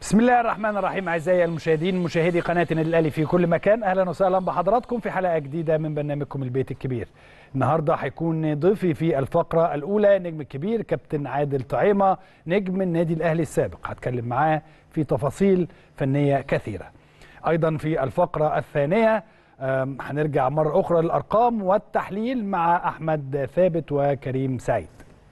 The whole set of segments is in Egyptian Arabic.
بسم الله الرحمن الرحيم اعزائي المشاهدين مشاهدي قناه النادي الاهلي في كل مكان اهلا وسهلا بحضراتكم في حلقه جديده من برنامجكم البيت الكبير النهارده هيكون ضيفي في الفقره الاولى نجم الكبير كابتن عادل طعيمه نجم النادي الاهلي السابق هتكلم معاه في تفاصيل فنيه كثيره ايضا في الفقره الثانيه أم، هنرجع مره اخرى للارقام والتحليل مع احمد ثابت وكريم سعيد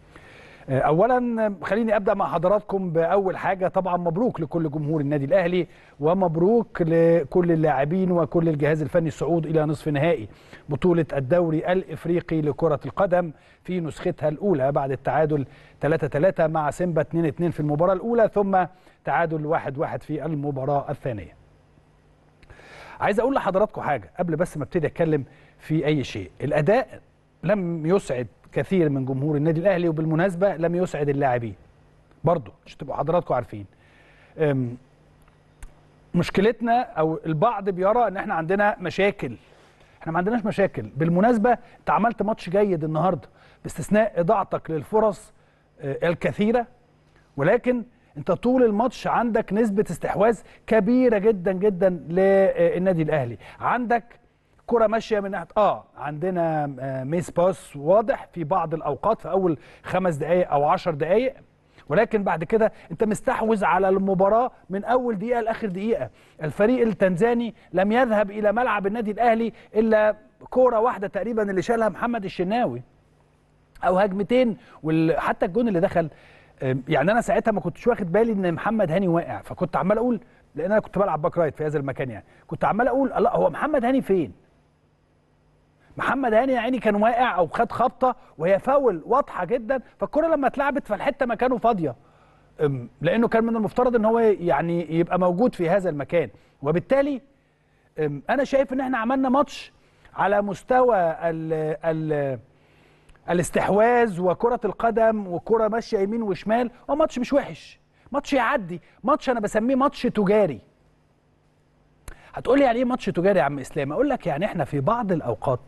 اولا خليني ابدا مع حضراتكم باول حاجه طبعا مبروك لكل جمهور النادي الاهلي ومبروك لكل اللاعبين وكل الجهاز الفني الصعود الى نصف نهائي بطوله الدوري الافريقي لكره القدم في نسختها الاولى بعد التعادل 3-3 مع سيمبا 2-2 في المباراه الاولى ثم تعادل 1-1 في المباراه الثانيه عايز اقول لحضراتكم حاجه قبل بس ما ابتدي اتكلم في اي شيء الاداء لم يسعد كثير من جمهور النادي الاهلي وبالمناسبه لم يسعد اللاعبين برضه عشان تبقوا حضراتكم عارفين أم، مشكلتنا او البعض بيرى ان احنا عندنا مشاكل احنا ما عندناش مشاكل بالمناسبه انت عملت ماتش جيد النهارده باستثناء اضاعتك للفرص آه، الكثيره ولكن انت طول الماتش عندك نسبه استحواذ كبيره جدا جدا للنادي الاهلي عندك كرة ماشية من ناحية اه عندنا آه، ميس باس واضح في بعض الأوقات في أول خمس دقايق أو عشر دقايق ولكن بعد كده أنت مستحوذ على المباراة من أول دقيقة لآخر دقيقة الفريق التنزاني لم يذهب إلى ملعب النادي الأهلي إلا كورة واحدة تقريبا اللي شالها محمد الشناوي او هجمتين وحتى الجون اللي دخل آم، يعني انا ساعتها ما كنتش واخد بالي ان محمد هاني واقع فكنت عمال اقول لان انا كنت بلعب باك رايت في هذا المكان يعني كنت عمال اقول لا هو محمد هاني فين محمد هاني يا عيني كان واقع او خد خبطه وهي فاول واضحه جدا فالكره لما اتلعبت فالحته مكانه فاضيه أم، لانه كان من المفترض ان هو يعني يبقى موجود في هذا المكان وبالتالي أم، انا شايف ان احنا عملنا ماتش على مستوى ال ال الاستحواذ وكرة القدم وكرة ماشية يمين وشمال هو ماتش مش وحش ماتش يعدي ماتش انا بسميه ماتش تجاري هتقولي يعني ايه ماتش تجاري يا عم اسلام اقول لك يعني احنا في بعض الاوقات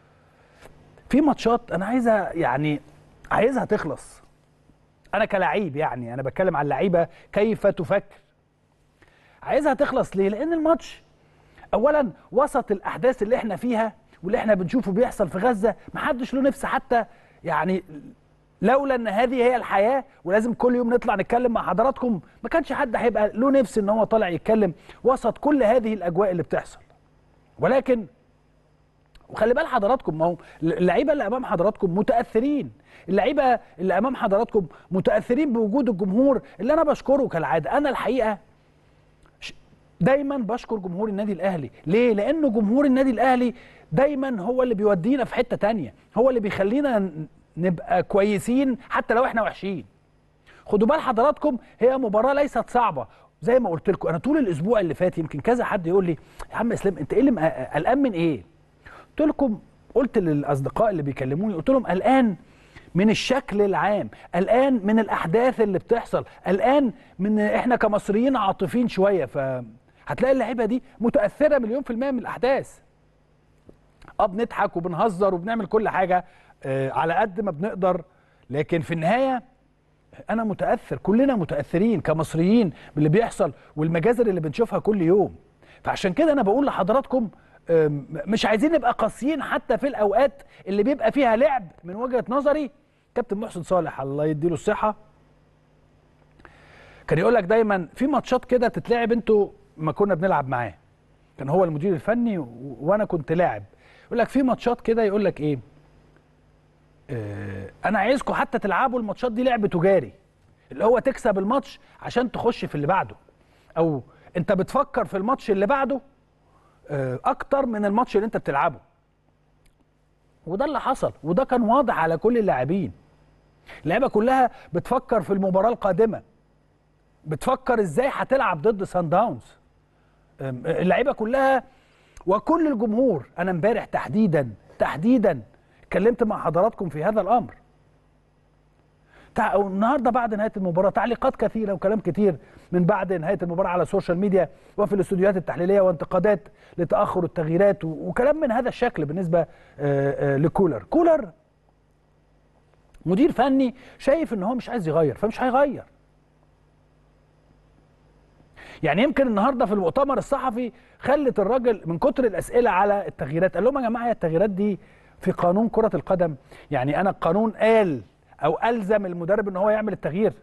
في ماتشات انا عايزها يعني عايزها تخلص انا كلاعب يعني انا بتكلم على اللعيبه كيف تفكر عايزها تخلص ليه لان الماتش اولا وسط الاحداث اللي احنا فيها واللي احنا بنشوفه بيحصل في غزه محدش له نفس حتى يعني لولا ان هذه هي الحياه ولازم كل يوم نطلع نتكلم مع حضراتكم ما كانش حد هيبقى له نفس ان هو طالع يتكلم وسط كل هذه الاجواء اللي بتحصل ولكن وخلي بال حضراتكم ما هو اللعيبه اللي امام حضراتكم متاثرين اللعيبه اللي امام حضراتكم متاثرين بوجود الجمهور اللي انا بشكره كالعاده انا الحقيقه ش- دايما بشكر جمهور النادي الاهلي ليه لانه جمهور النادي الاهلي دايما هو اللي بيودينا في حته تانية هو اللي بيخلينا ن- نبقى كويسين حتى لو احنا وحشين خدوا بال حضراتكم هي مباراه ليست صعبه زي ما قلت لكم انا طول الاسبوع اللي فات يمكن كذا حد يقول لي يا عم اسلام انت ايه اللي مق- قلقان من ايه قلت لكم قلت للاصدقاء اللي بيكلموني قلت لهم قلقان من الشكل العام قلقان من الاحداث اللي بتحصل قلقان من احنا كمصريين عاطفين شويه فهتلاقي اللعيبه دي متاثره مليون في الميه من الاحداث اه بنضحك وبنهزر وبنعمل كل حاجه آه على قد ما بنقدر لكن في النهايه انا متاثر كلنا متاثرين كمصريين باللي بيحصل والمجازر اللي بنشوفها كل يوم فعشان كده انا بقول لحضراتكم آم، مش عايزين نبقى قاسيين حتى في الاوقات اللي بيبقى فيها لعب من وجهه نظري كابتن محسن صالح الله يديله الصحه كان يقول لك دايما في ماتشات كده تتلعب انتوا ما كنا بنلعب معاه كان هو المدير الفني و- وانا كنت لاعب يقول لك في ماتشات كده يقول لك ايه آه انا عايزكم حتى تلعبوا الماتشات دي لعب تجاري اللي هو تكسب الماتش عشان تخش في اللي بعده او انت بتفكر في الماتش اللي بعده آه اكتر من الماتش اللي انت بتلعبه وده اللي حصل وده كان واضح على كل اللاعبين اللعيبه كلها بتفكر في المباراه القادمه بتفكر ازاي هتلعب ضد سان داونز أم، اللعيبه كلها وكل الجمهور انا امبارح تحديدا تحديدا اتكلمت مع حضراتكم في هذا الامر تع... النهارده بعد نهايه المباراه تعليقات كثيره وكلام كتير من بعد نهايه المباراه على السوشيال ميديا وفي الاستوديوهات التحليليه وانتقادات لتاخر التغييرات و... وكلام من هذا الشكل بالنسبه آه، آه، لكولر كولر مدير فني شايف ان هو مش عايز يغير فمش هيغير يعني يمكن النهارده في المؤتمر الصحفي خلت الراجل من كتر الاسئله على التغييرات قال لهم يا جماعه التغييرات دي في قانون كره القدم يعني انا القانون قال او الزم المدرب ان هو يعمل التغيير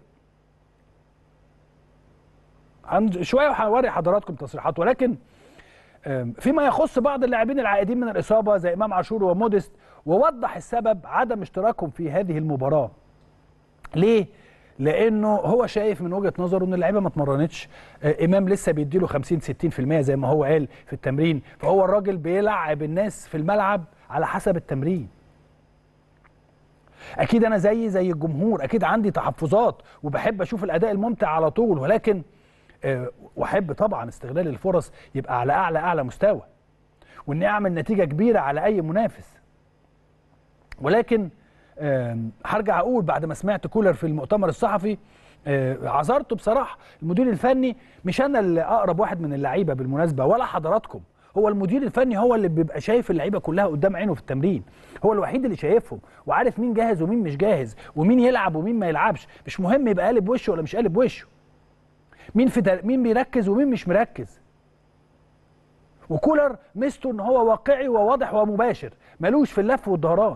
عند شويه وهوري حضراتكم تصريحات ولكن فيما يخص بعض اللاعبين العائدين من الاصابه زي امام عاشور وموديست ووضح السبب عدم اشتراكهم في هذه المباراه ليه لانه هو شايف من وجهه نظره ان اللعيبه ما اتمرنتش امام لسه بيديله 50 60% زي ما هو قال في التمرين فهو الراجل بيلعب الناس في الملعب على حسب التمرين اكيد انا زي زي الجمهور اكيد عندي تحفظات وبحب اشوف الاداء الممتع على طول ولكن واحب طبعا استغلال الفرص يبقى على اعلى اعلى مستوى واني اعمل نتيجه كبيره على اي منافس ولكن هرجع اقول بعد ما سمعت كولر في المؤتمر الصحفي عذرته بصراحه المدير الفني مش انا اللي اقرب واحد من اللعيبه بالمناسبه ولا حضراتكم هو المدير الفني هو اللي بيبقى شايف اللعيبه كلها قدام عينه في التمرين هو الوحيد اللي شايفهم وعارف مين جاهز ومين مش جاهز ومين يلعب ومين ما يلعبش مش مهم يبقى قالب وشه ولا مش قالب وشه مين في دل... مين بيركز ومين مش مركز وكولر ميزته ان هو واقعي وواضح ومباشر ملوش في اللف والدهران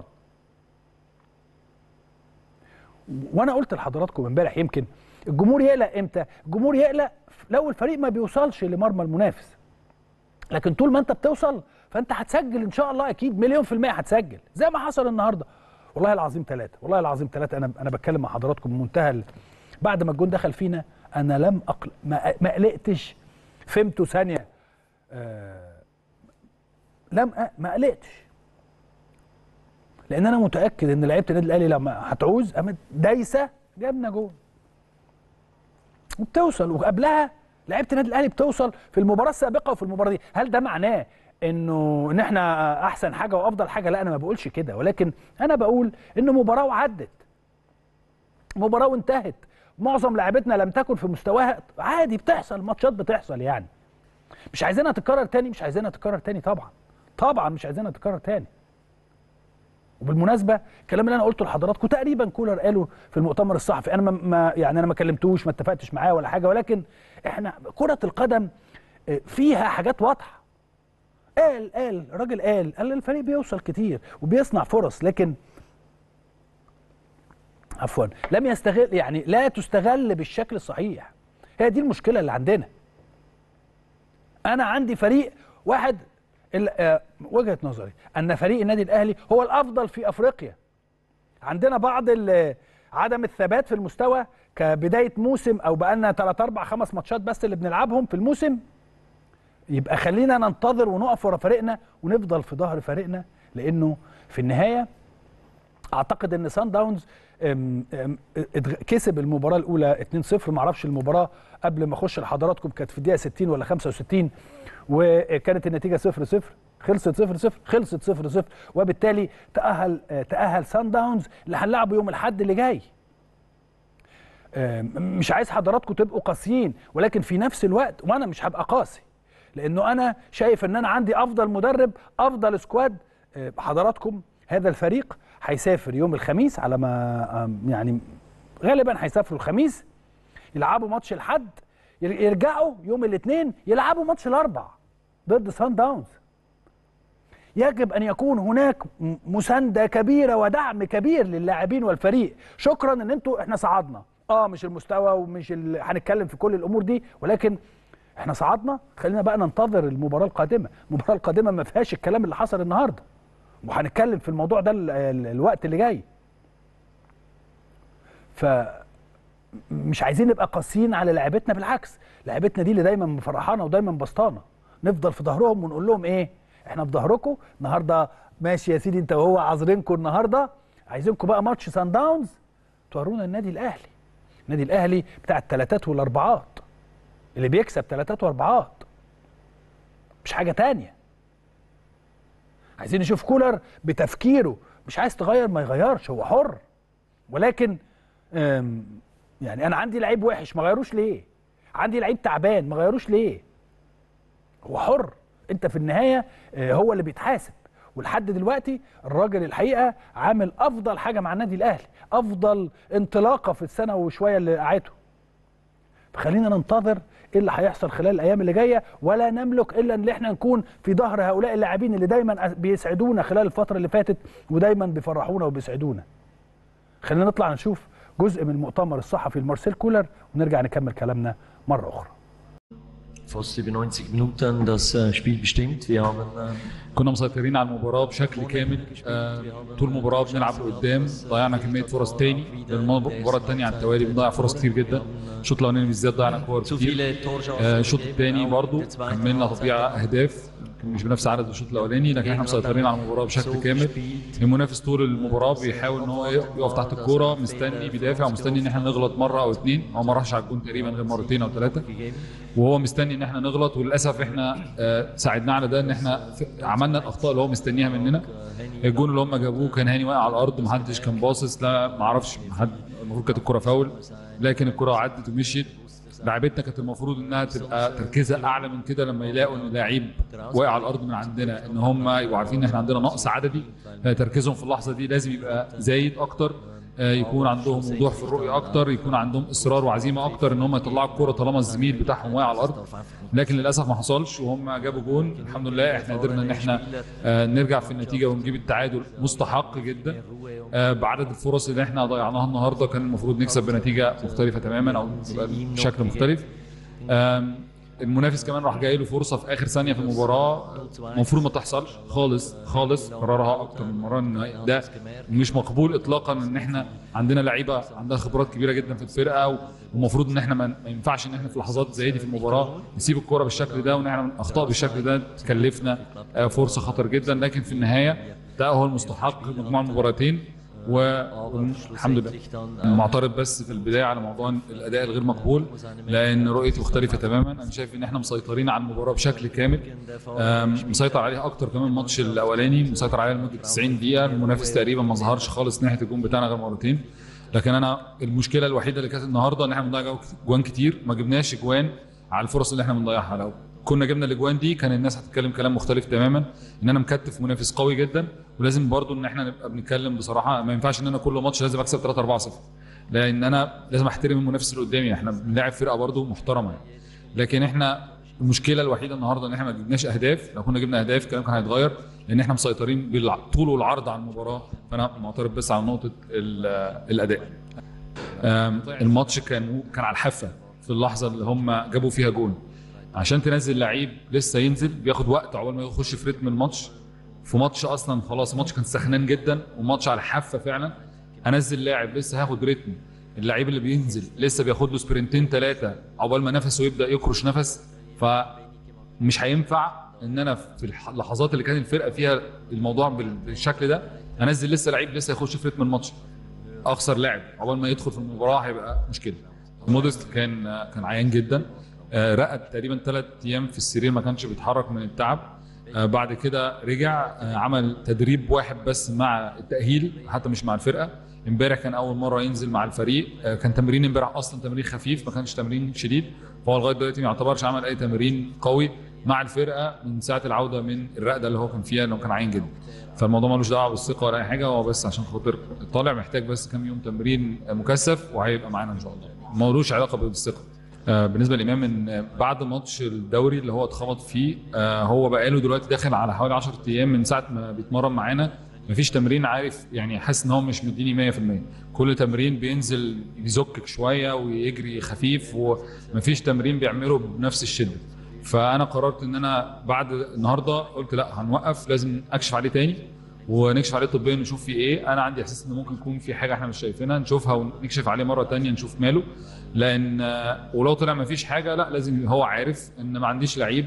وانا قلت لحضراتكم امبارح يمكن الجمهور يقلق امتى الجمهور يقلق لو الفريق ما بيوصلش لمرمى المنافس لكن طول ما انت بتوصل فانت هتسجل ان شاء الله اكيد مليون في المية هتسجل زي ما حصل النهارده والله العظيم ثلاثة والله العظيم ثلاثة انا انا بتكلم مع حضراتكم بمنتهى ال... بعد ما الجون دخل فينا انا لم أقل... ما, ما قلقتش فهمته ثانية آه... لم أ... ما قلقتش لان انا متاكد ان لعيبه النادي الاهلي لما هتعوز قامت دايسه جابنا جون وبتوصل وقبلها لعيبه النادي الاهلي بتوصل في المباراه السابقه وفي المباراه دي هل ده معناه انه ان احنا احسن حاجه وافضل حاجه لا انا ما بقولش كده ولكن انا بقول ان مباراه وعدت مباراه وانتهت معظم لعيبتنا لم تكن في مستواها عادي بتحصل ماتشات بتحصل يعني مش عايزينها تتكرر تاني مش عايزينها تتكرر تاني طبعا طبعا مش عايزينها تتكرر تاني وبالمناسبه الكلام اللي انا قلته لحضراتكم تقريبا كولر قاله في المؤتمر الصحفي انا ما يعني انا ما كلمتوش ما اتفقتش معاه ولا حاجه ولكن احنا كره القدم فيها حاجات واضحه قال قال الراجل قال قال الفريق بيوصل كتير وبيصنع فرص لكن عفوا لم يستغل يعني لا تستغل بالشكل الصحيح هي دي المشكله اللي عندنا انا عندي فريق واحد وجهه نظري ان فريق النادي الاهلي هو الافضل في افريقيا عندنا بعض عدم الثبات في المستوى كبدايه موسم او بقالنا 3 4 5 ماتشات بس اللي بنلعبهم في الموسم يبقى خلينا ننتظر ونقف ورا فريقنا ونفضل في ظهر فريقنا لانه في النهايه اعتقد ان سان داونز كسب المباراه الاولى 2-0 ما اعرفش المباراه قبل ما اخش لحضراتكم كانت في الدقيقه 60 ولا 65 وكانت النتيجه 0 0 خلصت 0 0 خلصت 0 0 وبالتالي تاهل تاهل سان داونز اللي هنلعبه يوم الاحد اللي جاي مش عايز حضراتكم تبقوا قاسيين ولكن في نفس الوقت وانا مش هبقى قاسي لانه انا شايف ان انا عندي افضل مدرب افضل سكواد حضراتكم هذا الفريق هيسافر يوم الخميس على ما يعني غالبا هيسافروا الخميس يلعبوا ماتش الحد يرجعوا يوم الاثنين يلعبوا ماتش الاربع ضد سان داونز يجب ان يكون هناك مسانده كبيره ودعم كبير للاعبين والفريق شكرا ان انتوا احنا صعدنا اه مش المستوى ومش ال... هنتكلم في كل الامور دي ولكن احنا صعدنا خلينا بقى ننتظر المباراه القادمه المباراه القادمه ما فيهاش الكلام اللي حصل النهارده وهنتكلم في الموضوع ده ال... ال... الوقت اللي جاي ف مش عايزين نبقى قاسيين على لعيبتنا بالعكس لعيبتنا دي اللي دايما مفرحانا ودايما بسطانه نفضل في ظهرهم ونقول لهم ايه احنا في ظهركم النهارده ماشي يا سيدي انت وهو عاذرينكم النهارده عايزينكم بقى ماتش سان داونز تورونا النادي الاهلي النادي الاهلي بتاع الثلاثات والاربعات اللي بيكسب ثلاثات واربعات مش حاجه تانية عايزين نشوف كولر بتفكيره مش عايز تغير ما يغيرش هو حر ولكن يعني انا عندي لعيب وحش ما غيروش ليه عندي لعيب تعبان ما غيروش ليه هو حر انت في النهايه هو اللي بيتحاسب ولحد دلوقتي الراجل الحقيقه عامل افضل حاجه مع النادي الاهلي افضل انطلاقه في السنه وشويه اللي قعدته فخلينا ننتظر ايه اللي هيحصل خلال الايام اللي جايه ولا نملك الا ان احنا نكون في ظهر هؤلاء اللاعبين اللي دايما بيسعدونا خلال الفتره اللي فاتت ودايما بيفرحونا وبيسعدونا خلينا نطلع نشوف جزء من المؤتمر الصحفي لمارسيل كولر ونرجع نكمل كلامنا مره اخرى fast über 90 Minuten das äh, Spiel bestimmt. Wir haben ähm, كنا مسيطرين على المباراة بشكل كامل آه، طول المباراة بنلعب لقدام ضيعنا كمية فرص تاني المباراة التانية على التوالي بنضيع فرص كتير جدا الشوط الأولاني بالذات ضيعنا كور zu كتير viele Torchancen. آه، الشوط الثاني برضو كملنا تضييع أهداف يمكن مش بنفس عدد الشوط الأولاني لكن احنا مسيطرين على المباراة بشكل كامل المنافس طول المباراة بيحاول إن هو يقف تحت الكورة مستني بيدافع ومستني إن احنا نغلط مرة أو اتنين هو ما راحش على الجون تقريبا غير مرتين أو ثلاثة وهو مستني ان احنا نغلط وللاسف احنا آه، ساعدناه على ده ان احنا ف- عملنا الاخطاء اللي هو مستنيها مننا الجون اللي هم جابوه كان هاني واقع على الارض محدش كان باصص لا ما اعرفش حد المفروض كانت الكره فاول لكن الكره عدت ومشيت لعيبتنا كانت المفروض انها تبقى تركيزها اعلى من كده لما يلاقوا ان لعيب واقع على الارض من عندنا ان هم يبقوا عارفين ان احنا عندنا نقص عددي آه، تركيزهم في اللحظه دي لازم يبقى زايد اكتر آه، يكون عندهم وضوح في الرؤيه اكتر يكون عندهم اصرار وعزيمه اكتر ان هم يطلعوا الكره طالما الزميل بتاعهم واقع على الارض لكن للاسف ما حصلش وهم جابوا جون الحمد لله احنا قدرنا ان احنا آه، نرجع في النتيجه ونجيب التعادل مستحق جدا آه، بعدد الفرص اللي احنا ضيعناها النهارده كان المفروض نكسب بنتيجه مختلفه تماما او يبقى بشكل مختلف آم، المنافس كمان راح جاي له فرصه في اخر ثانيه في المباراه المفروض ما تحصلش خالص خالص قررها اكتر من مره ان ده مش مقبول اطلاقا ان احنا عندنا لعيبه عندها خبرات كبيره جدا في الفرقه والمفروض ان احنا ما ما ينفعش ان احنا في لحظات زي دي في المباراه نسيب الكوره بالشكل ده وان احنا اخطاء بالشكل ده تكلفنا آه، فرصه خطر جدا لكن في النهايه ده هو المستحق مجموع المباراتين والحمد لله معترض بس في البدايه على موضوع الاداء الغير مقبول لان رؤيتي مختلفه تماما انا شايف ان احنا مسيطرين على المباراه بشكل كامل آم، مسيطر عليها اكتر كمان الماتش الاولاني مسيطر عليها لمده 90 دقيقه المنافس تقريبا ما ظهرش خالص ناحيه الجون بتاعنا غير مرتين لكن انا المشكله الوحيده اللي كانت النهارده ان احنا بنضيع جوان كتير ما جبناش جوان على الفرص اللي احنا بنضيعها لو كنا جبنا الاجوان دي كان الناس هتتكلم كلام مختلف تماما ان انا مكتف منافس قوي جدا ولازم برضو ان احنا نبقى بنتكلم بصراحه ما ينفعش ان انا كل ماتش لازم اكسب 3 4 0 لان انا لازم احترم المنافس اللي قدامي احنا بنلاعب فرقه برضو محترمه يعني. لكن احنا المشكله الوحيده النهارده ان احنا ما جبناش اهداف لو كنا جبنا اهداف الكلام كان هيتغير لان احنا مسيطرين بالطول والعرض على المباراه فانا معترض بس على نقطه ال- الاداء آم، الماتش كان كان على الحافه في اللحظه اللي هم جابوا فيها جون عشان تنزل لعيب لسه ينزل بياخد وقت عقبال ما يخش في رتم الماتش في ماتش اصلا خلاص الماتش كان سخنان جدا وماتش على الحافه فعلا انزل لاعب لسه هاخد رتم اللعيب اللي بينزل لسه بياخد له سبرنتين ثلاثه عقبال ما نفسه يبدا يكرش نفس فمش هينفع ان انا في الح- اللحظات اللي كان الفرقه فيها الموضوع بال- بالشكل ده انزل لسه لعيب لسه يخش في رتم الماتش اخسر لاعب عقبال ما يدخل في المباراه هيبقى مشكله مودست كان كان عيان جدا آه، رقد تقريبا ثلاث ايام في السرير ما كانش بيتحرك من التعب آه، بعد كده رجع آه، عمل تدريب واحد بس مع التاهيل حتى مش مع الفرقه امبارح كان اول مره ينزل مع الفريق آه، كان تمرين امبارح اصلا تمرين خفيف ما كانش تمرين شديد فهو لغايه دلوقتي ما يعتبرش عمل اي تمرين قوي مع الفرقه من ساعه العوده من الرقده اللي هو كان فيها انه كان عين جدا فالموضوع ملوش دعوه بالثقه ولا اي حاجه هو بس عشان خاطر طالع محتاج بس كام يوم تمرين مكثف وهيبقى معانا ان شاء الله ملوش علاقه بالثقه آه، بالنسبه لامام ان آه، بعد ماتش الدوري اللي هو اتخبط فيه آه، هو بقاله دلوقتي داخل على حوالي 10 ايام من ساعه ما بيتمرن معانا مفيش تمرين عارف يعني حاسس ان هو مش مديني 100% كل تمرين بينزل يزكك شويه ويجري خفيف ومفيش تمرين بيعمله بنفس الشده فانا قررت ان انا بعد النهارده قلت لا هنوقف لازم اكشف عليه تاني ونكشف عليه طبيا نشوف فيه ايه انا عندي احساس ان ممكن يكون في حاجه احنا مش شايفينها نشوفها ونكشف عليه مره تانية نشوف ماله لان آه، ولو طلع ما فيش حاجه لا لازم هو عارف ان ما عنديش لعيب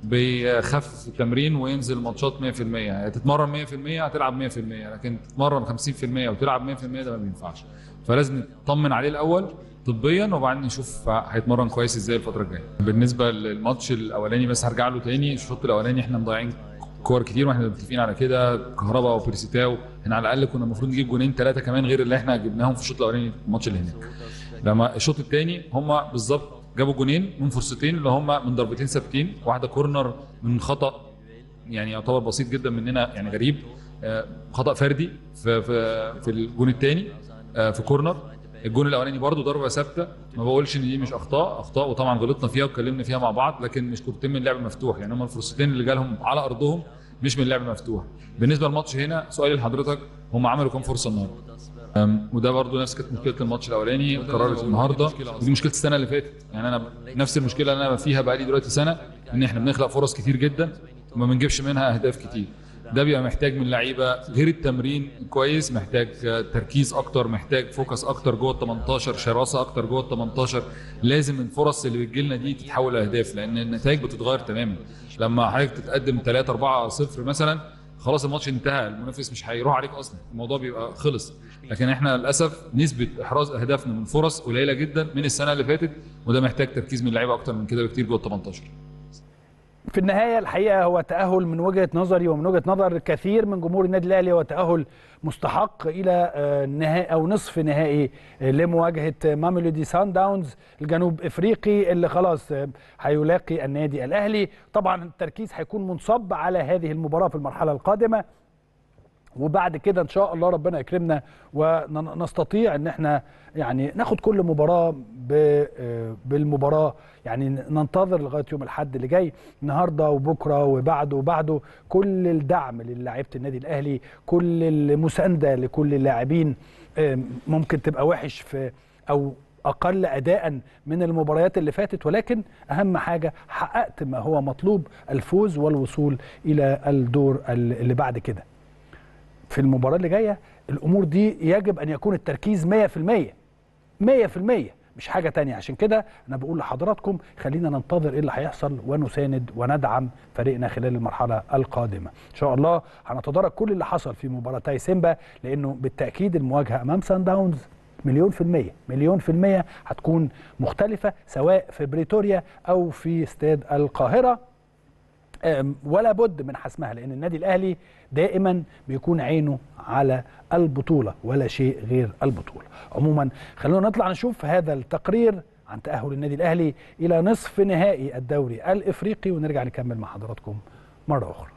بيخفف التمرين وينزل ماتشات 100% يعني تتمرن 100% هتلعب 100% لكن تتمرن 50% وتلعب 100% ده ما بينفعش فلازم نطمن عليه الاول طبيا وبعدين نشوف هيتمرن كويس ازاي الفتره الجايه بالنسبه للماتش الاولاني بس هرجع له تاني الشوط الاولاني احنا مضيعين كور كتير واحنا متفقين على كده كهربا وبريسيتاو احنا على الاقل كنا المفروض نجيب جونين ثلاثه كمان غير اللي احنا جبناهم في الشوط الاولاني في الماتش اللي هناك لما الشوط الثاني هم بالظبط جابوا جونين من فرصتين اللي هم من ضربتين ثابتين واحده كورنر من خطا يعني يعتبر بسيط جدا مننا يعني غريب آه، خطا فردي في في في الجون الثاني في كورنر الجون الاولاني برده ضربه ثابته ما بقولش ان دي مش اخطاء اخطاء وطبعا غلطنا فيها واتكلمنا فيها مع بعض لكن مش كورتين من لعب مفتوح يعني هم الفرصتين اللي جالهم على ارضهم مش من لعب مفتوح بالنسبه للماتش هنا سؤالي لحضرتك هم عملوا كام فرصه النهارده أم، وده برضو نفس كانت مشكله الماتش الاولاني اتكررت النهارده ودي مشكله السنه اللي فاتت يعني انا نفس المشكله اللي انا فيها بقالي دلوقتي سنه ان احنا بنخلق فرص كتير جدا وما بنجيبش منها اهداف كتير ده بيبقى محتاج من لعيبه غير التمرين كويس محتاج آه، تركيز اكتر محتاج فوكس اكتر جوه ال 18 شراسه اكتر جوه ال 18 لازم الفرص اللي بتجي لنا دي تتحول لاهداف لان النتائج بتتغير تماما لما حضرتك تتقدم 3 4 0 مثلا خلاص الماتش انتهى المنافس مش هيروح عليك اصلا الموضوع بيبقى خلص لكن احنا للاسف نسبه احراز اهدافنا من فرص قليله جدا من السنه اللي فاتت وده محتاج تركيز من اللعيبه اكتر من كده بكتير جوه ال 18 في النهاية الحقيقة هو تأهل من وجهة نظري ومن وجهة نظر كثير من جمهور النادي الأهلي هو تأهل مستحق إلى آه، نهائي أو نصف نهائي آه، لمواجهة ماميلودي سان داونز الجنوب إفريقي اللي خلاص آه، هيلاقي النادي الأهلي طبعا التركيز هيكون منصب على هذه المباراة في المرحلة القادمة وبعد كده ان شاء الله ربنا يكرمنا ونستطيع ان احنا يعني ناخد كل مباراه ب- آه، بالمباراه يعني ننتظر لغايه يوم الاحد اللي جاي النهارده وبكره وبعده وبعده كل الدعم للاعيبه النادي الاهلي كل المسانده لكل اللاعبين آه، ممكن تبقى وحش في او اقل اداء من المباريات اللي فاتت ولكن اهم حاجه حققت ما هو مطلوب الفوز والوصول الى الدور اللي بعد كده في المباراة اللي جاية الأمور دي يجب أن يكون التركيز 100% 100% مش حاجة تانية عشان كده أنا بقول لحضراتكم خلينا ننتظر إيه اللي هيحصل ونساند وندعم فريقنا خلال المرحلة القادمة إن شاء الله هنتدارك كل اللي حصل في مباراتي سيمبا لأنه بالتأكيد المواجهة أمام سان داونز مليون في المية مليون في المية هتكون مختلفة سواء في بريتوريا أو في استاد القاهرة أم، ولا بد من حسمها لان النادي الاهلي دائما بيكون عينه على البطوله ولا شيء غير البطوله عموما خلونا نطلع نشوف هذا التقرير عن تاهل النادي الاهلي الى نصف نهائي الدوري الافريقي ونرجع نكمل مع حضراتكم مره اخرى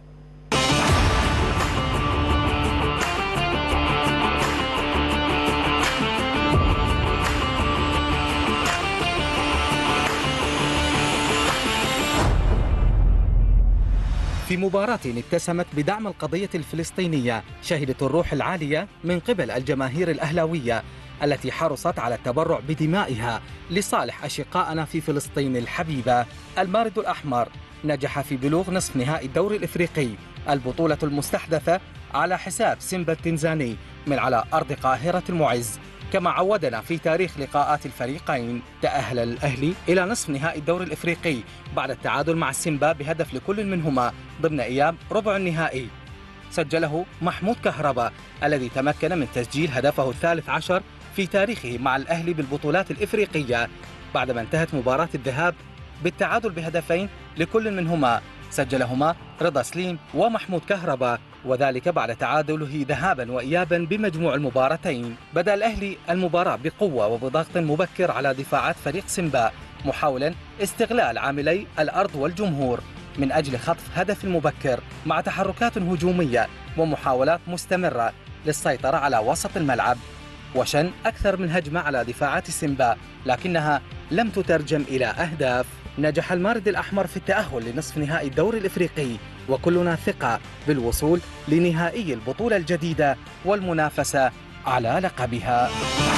في مباراة اتسمت بدعم القضية الفلسطينية شهدت الروح العالية من قبل الجماهير الأهلاوية التي حرصت على التبرع بدمائها لصالح أشقائنا في فلسطين الحبيبة المارد الأحمر نجح في بلوغ نصف نهائي الدوري الإفريقي البطولة المستحدثة على حساب سيمبا التنزاني من على أرض قاهرة المعز كما عودنا في تاريخ لقاءات الفريقين تأهل الأهلي إلى نصف نهائي الدوري الإفريقي بعد التعادل مع سيمبا بهدف لكل منهما ضمن أيام ربع النهائي سجله محمود كهربا الذي تمكن من تسجيل هدفه الثالث عشر في تاريخه مع الأهلي بالبطولات الإفريقية بعدما انتهت مباراة الذهاب بالتعادل بهدفين لكل منهما سجلهما رضا سليم ومحمود كهربا وذلك بعد تعادله ذهابا وإيابا بمجموع المباراتين بدأ الأهلي المباراة بقوة وبضغط مبكر على دفاعات فريق سيمبا محاولا استغلال عاملي الأرض والجمهور من أجل خطف هدف مبكر مع تحركات هجومية ومحاولات مستمرة للسيطرة على وسط الملعب وشن أكثر من هجمة على دفاعات سيمبا لكنها لم تترجم إلى أهداف نجح المارد الأحمر في التأهل لنصف نهائي الدوري الإفريقي وكلنا ثقة بالوصول لنهائي البطولة الجديدة والمنافسة على لقبها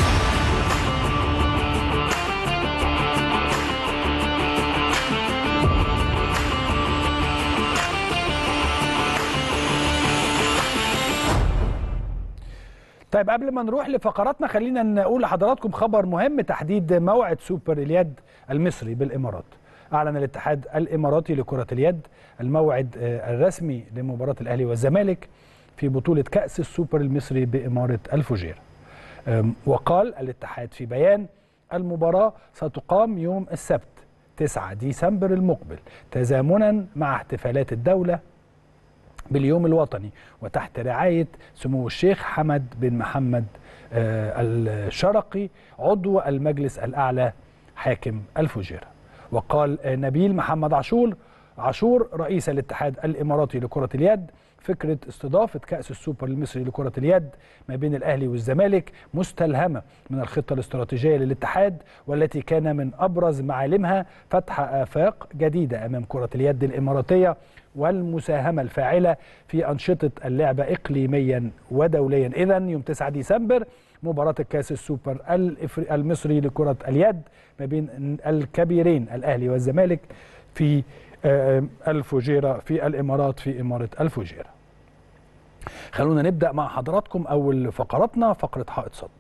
طيب قبل ما نروح لفقراتنا خلينا نقول لحضراتكم خبر مهم تحديد موعد سوبر اليد المصري بالامارات اعلن الاتحاد الاماراتي لكره اليد الموعد آه، الرسمي لمباراه الاهلي والزمالك في بطوله كاس السوبر المصري باماره الفجيره أم، وقال الاتحاد في بيان المباراه ستقام يوم السبت 9 ديسمبر المقبل تزامنا مع احتفالات الدوله باليوم الوطني وتحت رعاية سمو الشيخ حمد بن محمد آه، الشرقي عضو المجلس الأعلى حاكم الفجيرة وقال آه، نبيل محمد عاشور عاشور رئيس الاتحاد الإماراتي لكرة اليد فكره استضافه كاس السوبر المصري لكره اليد ما بين الاهلي والزمالك مستلهمه من الخطه الاستراتيجيه للاتحاد والتي كان من ابرز معالمها فتح افاق جديده امام كره اليد الاماراتيه والمساهمه الفاعله في انشطه اللعبه اقليميا ودوليا اذا يوم 9 ديسمبر مباراه الكاس السوبر الإفري- المصري لكره اليد ما بين الكبيرين الاهلي والزمالك في آه، الفجيره في الامارات في اماره الفجيره خلونا نبدا مع حضراتكم اول فقراتنا فقره حائط صد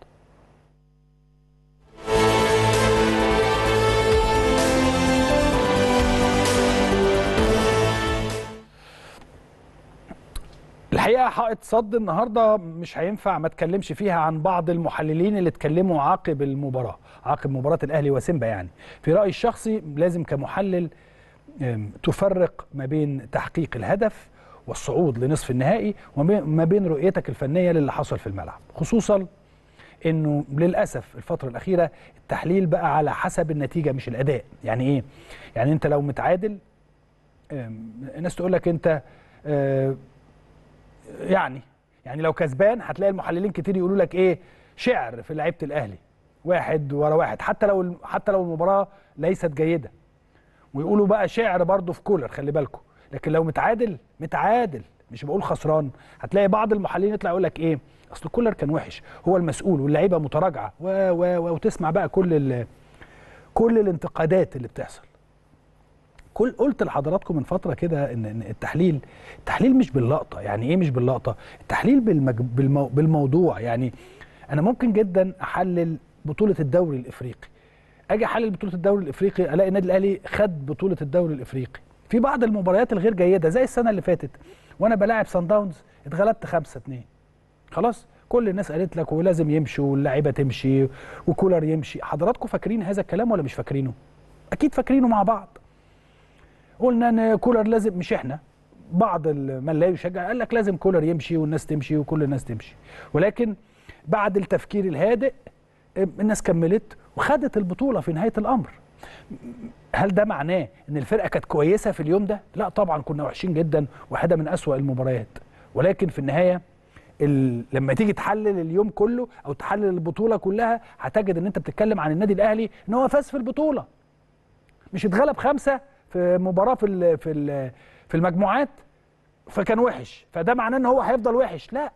الحقيقه حائط صد النهارده مش هينفع ما اتكلمش فيها عن بعض المحللين اللي اتكلموا عقب المباراه عقب مباراه الاهلي وسيمبا يعني في رايي الشخصي لازم كمحلل أم، تفرق ما بين تحقيق الهدف والصعود لنصف النهائي وما بين رؤيتك الفنيه للي حصل في الملعب خصوصا انه للاسف الفتره الاخيره التحليل بقى على حسب النتيجه مش الاداء يعني ايه يعني انت لو متعادل أم، الناس تقول لك انت آه، يعني يعني لو كسبان هتلاقي المحللين كتير يقولوا لك ايه شعر في لعيبه الاهلي واحد ورا واحد حتى لو حتى لو المباراه ليست جيده ويقولوا بقى شعر برضه في كولر خلي بالكم لكن لو متعادل متعادل مش بقول خسران هتلاقي بعض المحللين يطلع يقول لك ايه اصل كولر كان وحش هو المسؤول واللعيبه متراجعه و و و وتسمع بقى كل ال كل الانتقادات اللي بتحصل كل قلت لحضراتكم من فتره كده ان إن التحليل التحليل مش باللقطه يعني ايه مش باللقطه التحليل بالمج... بالمو... بالموضوع يعني انا ممكن جدا احلل بطوله الدوري الافريقي اجي احلل بطوله الدوري الافريقي الاقي النادي الاهلي خد بطوله الدوري الافريقي في بعض المباريات الغير جيده زي السنه اللي فاتت وانا بلاعب سان داونز اتغلبت 5 2 خلاص كل الناس قالت لك ولازم يمشي واللعيبه تمشي وكولر يمشي حضراتكم فاكرين هذا الكلام ولا مش فاكرينه اكيد فاكرينه مع بعض قلنا ان كولر لازم مش احنا بعض ال- من لا يشجع قال لك لازم كولر يمشي والناس تمشي وكل الناس تمشي ولكن بعد التفكير الهادئ الناس كملت وخدت البطوله في نهايه الامر هل ده معناه ان الفرقه كانت كويسه في اليوم ده لا طبعا كنا وحشين جدا واحده من اسوا المباريات ولكن في النهايه ال... لما تيجي تحلل اليوم كله او تحلل البطوله كلها هتجد ان انت بتتكلم عن النادي الاهلي ان هو فاز في البطوله مش اتغلب خمسه في مباراه في ال... في ال... في المجموعات فكان وحش فده معناه ان هو هيفضل وحش لا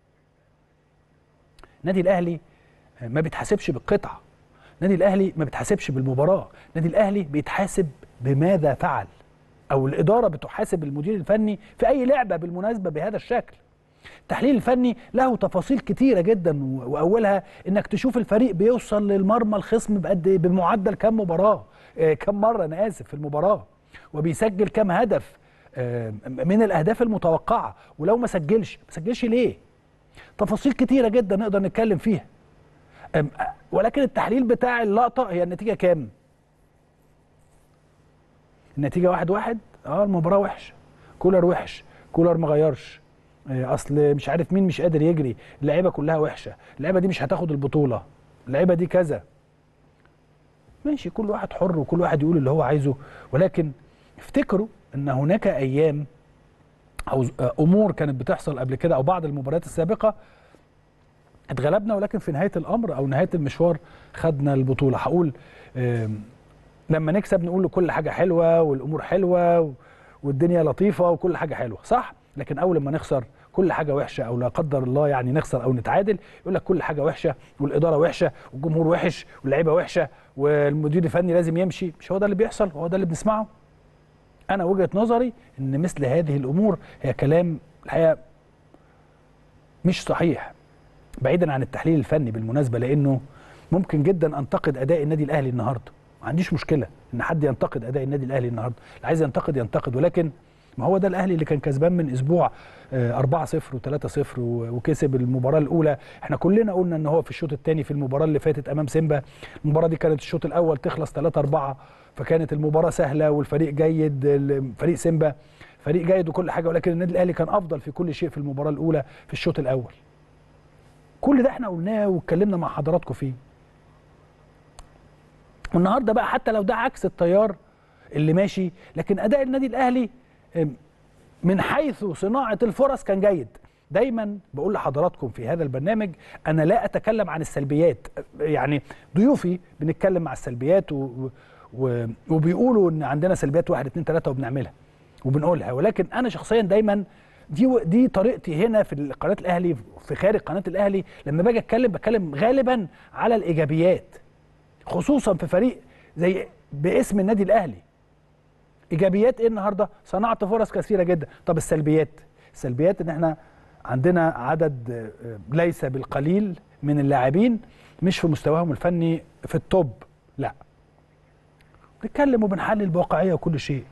النادي الاهلي ما بيتحاسبش بالقطعه النادي الاهلي ما بيتحاسبش بالمباراه النادي الاهلي بيتحاسب بماذا فعل او الاداره بتحاسب المدير الفني في اي لعبه بالمناسبه بهذا الشكل التحليل الفني له تفاصيل كتيره جدا و- واولها انك تشوف الفريق بيوصل للمرمى الخصم بقد إيه، بمعدل كام مباراه آه، كام مره انا اسف في المباراه وبيسجل كام هدف آه، من الاهداف المتوقعه ولو ما سجلش ما سجلش ليه تفاصيل كتيره جدا نقدر نتكلم فيها أم- ولكن التحليل بتاع اللقطه هي النتيجه كام النتيجه واحد واحد اه المباراه وحش كولر وحش كولر ما غيرش آه، اصل مش عارف مين مش قادر يجري اللعيبه كلها وحشه اللعيبه دي مش هتاخد البطوله اللعيبه دي كذا ماشي كل واحد حر وكل واحد يقول اللي هو عايزه ولكن افتكروا ان هناك ايام او آه، امور كانت بتحصل قبل كده او بعض المباريات السابقه اتغلبنا ولكن في نهايه الامر او نهايه المشوار خدنا البطوله هقول آم، لما نكسب نقول كل حاجه حلوه والامور حلوه و- والدنيا لطيفه وكل حاجه حلوه صح لكن اول ما نخسر كل حاجه وحشه او لا قدر الله يعني نخسر او نتعادل يقول لك كل حاجه وحشه والاداره وحشه والجمهور وحش واللعيبه وحشه والمدير الفني لازم يمشي مش هو ده اللي بيحصل هو ده اللي بنسمعه انا وجهه نظري ان مثل هذه الامور هي كلام الحقيقه مش صحيح بعيدا عن التحليل الفني بالمناسبه لانه ممكن جدا انتقد اداء النادي الاهلي النهارده ما عنديش مشكله ان حد ينتقد اداء النادي الاهلي النهارده اللي عايز ينتقد ينتقد ولكن ما هو ده الاهلي اللي كان كسبان من اسبوع آه، 4-0 و3-0 وكسب المباراه الاولى احنا كلنا قلنا ان هو في الشوط الثاني في المباراه اللي فاتت امام سيمبا المباراه دي كانت الشوط الاول تخلص 3-4 فكانت المباراه سهله والفريق جيد ال- فريق سيمبا فريق جيد وكل حاجه ولكن النادي الاهلي كان افضل في كل شيء في المباراه الاولى في الشوط الاول كل ده احنا قلناه واتكلمنا مع حضراتكم فيه والنهارده بقى حتى لو ده عكس التيار اللي ماشي لكن اداء النادي الاهلي ام، من حيث صناعه الفرص كان جيد دايما بقول لحضراتكم في هذا البرنامج انا لا اتكلم عن السلبيات يعني ضيوفي بنتكلم مع السلبيات و... و... وبيقولوا ان عندنا سلبيات واحد اتنين تلاته وبنعملها وبنقولها ولكن انا شخصيا دايما دي و... دي طريقتي هنا في قناه الاهلي في خارج قناه الاهلي لما باجي اتكلم بتكلم غالبا على الايجابيات خصوصا في فريق زي باسم النادي الاهلي ايجابيات ايه النهارده صنعت فرص كثيره جدا طب السلبيات السلبيات ان احنا عندنا عدد ليس بالقليل من اللاعبين مش في مستواهم الفني في التوب لا بنتكلم وبنحلل بواقعيه وكل شيء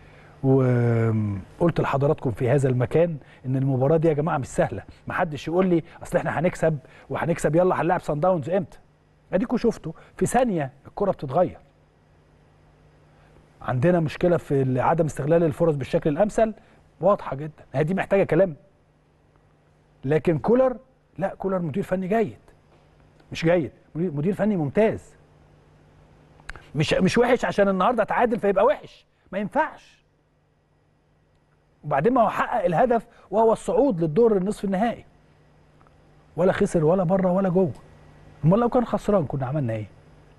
وقلت لحضراتكم في هذا المكان ان المباراه دي يا جماعه مش سهله ما حدش يقول لي اصل احنا هنكسب وهنكسب يلا هنلاعب سان داونز امتى اديكوا شفتوا في ثانيه الكره بتتغير عندنا مشكله في عدم استغلال الفرص بالشكل الامثل واضحه جدا هي دي محتاجه كلام لكن كولر لا كولر مدير فني جيد مش جيد مدير فني ممتاز مش مش وحش عشان النهارده تعادل فيبقى وحش ما ينفعش وبعدين ما هو حقق الهدف وهو الصعود للدور النصف النهائي ولا خسر ولا بره ولا جوه امال لو كان خسران كنا عملنا ايه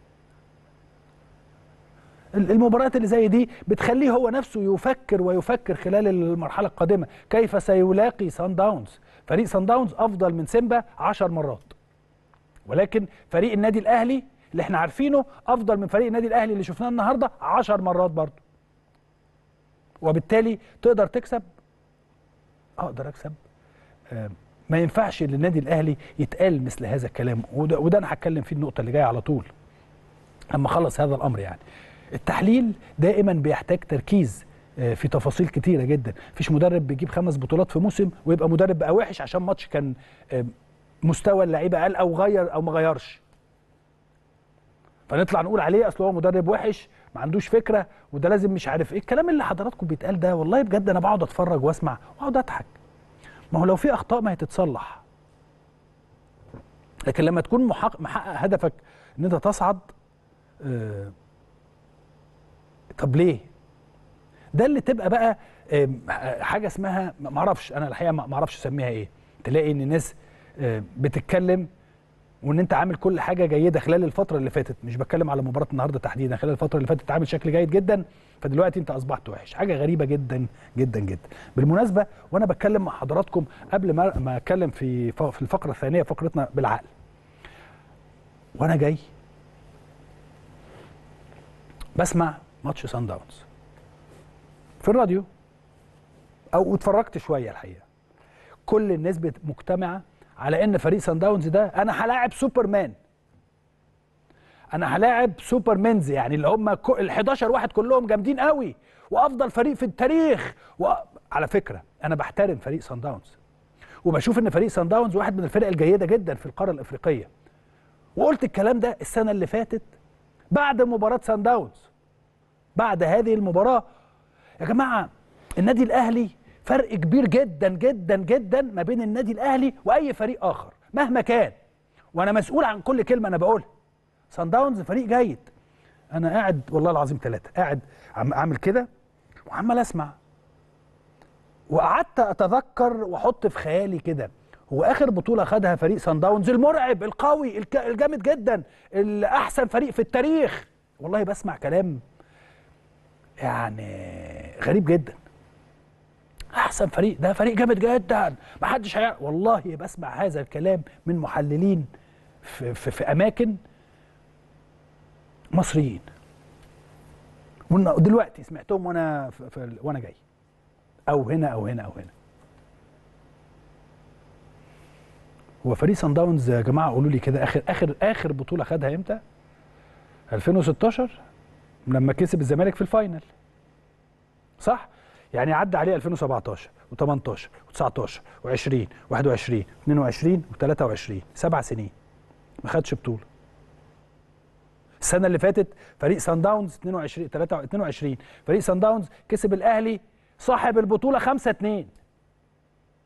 المباريات اللي زي دي بتخليه هو نفسه يفكر ويفكر خلال المرحله القادمه كيف سيلاقي سان داونز فريق سان داونز افضل من سيمبا 10 مرات ولكن فريق النادي الاهلي اللي احنا عارفينه افضل من فريق النادي الاهلي اللي شفناه النهارده 10 مرات برضه وبالتالي تقدر تكسب اقدر اكسب آه ما ينفعش للنادي الاهلي يتقال مثل هذا الكلام وده, وده انا هتكلم فيه النقطه اللي جايه على طول اما اخلص هذا الامر يعني التحليل دائما بيحتاج تركيز في تفاصيل كتيره جدا مفيش مدرب بيجيب خمس بطولات في موسم ويبقى مدرب بقى وحش عشان ماتش كان مستوى اللعيبه قل او غير او ما غيرش فنطلع نقول عليه اصل هو مدرب وحش ما عندوش فكره وده لازم مش عارف ايه الكلام اللي حضراتكم بيتقال ده والله بجد انا بقعد اتفرج واسمع واقعد اضحك ما هو لو في اخطاء ما هي تتصلح لكن لما تكون محقق, محقق هدفك ان انت تصعد آه طب ليه ده اللي تبقى بقى حاجه اسمها ما اعرفش انا الحقيقه ما اعرفش اسميها ايه تلاقي ان الناس بتتكلم وان انت عامل كل حاجه جيده خلال الفتره اللي فاتت مش بتكلم على مباراه النهارده تحديدا خلال الفتره اللي فاتت عامل شكل جيد جدا فدلوقتي انت اصبحت وحش حاجه غريبه جدا جدا جدا بالمناسبه وانا بتكلم مع حضراتكم قبل ما ما اتكلم في في الفقره الثانيه فقرتنا بالعقل وانا جاي بسمع ماتش سان داونز في الراديو او اتفرجت شويه الحقيقه كل الناس مجتمعه على ان فريق سان داونز ده انا هلاعب سوبرمان انا هلاعب سوبرمنز يعني اللي هم ال 11 واحد كلهم جامدين قوي وافضل فريق في التاريخ وعلى فكره انا بحترم فريق سان داونز وبشوف ان فريق سان داونز واحد من الفرق الجيده جدا في القاره الافريقيه وقلت الكلام ده السنه اللي فاتت بعد مباراه سان داونز بعد هذه المباراه يا جماعه النادي الاهلي فرق كبير جدا جدا جدا ما بين النادي الاهلي واي فريق اخر مهما كان وانا مسؤول عن كل كلمه انا بقولها سان داونز فريق جيد انا قاعد والله العظيم ثلاثه قاعد عم اعمل كده وعمال اسمع وقعدت اتذكر واحط في خيالي كده هو اخر بطوله خدها فريق سان داونز المرعب القوي الجامد جدا الاحسن فريق في التاريخ والله بسمع كلام يعني غريب جدا احسن فريق ده فريق جامد جدا ما حدش هيعرف والله بسمع هذا الكلام من محللين في, في, في اماكن مصريين ودلوقتي سمعتهم وانا في في وانا جاي او هنا او هنا او هنا هو فريق سان داونز يا جماعه قولوا لي كده اخر اخر اخر بطوله خدها امتى 2016 لما كسب الزمالك في الفاينل صح يعني عدى عليه 2017 و18 و19 و20 و21 و22 و23 سبع سنين ما خدش بطوله السنه اللي فاتت فريق سان داونز 22 3 22 فريق سان داونز كسب الاهلي صاحب البطوله 5 2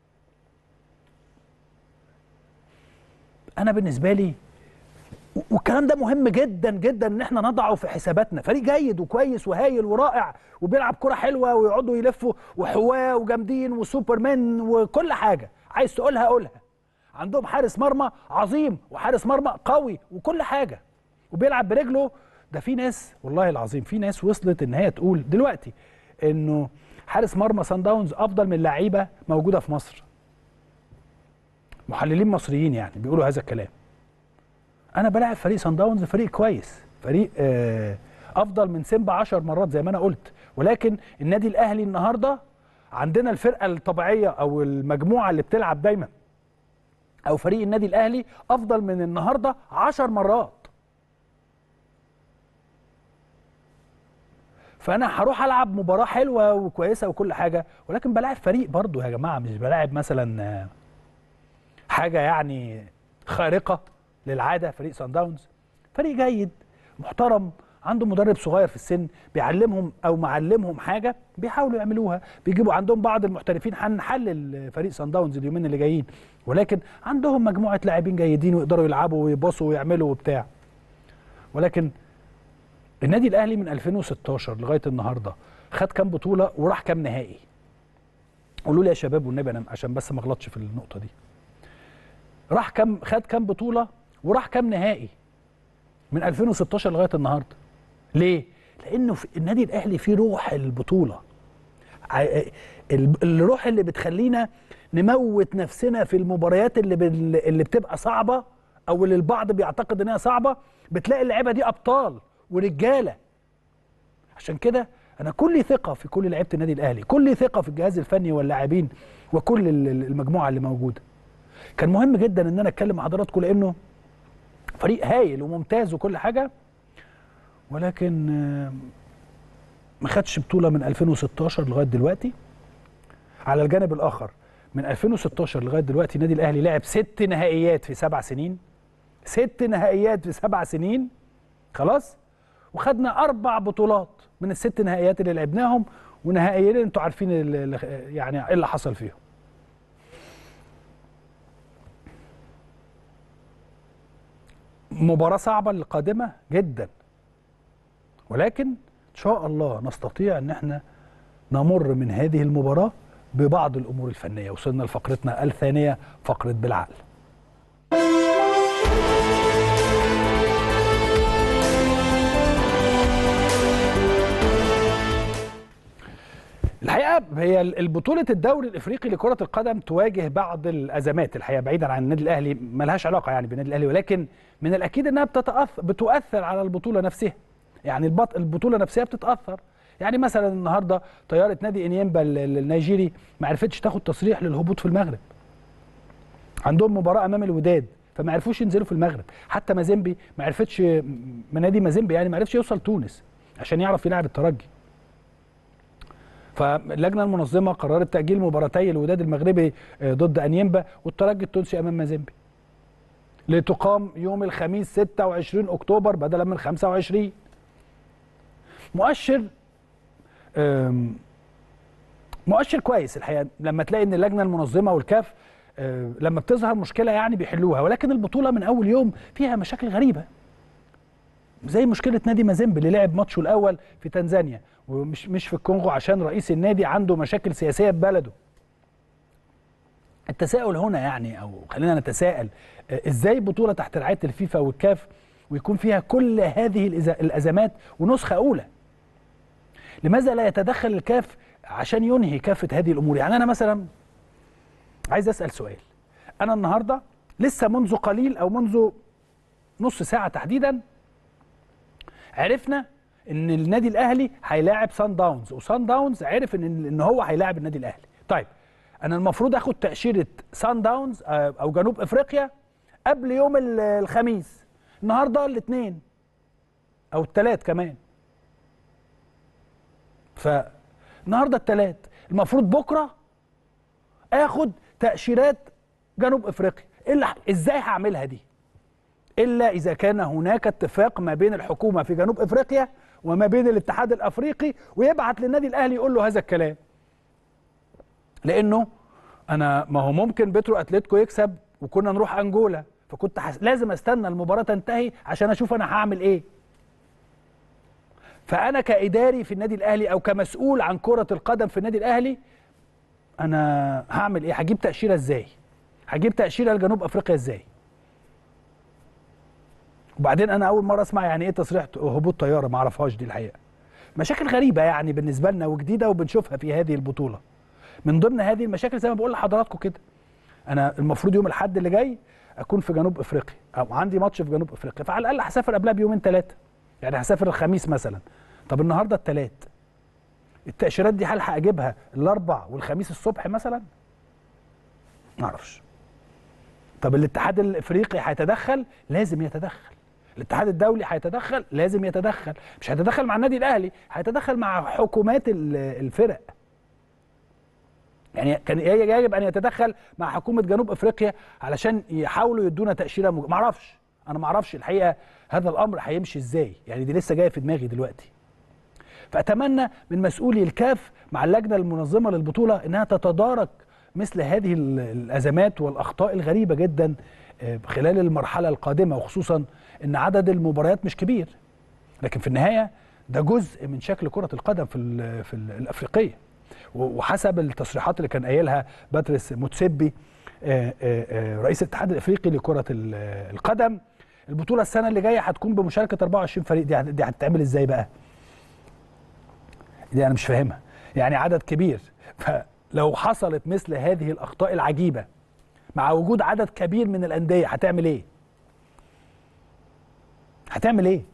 انا بالنسبه لي وكم الكلام ده مهم جدا جدا ان احنا نضعه في حساباتنا فريق جيد وكويس وهايل ورائع وبيلعب كرة حلوة ويقعدوا يلفوا وحواة وجامدين وسوبرمان وكل حاجة عايز تقولها قولها عندهم حارس مرمى عظيم وحارس مرمى قوي وكل حاجة وبيلعب برجله ده في ناس والله العظيم في ناس وصلت ان هي تقول دلوقتي انه حارس مرمى سان داونز افضل من لعيبه موجوده في مصر محللين مصريين يعني بيقولوا هذا الكلام انا بلاعب فريق سان داونز فريق كويس فريق آه افضل من سيمبا 10 مرات زي ما انا قلت ولكن النادي الاهلي النهارده عندنا الفرقه الطبيعيه او المجموعه اللي بتلعب دايما او فريق النادي الاهلي افضل من النهارده 10 مرات فانا هروح العب مباراه حلوه وكويسه وكل حاجه ولكن بلاعب فريق برضو يا جماعه مش بلاعب مثلا آه، حاجه يعني خارقه للعاده فريق سان داونز فريق جيد محترم عنده مدرب صغير في السن بيعلمهم او معلمهم حاجه بيحاولوا يعملوها بيجيبوا عندهم بعض المحترفين هنحلل فريق سان داونز اليومين اللي جايين ولكن عندهم مجموعه لاعبين جيدين ويقدروا يلعبوا ويبصوا ويعملوا وبتاع ولكن النادي الاهلي من 2016 لغايه النهارده خد كام بطوله وراح كام نهائي قولوا لي يا شباب والنبي انا عشان بس ما اغلطش في النقطه دي راح كام خد كام بطوله وراح كام نهائي من 2016 لغايه النهارده ليه لانه في النادي الاهلي فيه روح البطوله ع- ال- الروح اللي بتخلينا نموت نفسنا في المباريات اللي بال- اللي بتبقى صعبه او اللي البعض بيعتقد انها صعبه بتلاقي اللعيبه دي ابطال ورجاله عشان كده انا كل ثقه في كل لعيبه النادي الاهلي كل ثقه في الجهاز الفني واللاعبين وكل ال- ال- المجموعه اللي موجوده كان مهم جدا ان انا اتكلم مع حضراتكم لانه فريق هايل وممتاز وكل حاجه ولكن آه، ما خدش بطوله من 2016 لغايه دلوقتي على الجانب الاخر من 2016 لغايه دلوقتي النادي الاهلي لعب ست نهائيات في سبع سنين ست نهائيات في سبع سنين خلاص وخدنا اربع بطولات من الست نهائيات اللي لعبناهم ونهائيين انتوا عارفين ال- ال- يعني ايه اللي حصل فيهم مباراة صعبة القادمة جدا ولكن إن شاء الله نستطيع أن احنا نمر من هذه المباراة ببعض الأمور الفنية وصلنا لفقرتنا الثانية فقرة بالعقل الحقيقه هي البطوله الدوري الافريقي لكره القدم تواجه بعض الازمات الحقيقه بعيدا عن النادي الاهلي ملهاش علاقه يعني بالنادي الاهلي ولكن من الاكيد انها بتتاثر بتؤثر على البطوله نفسها يعني البط... البطوله نفسها بتتاثر يعني مثلا النهارده طياره نادي انيمبا ال- ال- النيجيري ما عرفتش تاخد تصريح للهبوط في المغرب عندهم مباراه امام الوداد فما عرفوش ينزلوا في المغرب حتى مازيمبي ما عرفتش م- نادي مازيمبي يعني ما عرفش يوصل تونس عشان يعرف يلعب الترجي فاللجنه المنظمه قررت تاجيل مباراتي الوداد المغربي آه، ضد انيمبا والترجي التونسي امام مازيمبي لتقام يوم الخميس 26 اكتوبر بدلا من 25 مؤشر آم، مؤشر كويس الحقيقه لما تلاقي ان اللجنه المنظمه والكاف آه، لما بتظهر مشكله يعني بيحلوها ولكن البطوله من اول يوم فيها مشاكل غريبه زي مشكله نادي مازيمبي اللي لعب ماتشه الاول في تنزانيا ومش مش في الكونغو عشان رئيس النادي عنده مشاكل سياسيه في بلده التساؤل هنا يعني او خلينا نتساءل آه، ازاي بطوله تحت رعايه الفيفا والكاف ويكون فيها كل هذه الإز- الازمات ونسخه اولى لماذا لا يتدخل الكاف عشان ينهي كافه هذه الامور يعني انا مثلا عايز اسال سؤال انا النهارده لسه منذ قليل او منذ نص ساعه تحديدا عرفنا ان النادي الاهلي هيلاعب سان داونز وسان داونز عرف ان ان هو هيلاعب النادي الاهلي طيب انا المفروض اخد تاشيره سان داونز آه، او جنوب افريقيا قبل يوم ال- الخميس النهارده الاثنين او الثلاث كمان فالنهارده الثلاث المفروض بكره اخد تاشيرات جنوب افريقيا إيه اللي ح- ازاي هعملها دي الا اذا كان هناك اتفاق ما بين الحكومه في جنوب افريقيا وما بين الاتحاد الافريقي ويبعت للنادي الاهلي يقول له هذا الكلام لانه انا ما هو ممكن بترو اتلتيكو يكسب وكنا نروح انجولا فكنت حس... لازم استنى المباراه تنتهي عشان اشوف انا هعمل ايه فانا كاداري في النادي الاهلي او كمسؤول عن كره القدم في النادي الاهلي انا هعمل ايه هجيب تاشيره ازاي هجيب تاشيره لجنوب افريقيا ازاي وبعدين انا اول مره اسمع يعني ايه تصريح هبوط طياره ما اعرفهاش دي الحقيقه مشاكل غريبه يعني بالنسبه لنا وجديده وبنشوفها في هذه البطوله من ضمن هذه المشاكل زي ما بقول لحضراتكم كده انا المفروض يوم الاحد اللي جاي اكون في جنوب افريقيا او عندي ماتش في جنوب افريقيا فعلى الاقل هسافر قبلها بيومين ثلاثه يعني هسافر الخميس مثلا طب النهارده الثلاث التاشيرات دي هلحق اجيبها الاربع والخميس الصبح مثلا ما اعرفش طب الاتحاد الافريقي هيتدخل لازم يتدخل الاتحاد الدولي هيتدخل لازم يتدخل مش هيتدخل مع النادي الاهلي هيتدخل مع حكومات الفرق يعني كان يجب ان يتدخل مع حكومه جنوب افريقيا علشان يحاولوا يدونا تاشيره مج... ما اعرفش انا ما اعرفش الحقيقه هذا الامر هيمشي ازاي يعني دي لسه جايه في دماغي دلوقتي فاتمنى من مسؤولي الكاف مع اللجنه المنظمه للبطوله انها تتدارك مثل هذه الازمات والاخطاء الغريبه جدا خلال المرحله القادمه وخصوصا ان عدد المباريات مش كبير لكن في النهايه ده جزء من شكل كره القدم في ال في ال الافريقيه وحسب التصريحات اللي كان قايلها باتريس موتسيبي رئيس الاتحاد الافريقي لكره القدم البطوله السنه اللي جايه هتكون بمشاركه 24 فريق دي دي هتتعمل ازاي بقى دي انا مش فاهمها يعني عدد كبير فلو حصلت مثل هذه الاخطاء العجيبه مع وجود عدد كبير من الانديه هتعمل ايه هتعمل ايه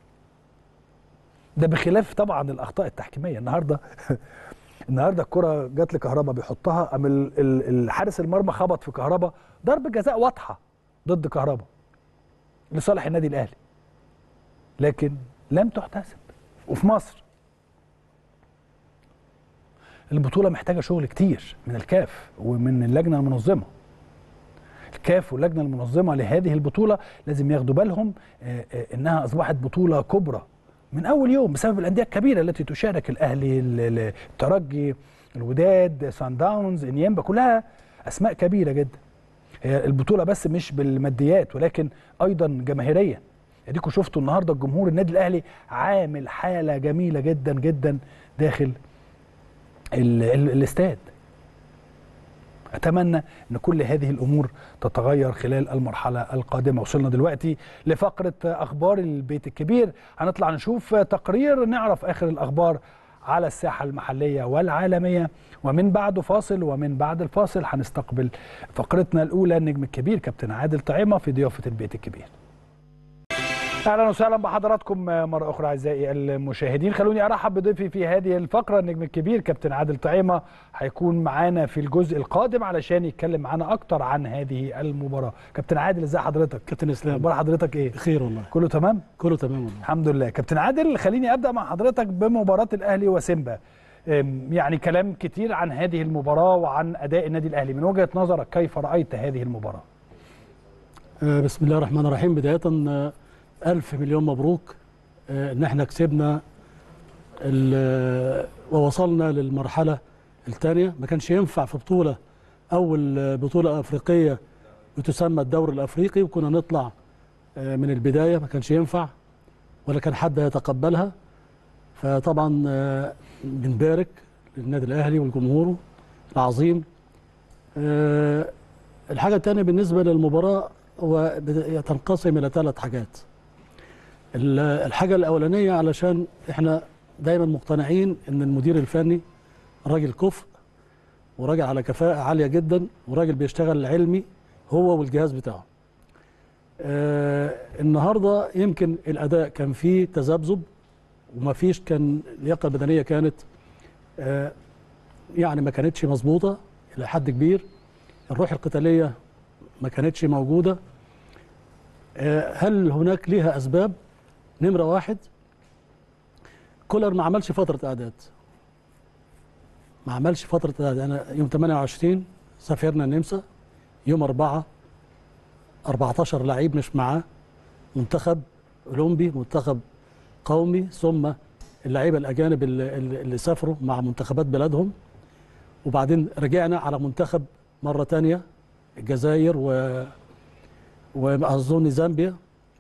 ده بخلاف طبعا الاخطاء التحكيميه النهارده النهارده الكره جات لكهربا بيحطها قام الحارس المرمى خبط في كهربا ضرب جزاء واضحه ضد كهربا لصالح النادي الاهلي لكن لم تحتسب وفي مصر البطوله محتاجه شغل كتير من الكاف ومن اللجنه المنظمه الكاف واللجنه المنظمه لهذه البطوله لازم ياخدوا بالهم انها اصبحت بطوله كبرى من اول يوم بسبب الانديه الكبيره التي تشارك الاهلي الترجي الوداد سان داونز انيمبا كلها اسماء كبيره جدا هي البطوله بس مش بالماديات ولكن ايضا جماهيريا اديكم شفتوا النهارده الجمهور النادي الاهلي عامل حاله جميله جدا جدا داخل ال ال الاستاد اتمنى ان كل هذه الامور تتغير خلال المرحله القادمه وصلنا دلوقتي لفقره اخبار البيت الكبير هنطلع نشوف تقرير نعرف اخر الاخبار على الساحه المحليه والعالميه ومن بعده فاصل ومن بعد الفاصل هنستقبل فقرتنا الاولى النجم الكبير كابتن عادل طعيمه في ضيافه البيت الكبير اهلا وسهلا بحضراتكم مره اخرى اعزائي المشاهدين خلوني ارحب بضيفي في هذه الفقره النجم الكبير كابتن عادل طعيمه هيكون معانا في الجزء القادم علشان يتكلم معانا اكتر عن هذه المباراه كابتن عادل ازي حضرتك كابتن اسلام اخبار حضرتك ايه بخير والله كله تمام كله تمام والله الحمد لله كابتن عادل خليني ابدا مع حضرتك بمباراه الاهلي وسيمبا يعني كلام كتير عن هذه المباراه وعن اداء النادي الاهلي من وجهه نظرك كيف رايت هذه المباراه بسم الله الرحمن الرحيم بدايه ألف مليون مبروك إن إحنا كسبنا ووصلنا للمرحلة الثانية ما كانش ينفع في بطولة أول بطولة أفريقية وتسمى الدوري الأفريقي وكنا نطلع من البداية ما كانش ينفع ولا كان حد يتقبلها فطبعا بنبارك للنادي الأهلي والجمهور العظيم الحاجة الثانية بالنسبة للمباراة هو تنقسم إلى ثلاث حاجات الحاجة الأولانية علشان احنا دايما مقتنعين ان المدير الفني راجل كفء وراجل على كفاءة عالية جدا وراجل بيشتغل علمي هو والجهاز بتاعه آه النهاردة يمكن الأداء كان فيه تذبذب وما فيش كان اللياقة البدنية كانت آه يعني ما كانتش مظبوطة إلى حد كبير الروح القتالية ما كانتش موجودة آه هل هناك ليها أسباب نمرة واحد كولر ما عملش فترة إعداد ما عملش فترة إعداد أنا يوم 28 سافرنا النمسا يوم 4 14 لعيب مش معاه منتخب أولمبي منتخب قومي ثم اللعيبة الأجانب اللي, اللي سافروا مع منتخبات بلادهم وبعدين رجعنا على منتخب مرة تانية الجزائر و واظن زامبيا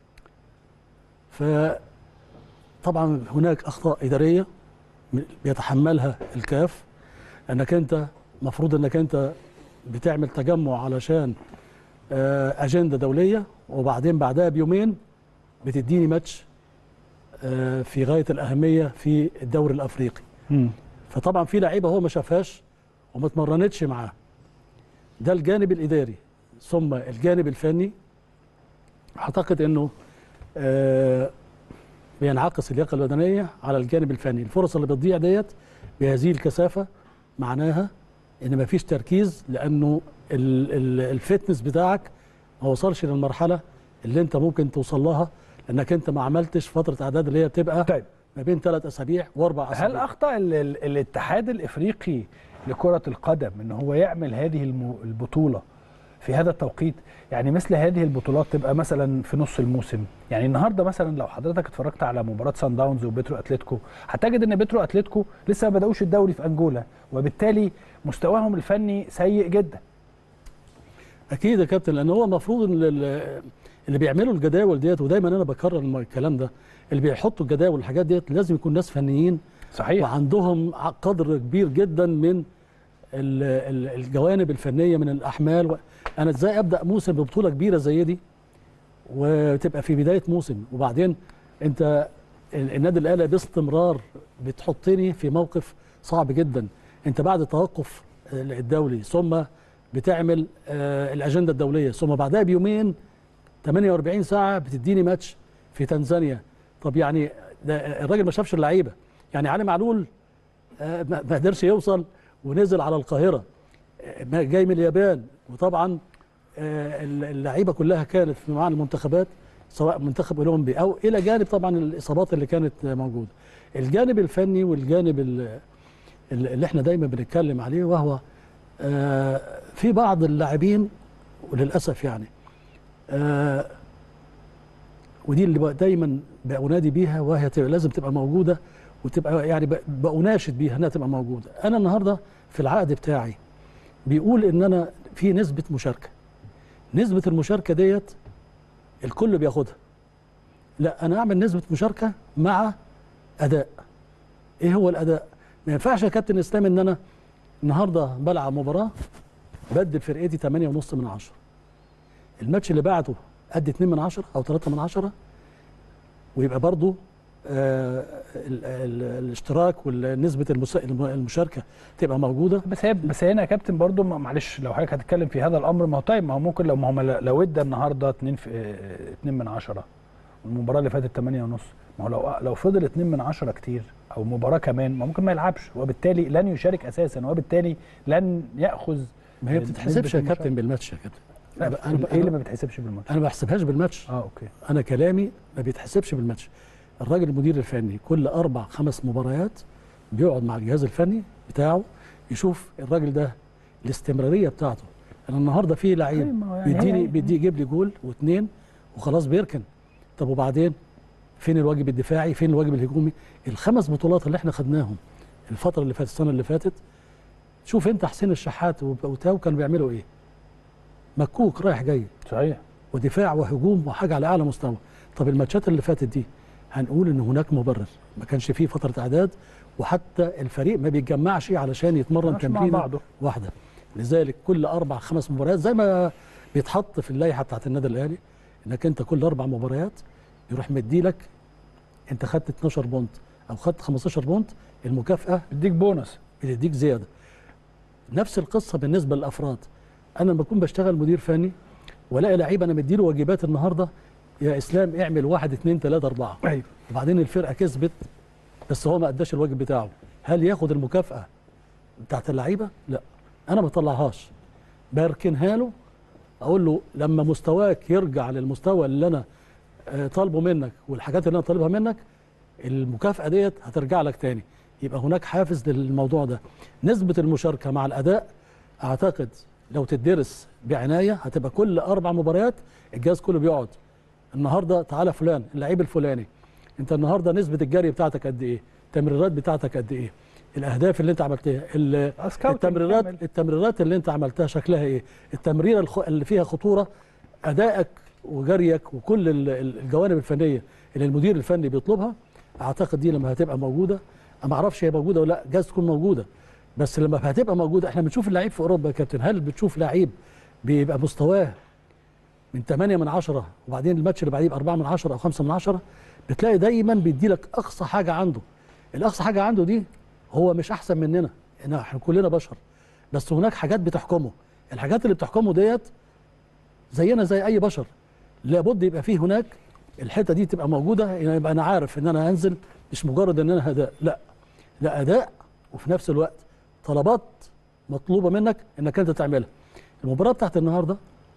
فطبعا هناك اخطاء اداريه بيتحملها الكاف انك انت مفروض انك انت بتعمل تجمع علشان آه، اجنده دوليه وبعدين بعدها بيومين بتديني ماتش آه، في غايه الاهميه في الدوري الافريقي مم. فطبعا في لعيبه هو ما شافهاش وما اتمرنتش معاه ده الجانب الاداري ثم الجانب الفني اعتقد انه آه بينعكس اللياقه البدنيه على الجانب الفني الفرص اللي بتضيع ديت بهذه الكثافه معناها ان مفيش تركيز لانه ال- ال- الفتنس بتاعك ما وصلش للمرحله اللي انت ممكن توصل لها لانك انت ما عملتش فتره اعداد اللي هي بتبقى طيب ما بين ثلاث اسابيع واربع هل اسابيع اخطا ال- ال- الاتحاد الافريقي لكره القدم ان هو يعمل هذه الم- البطوله في هذا التوقيت يعني مثل هذه البطولات تبقى مثلا في نص الموسم يعني النهارده مثلا لو حضرتك اتفرجت على مباراه سان داونز وبيترو اتلتيكو هتجد ان بيترو اتلتيكو لسه ما بداوش الدوري في انجولا وبالتالي مستواهم الفني سيء جدا اكيد يا كابتن لان هو المفروض ان ال- اللي بيعملوا الجداول ديت ودايما انا بكرر الم- الكلام ده اللي بيحطوا الجداول والحاجات ديت لازم يكون ناس فنيين صحيح وعندهم ع- قدر كبير جدا من ال- ال- الجوانب الفنيه من الاحمال و... انا ازاي ابدا موسم ببطوله كبيره زي دي وتبقى في بدايه موسم وبعدين انت ال- النادي الاهلي باستمرار بتحطني في موقف صعب جدا انت بعد توقف الدولي ثم بتعمل آه، الاجنده الدوليه ثم بعدها بيومين 48 ساعه بتديني ماتش في تنزانيا طب يعني ده الراجل ما شافش اللعيبه يعني علي معلول آه، ما ما قدرش يوصل ونزل على القاهره آه، ما- جاي من اليابان وطبعا آه، اللعيبه كلها كانت في مع المنتخبات سواء منتخب اولمبي او الى جانب طبعا الاصابات اللي كانت آه، موجوده الجانب الفني والجانب ال- ال- اللي احنا دايما بنتكلم عليه وهو آه، في بعض اللاعبين وللاسف يعني آه، ودي اللي بقى دايما بأنادي بيها وهي تبقى لازم تبقى موجوده وتبقى يعني ب- بأناشد بيها انها تبقى موجوده انا النهارده في العقد بتاعي بيقول ان انا في نسبه مشاركه نسبه المشاركه ديت الكل بياخدها لا انا اعمل نسبه مشاركه مع اداء ايه هو الاداء ما ينفعش يا كابتن اسلام ان انا النهارده بلعب مباراه بدي فرقتي 8 ونص من عشرة الماتش اللي بعده ادي 2 من عشرة او 3 من عشرة ويبقى برضو آه ال- ال- الاشتراك ونسبه المشاركه تبقى موجوده بس هي بس هنا يا كابتن برضو ما- معلش لو حضرتك هتتكلم في هذا الامر ما هو طيب ما هو ممكن لو ما هو لو ادى النهارده 2 في 2 من 10 والمباراه اللي فاتت 8 ونص ما هو لو لو فضل 2 من 10 كتير او مباراه كمان ما ممكن ما يلعبش وبالتالي لن يشارك اساسا وبالتالي لن ياخذ ما هي نسبة بتتحسبش يا المشاركة. كابتن بالماتش يا كابتن لا أنا- انا أنا- ايه اللي ما بتحسبش بالماتش انا ما بحسبهاش بالماتش اه اوكي انا كلامي ما بيتحسبش بالماتش الراجل المدير الفني كل اربع خمس مباريات بيقعد مع الجهاز الفني بتاعه يشوف الراجل ده الاستمراريه بتاعته انا النهارده في أيوة، لعيب ما هو يعني بيديني هي- بيدي يجيب لي جول واثنين وخلاص بيركن طب وبعدين فين الواجب الدفاعي فين الواجب الهجومي الخمس بطولات اللي احنا خدناهم الفتره اللي فاتت السنه اللي فاتت شوف انت حسين الشحات وب- وتاو كانوا بيعملوا ايه مكوك رايح جاي صحيح ودفاع وهجوم وحاجه على اعلى مستوى طب الماتشات اللي فاتت دي هنقول ان هناك مبرر ما كانش فيه فتره اعداد وحتى الفريق ما بيتجمعش علشان يتمرن ماشي مع تمرينه بعضه. واحده لذلك كل اربع خمس مباريات زي ما بيتحط في اللائحه بتاعت النادي الاهلي انك انت كل اربع مباريات يروح مديلك انت خدت 12 بونت او خدت 15 بونت المكافاه بيديك بونص بتديك زياده نفس القصه بالنسبه للافراد انا لما اكون بشتغل مدير فني والاقي لعيب انا مديله واجبات النهارده يا اسلام اعمل واحد اثنين ثلاثه اربعه ايوه وبعدين الفرقه كسبت بس هو ما اداش الواجب بتاعه هل ياخد المكافاه بتاعت اللعيبه لا انا ما بطلعهاش بركنها له اقول له لما مستواك يرجع للمستوى اللي انا آه، طالبه منك والحاجات اللي انا طالبها منك المكافاه ديت هترجع لك تاني يبقى هناك حافز للموضوع ده نسبه المشاركه مع الاداء اعتقد لو تدرس بعنايه هتبقى كل اربع مباريات الجهاز كله بيقعد النهارده تعالى فلان اللعيب الفلاني انت النهارده نسبه الجري بتاعتك قد ايه التمريرات بتاعتك قد ايه الاهداف اللي انت عملتها ال- سكاوتنج التمريرات كامل. التمريرات اللي انت عملتها شكلها ايه التمريره الخ- اللي فيها خطوره ادائك وجريك وكل ال- ال- الجوانب الفنيه اللي المدير الفني بيطلبها اعتقد دي لما هتبقى موجوده أنا ما اعرفش هي موجوده ولا لا جايز تكون موجوده بس لما هتبقى موجوده احنا بنشوف اللعيب في اوروبا يا كابتن هل بتشوف لعيب بيبقى مستواه من 8 من 10 وبعدين الماتش اللي بعديه يبقى 4 من 10 او 5 من 10 بتلاقي دايما بيدي لك اقصى حاجه عنده الاقصى حاجه عنده دي هو مش احسن مننا إحنا- احنا كلنا بشر بس هناك حاجات بتحكمه الحاجات اللي بتحكمه ديت زينا زي اي بشر لابد يبقى فيه هناك الحته دي تبقى موجوده يعني يبقى انا عارف ان انا هنزل مش مجرد ان انا اداء لا لا اداء وفي نفس الوقت طلبات مطلوبه منك انك انت تعملها المباراه بتاعت النهارده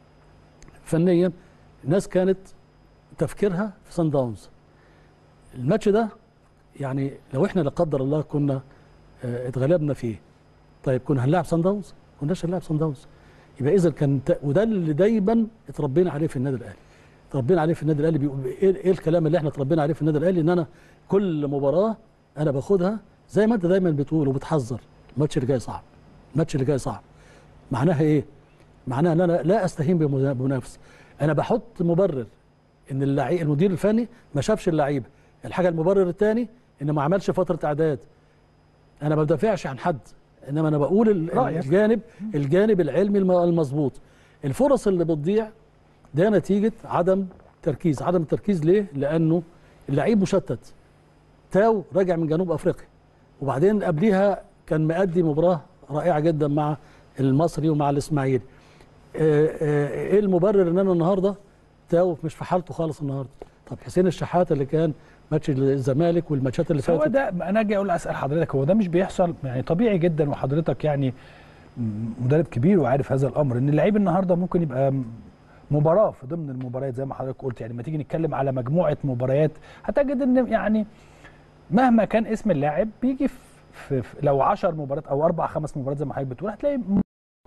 فنيا الناس كانت تفكيرها في سان داونز الماتش ده يعني لو احنا لا قدر الله كنا آه، اتغلبنا فيه طيب كنا هنلاعب سان داونز؟ كناش هنلاعب سان داونز يبقى اذا كان ت- وده اللي دايما اتربينا عليه في النادي الاهلي اتربينا عليه في النادي الاهلي بيقول ايه إيه الكلام اللي احنا اتربينا عليه في النادي الاهلي ان انا كل مباراه انا باخدها زي ما انت دايما بتقول وبتحذر الماتش اللي جاي صعب الماتش اللي جاي صعب معناها ايه؟ معناها ان انا لا استهين بمنا- بمنافس انا بحط مبرر ان اللعيب المدير الفني ما شافش اللعيبه الحاجه المبرر الثاني ان ما عملش فتره اعداد انا ما بدافعش عن حد انما انا بقول ال- رأيك. الجانب الجانب العلمي الم- المظبوط الفرص اللي بتضيع ده نتيجه عدم تركيز عدم التركيز ليه لانه اللعيب مشتت تاو راجع من جنوب افريقيا وبعدين قبليها كان مأدي مباراه رائعه جدا مع المصري ومع الاسماعيلي آه، آه، ايه المبرر ان انا النهارده تاو مش في حالته خالص النهارده طب حسين الشحات اللي كان ماتش الزمالك والماتشات اللي بس هو فاتت ده انا اجي اقول اسال حضرتك هو ده مش بيحصل يعني طبيعي جدا وحضرتك يعني م- مدرب كبير وعارف هذا الامر ان اللعيب النهارده ممكن يبقى م- مباراه في ضمن المباريات زي ما حضرتك قلت يعني لما تيجي نتكلم على مجموعه مباريات هتجد ان يعني مهما كان اسم اللاعب بيجي في, في, في لو 10 مباريات او اربع خمس مباريات زي ما حضرتك بتقول هتلاقي م-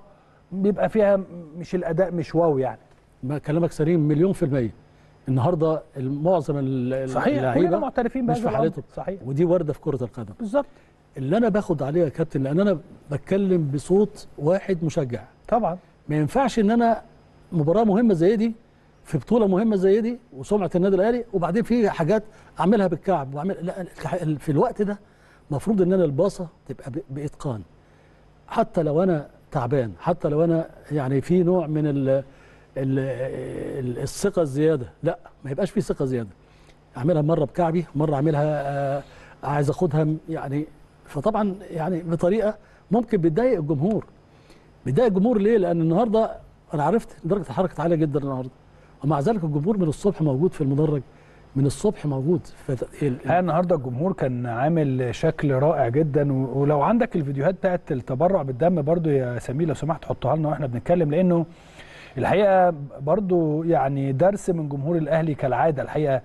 بيبقى فيها مش الاداء مش واو يعني ما كلامك سليم مليون في المية النهارده معظم ال- ال- صحيح كلنا اللعيبه معترفين مش بهذا في الأمر. حالتهم صحيح ودي وارده في كره القدم بالظبط اللي انا باخد عليها يا كابتن لان انا بتكلم بصوت واحد مشجع طبعا ما ينفعش ان انا مباراه مهمه زي دي في بطوله مهمه زي دي وسمعه النادي الاهلي وبعدين في حاجات اعملها بالكعب واعمل لا الك- في الوقت ده المفروض ان انا الباصه تبقى ب- باتقان حتى لو انا تعبان حتى لو انا يعني في نوع من ال ال ال الثقه الزياده لا ما يبقاش في ثقه زياده اعملها مره بكعبي مره اعملها آه، عايز اخدها م- يعني فطبعا يعني بطريقه ممكن بتضايق الجمهور بتضايق الجمهور ليه؟ لان النهارده انا عرفت درجه الحركه عاليه جدا النهارده ومع ذلك الجمهور من الصبح موجود في المدرج من الصبح موجود فت- ال- الحقيقه النهارده الجمهور كان عامل شكل رائع جدا و- ولو عندك الفيديوهات بتاعت التبرع بالدم برضو يا سمير لو سمحت حطها لنا واحنا بنتكلم لانه الحقيقه برضو يعني درس من جمهور الاهلي كالعاده الحقيقه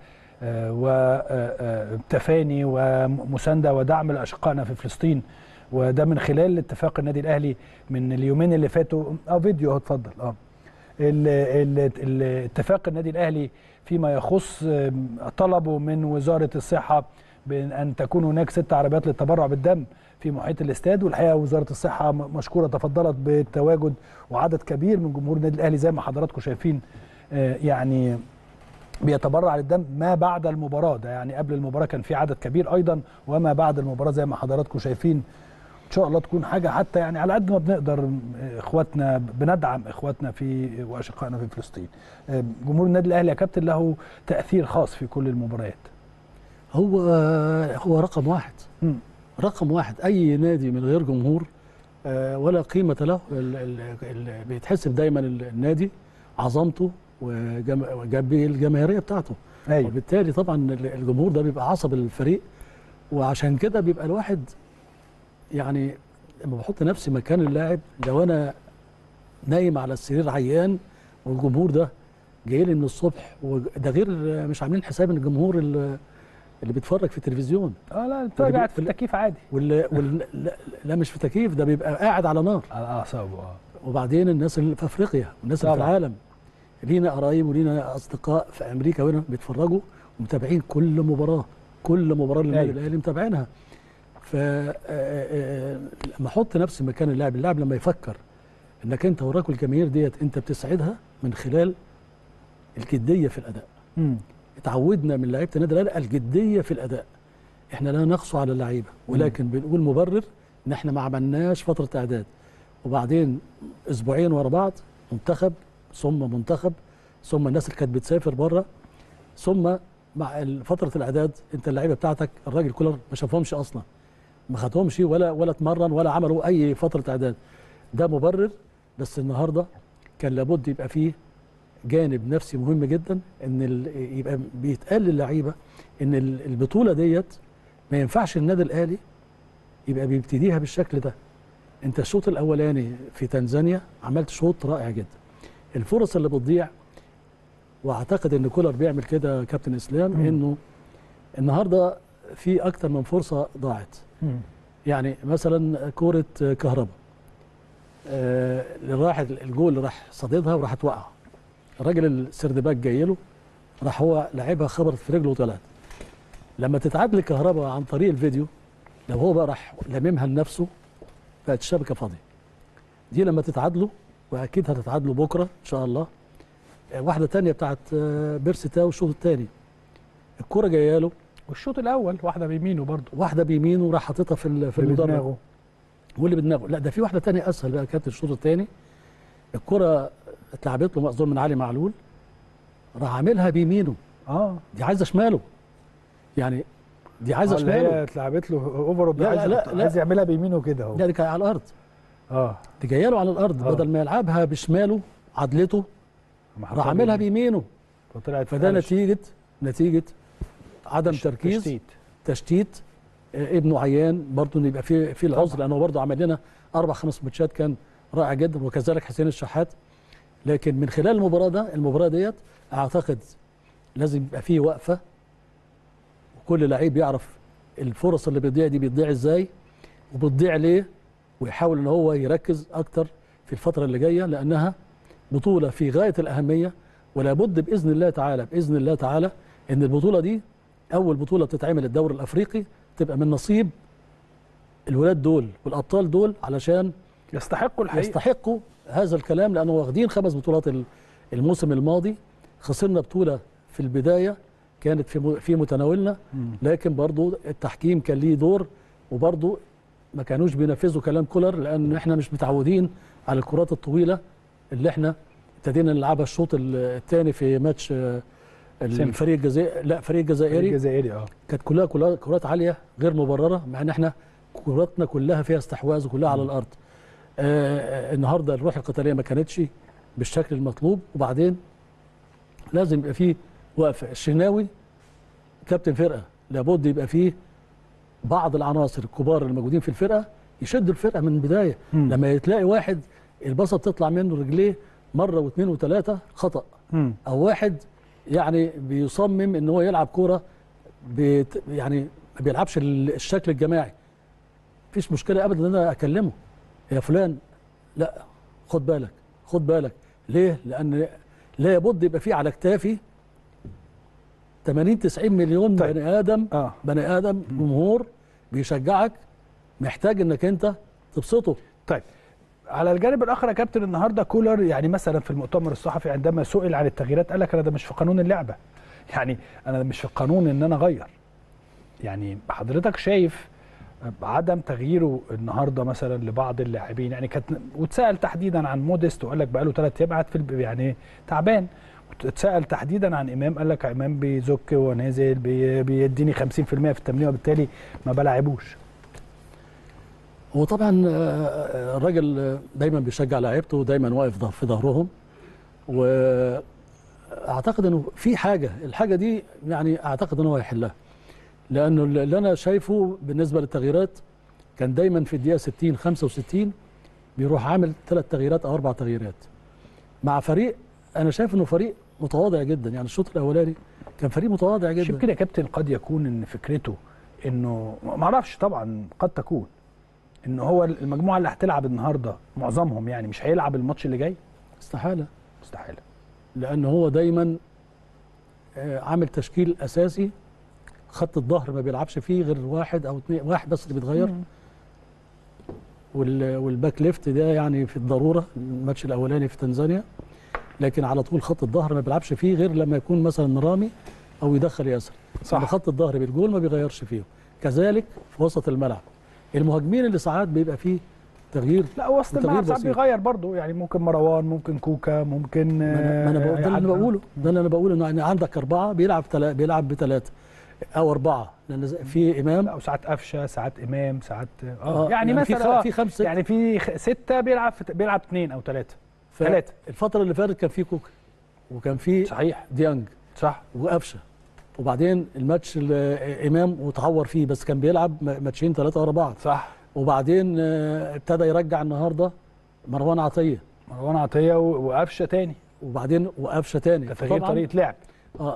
وتفاني ومسانده ودعم لاشقائنا في فلسطين وده من خلال اتفاق النادي الاهلي من اليومين اللي فاتوا اه فيديو اهو اتفضل اه ال- ال- ال- اتفاق النادي الاهلي فيما يخص آم، طلبه من وزاره الصحه بان أن تكون هناك ست عربيات للتبرع بالدم في محيط الاستاد والحقيقه وزاره الصحه م- مشكوره تفضلت بالتواجد وعدد كبير من جمهور النادي الاهلي زي ما حضراتكم شايفين آه، يعني بيتبرع للدم ما بعد المباراه ده يعني قبل المباراه كان في عدد كبير ايضا وما بعد المباراه زي ما حضراتكم شايفين ان شاء الله تكون حاجه حتى يعني على قد ما بنقدر آه، اخواتنا بندعم اخواتنا في واشقائنا في فلسطين آه، جمهور النادي الاهلي يا كابتن له تاثير خاص في كل المباريات هو هو رقم واحد مم. رقم واحد اي نادي من غير جمهور آه، ولا قيمه له ال- ال- ال- بيتحسب دايما ال- النادي عظمته والجماهيريه بتاعته ايوه وبالتالي طبعا ال- الجمهور ده بيبقى عصب الفريق وعشان كده بيبقى الواحد يعني لما بحط نفسي مكان اللاعب لو انا نايم على السرير عيان والجمهور ده جاي لي من الصبح وده غير مش عاملين حساب ان الجمهور اللي اللي بيتفرج في التلفزيون اه لا بتبقى قاعد في التكييف عادي واللي واللي لا, لا مش في تكييف ده بيبقى قاعد على نار على اعصابه اه وبعدين الناس اللي في افريقيا والناس اللي في طبعا. العالم لينا قرايب ولينا اصدقاء في امريكا وهنا بيتفرجوا ومتابعين كل مباراه كل مباراه للنادي أيوة. الاهلي متابعينها ف آه، آه، لما احط نفسي مكان اللاعب اللاعب لما يفكر انك انت وراك الجماهير ديت انت بتسعدها من خلال الجديه في الاداء مم. اتعودنا من لعيبه النادي الاهلي الجديه في الاداء احنا لا نقسو على اللعيبه ولكن بنقول مبرر ان احنا ما عملناش فتره اعداد وبعدين اسبوعين ورا بعض منتخب ثم منتخب ثم الناس اللي كانت بتسافر بره ثم مع فتره الاعداد انت اللعيبه بتاعتك الراجل كولر ما شافهمش اصلا ما خدهمش ولا ولا اتمرن ولا عملوا اي فتره اعداد ده مبرر بس النهارده كان لابد يبقى فيه جانب نفسي مهم جدا ان ال- يبقى بيتقال للعيبه ان ال- البطوله ديت ما ينفعش النادي الاهلي يبقى بيبتديها بالشكل ده انت الشوط الاولاني في تنزانيا عملت شوط رائع جدا الفرص اللي بتضيع واعتقد ان كولر بيعمل كده يا كابتن اسلام مم. انه النهارده في اكتر من فرصه ضاعت مم. يعني مثلا كوره كهرباء آه اللي راح الجول اللي راح صاددها وراحت واقعه الراجل السردباك جاي له راح هو لعبها خبطت في رجله وطلعت لما تتعادل الكهرباء عن طريق الفيديو لو هو بقى راح لممها لنفسه بقت الشبكه فاضيه دي لما تتعادلوا واكيد هتتعادلوا بكره ان شاء الله آه، واحده تانية بتاعت آه، بيرسي تاو الشوط الثاني الكره جايه له والشوط الاول واحده بيمينه برضه واحده بيمينه راح حاططها في ال- في اللي المدرج بدماغه. واللي بدماغه لا ده في واحده تانية اسهل بقى كانت الشوط الثاني الكره اتلعبت له مقصود من علي معلول راح عاملها بيمينه اه دي عايزه شماله يعني دي عايزه آه، اللي شماله هي اتلعبت له اوفر لا، عايز لا، يحط- لا. عايز يعملها بيمينه كده اهو لا دي كانت على الارض اه دي جايه له على الارض آه. بدل ما يلعبها بشماله عدلته ما حطها راح عاملها بيمينه. بيمينه فطلعت فده قلش. نتيجه نتيجه عدم تش- تركيز تشتيت تشتيت آه، ابنه عيان برضه إن يبقى في في العذر لانه برضه عمل لنا اربع خمس ماتشات كان رائع جدا وكذلك حسين الشحات لكن من خلال المباراه ده المباراه ديت اعتقد لازم يبقى فيه وقفه وكل لعيب يعرف الفرص اللي بتضيع دي بتضيع ازاي وبتضيع ليه ويحاول ان هو يركز اكتر في الفتره اللي جايه لانها بطوله في غايه الاهميه ولا بد باذن الله تعالى باذن الله تعالى ان البطوله دي اول بطوله بتتعمل الدوري الافريقي تبقى من نصيب الولاد دول والابطال دول علشان يستحقوا الحقيقه يستحقوا هذا الكلام لانه واخدين خمس بطولات ال- الموسم الماضي خسرنا بطوله في البدايه كانت في م- في متناولنا مم. لكن برضو التحكيم كان ليه دور وبرضو ما كانوش بينفذوا كلام كولر لان احنا مش متعودين على الكرات الطويله اللي احنا ابتدينا نلعبها الشوط الثاني في ماتش آه، سيمبا. الفريق الجزائري لا فريق الجزائري الجزائري اه كانت كلها كلها كرات عاليه غير مبرره مع ان احنا كراتنا كلها فيها استحواذ وكلها على الارض آه آه، النهارده الروح القتاليه ما كانتش بالشكل المطلوب وبعدين لازم يبقى فيه وقفه الشناوي كابتن فرقه لابد يبقى فيه بعض العناصر الكبار اللي موجودين في الفرقه يشدوا الفرقه من البدايه مم. لما تلاقي واحد البصه بتطلع منه رجليه مره واثنين وثلاثه خطا مم. او واحد يعني بيصمم ان هو يلعب كوره بت يعني ما بيلعبش ال- الشكل الجماعي مفيش مشكله ابدا ان انا اكلمه يا فلان لا خد بالك خد بالك ليه لان لا يبد يبقى في على كتافي 80 90 مليون طيب. بني ادم اه بني ادم جمهور بيشجعك محتاج انك انت تبسطه طيب على الجانب الاخر يا كابتن النهارده كولر يعني مثلا في المؤتمر الصحفي عندما سئل عن التغييرات قال لك انا ده مش في قانون اللعبه يعني انا مش في القانون ان انا اغير يعني حضرتك شايف عدم تغييره النهارده مثلا لبعض اللاعبين يعني كانت واتسال تحديدا عن موديست وقال لك بقى له ثلاث ايام قاعد في الب- يعني تعبان اتسال تحديدا عن امام قال لك امام بيزك ونازل بي بيديني 50% في التمرين وبالتالي ما بلاعبوش هو طبعا آه، الراجل آه، دايما بيشجع لعيبته ودايما واقف ظه- في ظهرهم واعتقد انه في حاجه الحاجه دي يعني اعتقد انه هو هيحلها لانه اللي انا شايفه بالنسبه للتغييرات كان دايما في الدقيقه 60 65 بيروح عامل ثلاث تغييرات او اربع تغييرات مع فريق انا شايف انه فريق متواضع جدا يعني الشوط الاولاني كان فريق متواضع مش جدا يمكن يا كابتن قد يكون ان فكرته انه ما اعرفش طبعا قد تكون ان هو المجموعه اللي هتلعب النهارده معظمهم يعني مش هيلعب الماتش اللي جاي استحاله مستحيل لان هو دايما آه، عامل تشكيل اساسي خط الظهر ما بيلعبش فيه غير واحد او اثنين واحد بس اللي بيتغير وال- والباك ليفت ده يعني في الضروره الماتش الاولاني في تنزانيا لكن على طول خط الظهر ما بيلعبش فيه غير لما يكون مثلا رامي او يدخل ياسر صح. صح خط الظهر بالجول ما بيغيرش فيه كذلك في وسط الملعب المهاجمين اللي ساعات بيبقى فيه تغيير لا وسط وتغيير الملعب ساعات بسيط. بيغير برضه يعني ممكن مروان ممكن كوكا ممكن ما انا, ما أنا بقول- ده اللي انا بقوله ده اللي انا بقوله انه يعني عندك اربعه بيلعب تلا بيلعب بثلاثه او اربعه لان زي- في امام او ساعات قفشه ساعات امام ساعات اه, آه، يعني, يعني في مثلا خ- آه في خمسة- يعني في خ- سته بيلعب في بيلعب اثنين او ثلاثه ف- ثلاثة. الفتره اللي فاتت كان في كوكا وكان في صحيح ديانج صح وقفشه وبعدين الماتش اللي امام وتعور فيه بس كان بيلعب م- ماتشين ثلاثه ورا بعض صح وبعدين آه، ابتدى يرجع النهارده مروان عطيه مروان عطيه و- وقفشه تاني وبعدين وقفشه تاني كتغيير فطبعاً- طريقه لعب اه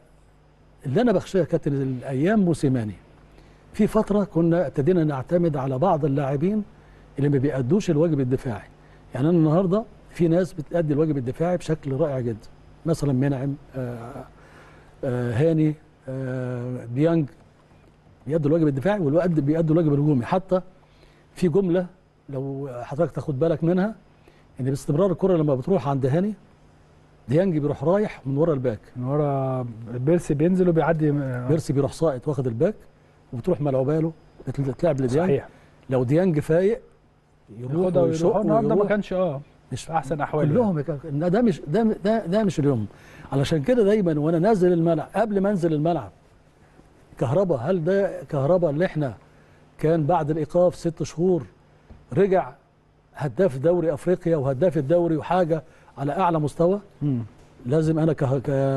فاللي انا بخشاه يا كابتن الايام موسيماني في فتره كنا ابتدينا نعتمد على بعض اللاعبين اللي ما بيأدوش الواجب الدفاعي يعني انا النهارده في ناس بتأدي الواجب الدفاعي بشكل رائع جدا مثلا منعم آه آه هاني آه بيانج بيأدوا الواجب الدفاعي والوقت بيأدوا الواجب الهجومي حتى في جمله لو حضرتك تاخد بالك منها ان باستمرار الكره لما بتروح عند هاني ديانج بيروح رايح من ورا الباك من ورا بيرسي بينزل وبيعدي آه، بيرسي بيروح ساقط واخد الباك وبتروح ملعوبه له بتلعب لديانج صحيح لو ديانج فايق يروح ياخدها ويشق ويروح النهارده ما ويروح. كانش اه مش في احسن احواله كلهم يا كابتن. ده ده مش ده ده, ده مش اليوم علشان كده دايما وانا نازل الملعب قبل ما انزل الملعب كهربا هل ده كهربا اللي احنا كان بعد الايقاف ست شهور رجع هداف دوري افريقيا وهداف الدوري وحاجه على اعلى مستوى مم. لازم انا كه-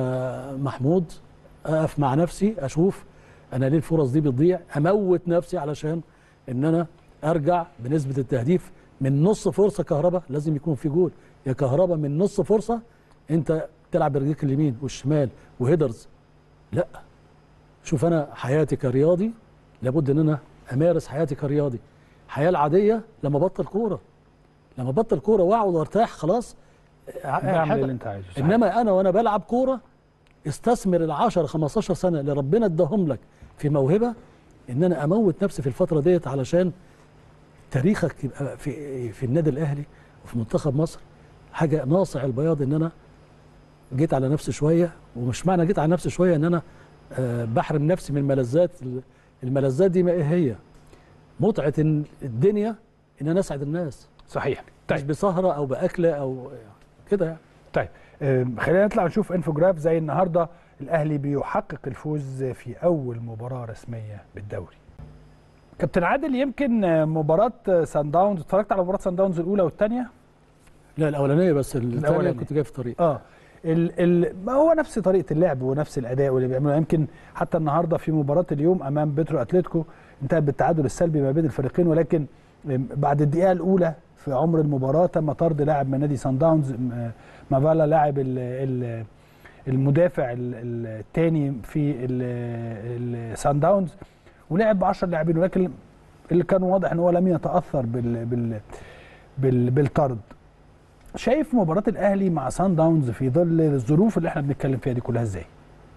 كمحمود اقف مع نفسي اشوف انا ليه الفرص دي بتضيع اموت نفسي علشان ان انا ارجع بنسبه التهديف من نص فرصه كهرباء لازم يكون في جول يا كهرباء من نص فرصه انت تلعب برجليك اليمين والشمال وهيدرز لا شوف انا حياتي كرياضي لابد ان انا امارس حياتي كرياضي الحياه العاديه لما بطل كوره لما بطل كوره واقعد وارتاح خلاص اعمل اللي انت عايزه صحيح. انما انا وانا بلعب كوره استثمر ال 10 15 سنه اللي ربنا اداهم لك في موهبه ان انا اموت نفسي في الفتره ديت علشان تاريخك يبقى في في النادي الاهلي وفي منتخب مصر حاجه ناصع البياض ان انا جيت على نفسي شويه ومش معنى جيت على نفسي شويه ان انا آه، بحرم نفسي من ملذات الملذات دي ما ايه هي متعه إن الدنيا ان انا اسعد الناس صحيح مش طيب بسهره او باكله او كده يعني طيب آم، خلينا نطلع نشوف انفوجراف زي النهارده الاهلي بيحقق الفوز في اول مباراه رسميه بالدوري كابتن عادل يمكن آه، مباراه آه، سان داونز اتفرجت على مباراه سان داونز الاولى والثانيه لا الاولانيه بس الثانيه الأولانية. كنت جاي في طريق اه ال ال ما هو نفس طريقه اللعب ونفس الاداء واللي بيعملوه يمكن حتى النهارده في مباراه اليوم امام بيترو اتلتيكو انتهت بالتعادل السلبي ما بين الفريقين ولكن آم، بعد الدقيقه الاولى في عمر المباراه تم طرد لاعب من نادي سان داونز م- مافالا لاعب ال- ال- المدافع الثاني في السان داونز ولعب ب 10 لاعبين ولكن اللي كان واضح ان هو لم يتاثر بال بال بال بالطرد شايف مباراة الأهلي مع سان داونز في ظل الظروف اللي احنا بنتكلم فيها دي كلها ازاي؟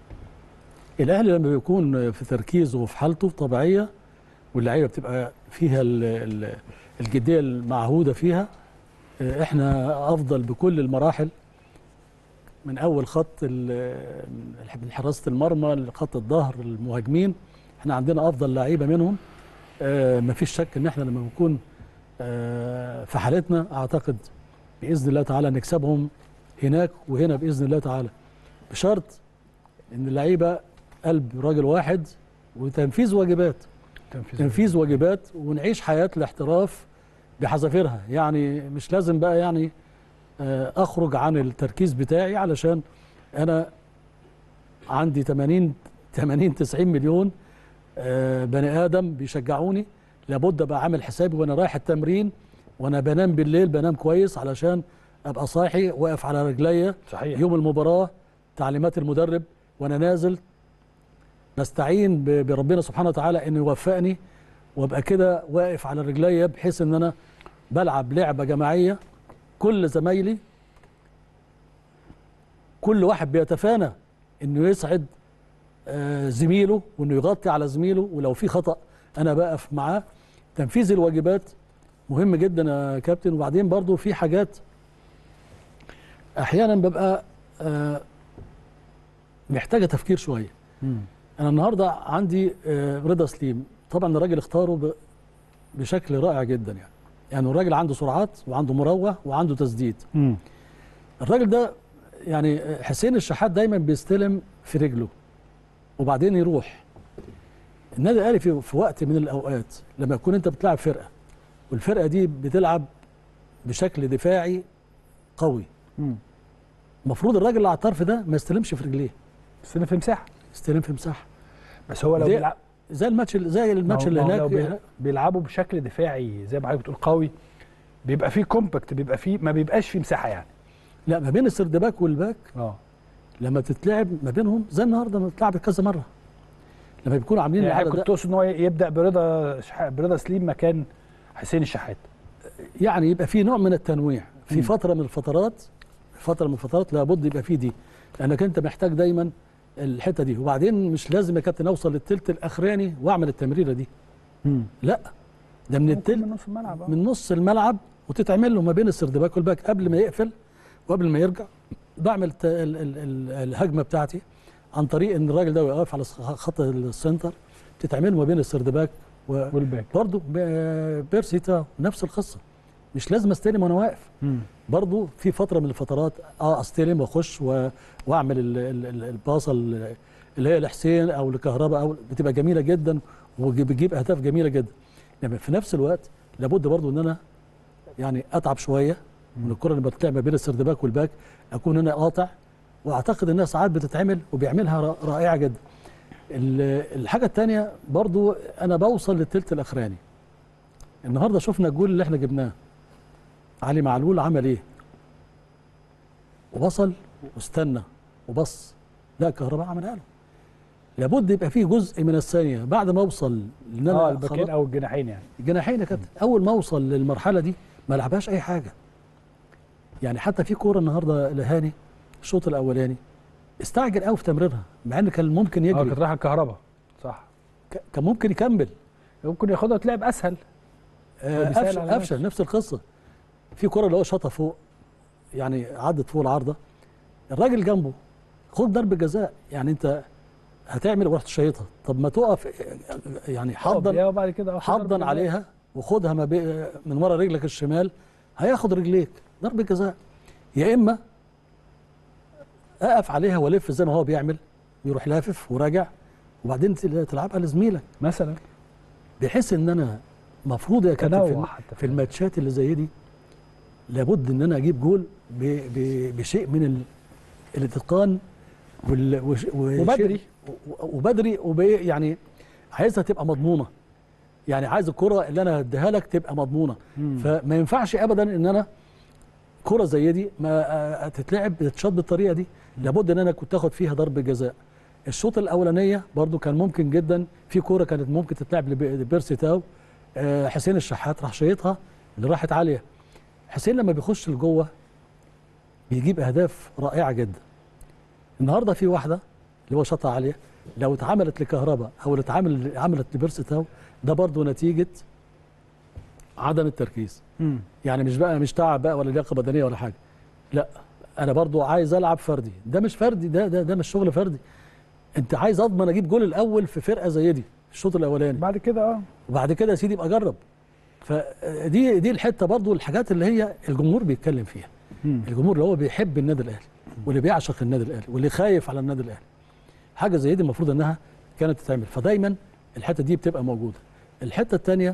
الاهلي لما بيكون في تركيزه وفي حالته طبيعيه واللعيبه بتبقى فيها ال- ال- الجديه المعهوده فيها آه، احنا افضل بكل المراحل من اول خط ال- من حراسه المرمى لخط الظهر المهاجمين احنا عندنا افضل لعيبه منهم آه، مفيش شك ان احنا لما بنكون آه، في حالتنا اعتقد باذن الله تعالى نكسبهم هناك وهنا باذن الله تعالى بشرط ان اللعيبه قلب راجل واحد وتنفيذ واجبات تنفيذ واجبات ونعيش حياه الاحتراف بحذافيرها يعني مش لازم بقى يعني آه، اخرج عن التركيز بتاعي علشان انا عندي 80 80 90 مليون آه، بني ادم بيشجعوني لابد ابقى عامل حسابي وانا رايح التمرين وانا بنام بالليل بنام كويس علشان ابقى صاحي واقف على رجليا صحيح يوم المباراة تعليمات المدرب وأنا نازل نستعين ب- بربنا سبحانه وتعالى إنه يوفقني وأبقى كده واقف على رجليا بحيث إن أنا بلعب لعبة جماعية كل زمايلي كل واحد بيتفانى إنه يسعد آه، زميله وإنه يغطي على زميله ولو في خطأ أنا بقف معاه تنفيذ الواجبات مهم جدا يا كابتن وبعدين برضو في حاجات احيانا ببقى آه، محتاجه تفكير شويه انا النهارده عندي آه، رضا سليم طبعا الراجل اختاره ب- بشكل رائع جدا يعني يعني الراجل عنده سرعات وعنده مروه وعنده تسديد مم. الراجل ده يعني حسين الشحات دايما بيستلم في رجله وبعدين يروح النادي الاهلي في, في وقت من الاوقات لما يكون انت بتلعب فرقه والفرقه دي بتلعب بشكل دفاعي قوي مم. المفروض الراجل اللي على الطرف ده ما يستلمش في رجليه بس انا في مساحه يستلم في مساحه بس هو لو دي- بيلعب زي الماتش زي الماتش ما اللي هو- ما هو هناك لو بي- بيلعبوا بشكل دفاعي زي ما حضرتك بتقول قوي بيبقى فيه كومباكت بيبقى فيه ما بيبقاش فيه مساحه يعني لا ما بين السردباك والباك اه لما تتلعب ما بينهم زي النهارده ما بتلعب كذا مره لما بيكونوا عاملين يعني العدد كنت ده تقصد ان هو يبدا برضا شح... برضا سليم مكان حسين الشحات يعني يبقى في نوع من التنويع في مم. فتره من الفترات فتره من الفترات لابد يبقى في دي لانك انت محتاج دايما الحته دي وبعدين مش لازم يا كابتن اوصل للثلث الاخراني واعمل التمريره دي لا ده من ممكن التلت من نص الملعب آه. من نص الملعب وتتعمل له ما بين السردباك والباك قبل ما يقفل وقبل ما يرجع بعمل ت- ال- ال- ال- الهجمه بتاعتي عن طريق ان الراجل ده واقف على خ- خط السنتر بتتعمل ما بين السردباك و- والباك برضه ب- بيرسي تاو نفس القصه مش لازم استلم وانا واقف مم. برضه في فتره من الفترات اه استلم واخش و- واعمل ال- ال- ال- الباصه ال- اللي هي لحسين او لكهرباء او بتبقى جميله جدا وبتجيب اهداف جميله جدا يعني في نفس الوقت لابد برضه ان انا يعني اتعب شويه من الكره اللي بتلعب ما بين السردباك والباك اكون انا قاطع واعتقد انها ساعات بتتعمل وبيعملها را- رائعه جدا ال- الحاجه الثانيه برضو انا بوصل للثلث الاخراني النهارده شفنا الجول اللي احنا جبناه علي معلول عمل ايه ووصل واستنى وبص لا كهرباء عملها له لابد يبقى فيه جزء من الثانيه بعد ما اوصل ان انا اه الباكين خلاص- او الجناحين يعني الجناحين يا كابتن اول ما اوصل للمرحله دي ما لعبهاش اي حاجه يعني حتى في كوره النهارده لهاني الشوط الاولاني استعجل قوي في تمريرها مع ان كان ممكن اه يجري كانت رايحه الكهرباء صح ك- كان ممكن يكمل ممكن ياخدها تلعب اسهل آه، بيسهل قفشه على قفشه نفسه. نفس القصه في كره اللي هو شاطها فوق يعني عدت فوق العارضه الراجل جنبه خد ضربه جزاء يعني انت هتعمل ورحت شايطها طب ما تقف آه، يعني حضن حضن وبعد كده آه، خد ضربة حضن جزاء. عليها وخدها ما بي من ورا رجلك الشمال هياخد رجليك ضربه جزاء يا اما اقف عليها والف زي ما هو بيعمل يروح لافف وراجع وبعدين تل- تلعبها لزميلك مثلا بحيث ان انا مفروض يا كابتن في, تنوع الم- حتى في الماتشات اللي زي دي لابد ان انا اجيب جول ب ب بشيء من ال- الاتقان وال وش- وشيء- وبدري. و- وبدري وب يعني عايزها تبقى مضمونه يعني عايز الكره اللي انا هديها لك تبقى مضمونه فما ينفعش ابدا ان انا كره زي دي ما آه، تتلعب تتشاط بالطريقه دي لابد ان انا كنت اخد فيها ضربه جزاء الشوط الاولانيه برضو كان ممكن جدا في كوره كانت ممكن تتلعب لب- لبيرسي تاو آه، حسين الشحات راح شايطها اللي راحت عاليه حسين لما بيخش لجوه بيجيب اهداف رائعه جدا النهارده في واحده اللي هو شاطها عاليه لو اتعملت لكهرباء او اللي اتعمل عملت لبيرسي تاو ده برضو نتيجه عدم التركيز مم. يعني مش بقى مش تعب بقى ولا لياقه بدنيه ولا حاجه لا انا برضو عايز العب فردي ده مش فردي ده ده ده مش شغل فردي انت عايز اضمن اجيب جول الاول في فرقه زي دي الشوط الاولاني بعد كده اه وبعد كده يا سيدي ابقى اجرب فدي دي الحته برضو الحاجات اللي هي الجمهور بيتكلم فيها مم. الجمهور اللي هو بيحب النادي الاهلي واللي بيعشق النادي الاهلي واللي خايف على النادي الاهلي حاجه زي دي المفروض انها كانت تتعمل فدايما الحته دي بتبقى موجوده الحته الثانيه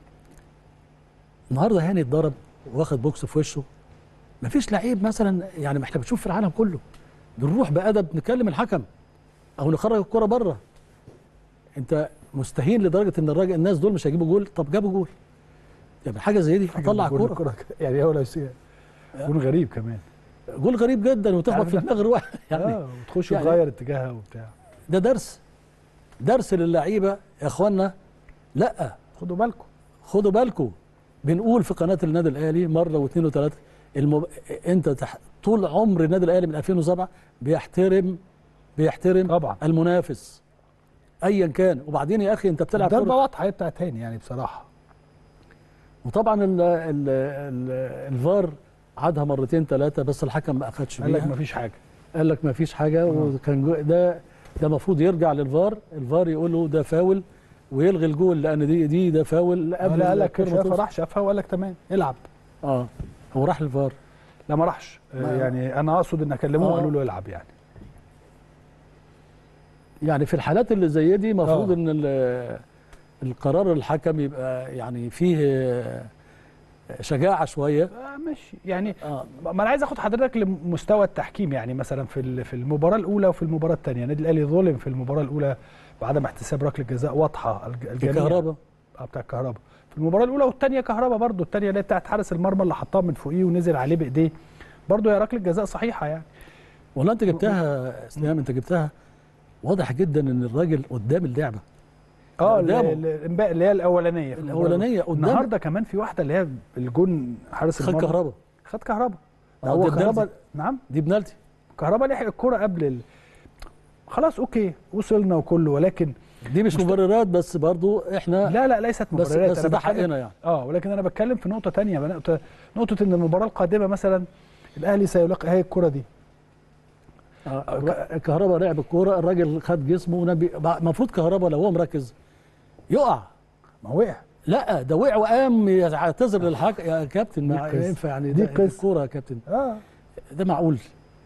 النهارده هاني اتضرب واخد بوكس في وشه مفيش لعيب مثلا يعني ما احنا بنشوف في العالم كله بنروح بادب نكلم الحكم او نخرج الكره بره انت مستهين لدرجه ان الراجل الناس دول مش هيجيبوا جول طب جابوا جول يعني حاجه زي دي اطلع جول كوره الكرة يعني هو لو سي- جول غريب كمان جول غريب جدا وتخبط عارف في دماغ الواحد يعني اه وتخش يعني- تغير اتجاهها وبتاع ده درس درس للعيبه يا اخوانا لا خدوا بالكم خدوا بالكم بنقول في قناه النادي الاهلي مره واثنين وثلاثه المب... انت تح... طول عمر النادي الاهلي من 2007 بيحترم بيحترم طبعا المنافس ايا كان وبعدين يا اخي انت بتلعب ضربه كرة واضحه هي بتاعت هاني يعني بصراحه وطبعا ال... ال... ال... الفار عادها مرتين ثلاثه بس الحكم ما اخدش قال لك بيها مفيش حاجه قال لك ما فيش حاجه وكان جو ده ده المفروض يرجع للفار الفار يقول له ده فاول ويلغي الجول لان دي دي ده فاول قبل قال لك الكرة ما شافها توصل. راح شافها وقال لك تمام العب اه هو راح للفار لا ما راحش آه، ما- يعني انا اقصد ان اكلموه آه. وقالوا له العب يعني يعني في الحالات اللي زي دي المفروض آه. ان ال- القرار الحكم يبقى يعني فيه شجاعه شويه آه ماشي يعني اه ما انا عايز اخد حضرتك لمستوى التحكيم يعني مثلا في ال- في المباراه الاولى وفي المباراه الثانيه النادي الاهلي ظلم في المباراه الاولى بعدم احتساب ركله جزاء واضحه الج- الجميع الكهرباء اه بتاع الكهرباء في المباراه الاولى والثانيه كهرباء برضو الثانيه اللي هي بتاعت حارس المرمى اللي حطها من فوقيه ونزل عليه بايديه برضو هي ركله جزاء صحيحه يعني ولا انت جبتها اسلام انت جبتها واضح جدا ان الراجل قدام اللعبه اه قدامه. ال- ال- الإنباء اللي هي الاولانيه في المباراة الأولانية الأولى. قدام. النهارده كمان في واحده اللي هي الجون حارس خد المرمى كهرباء خد كهرباء آه، هو دي كهرباء بنالتي. نعم دي بنالتي كهرباء لحق الكرة قبل ال... خلاص اوكي وصلنا وكله ولكن دي مش مبررات بس برضو احنا لا لا ليست بس مبررات بس أنا ده بتكلم- حقنا يعني اه ولكن انا بتكلم في نقطه تانية نقطه نقطه ان المباراه القادمه مثلا الاهلي سيلاقي هي الكره دي آه، كهرباء لعب الكوره الراجل خد جسمه ونبي المفروض كهرباء لو هو مركز يقع ما هو وقع لا ده وقع وقام يعتذر للحكم يا كابتن ما دي قصة. ينفع يعني دي ده قصة. الكوره يا كابتن اه ده معقول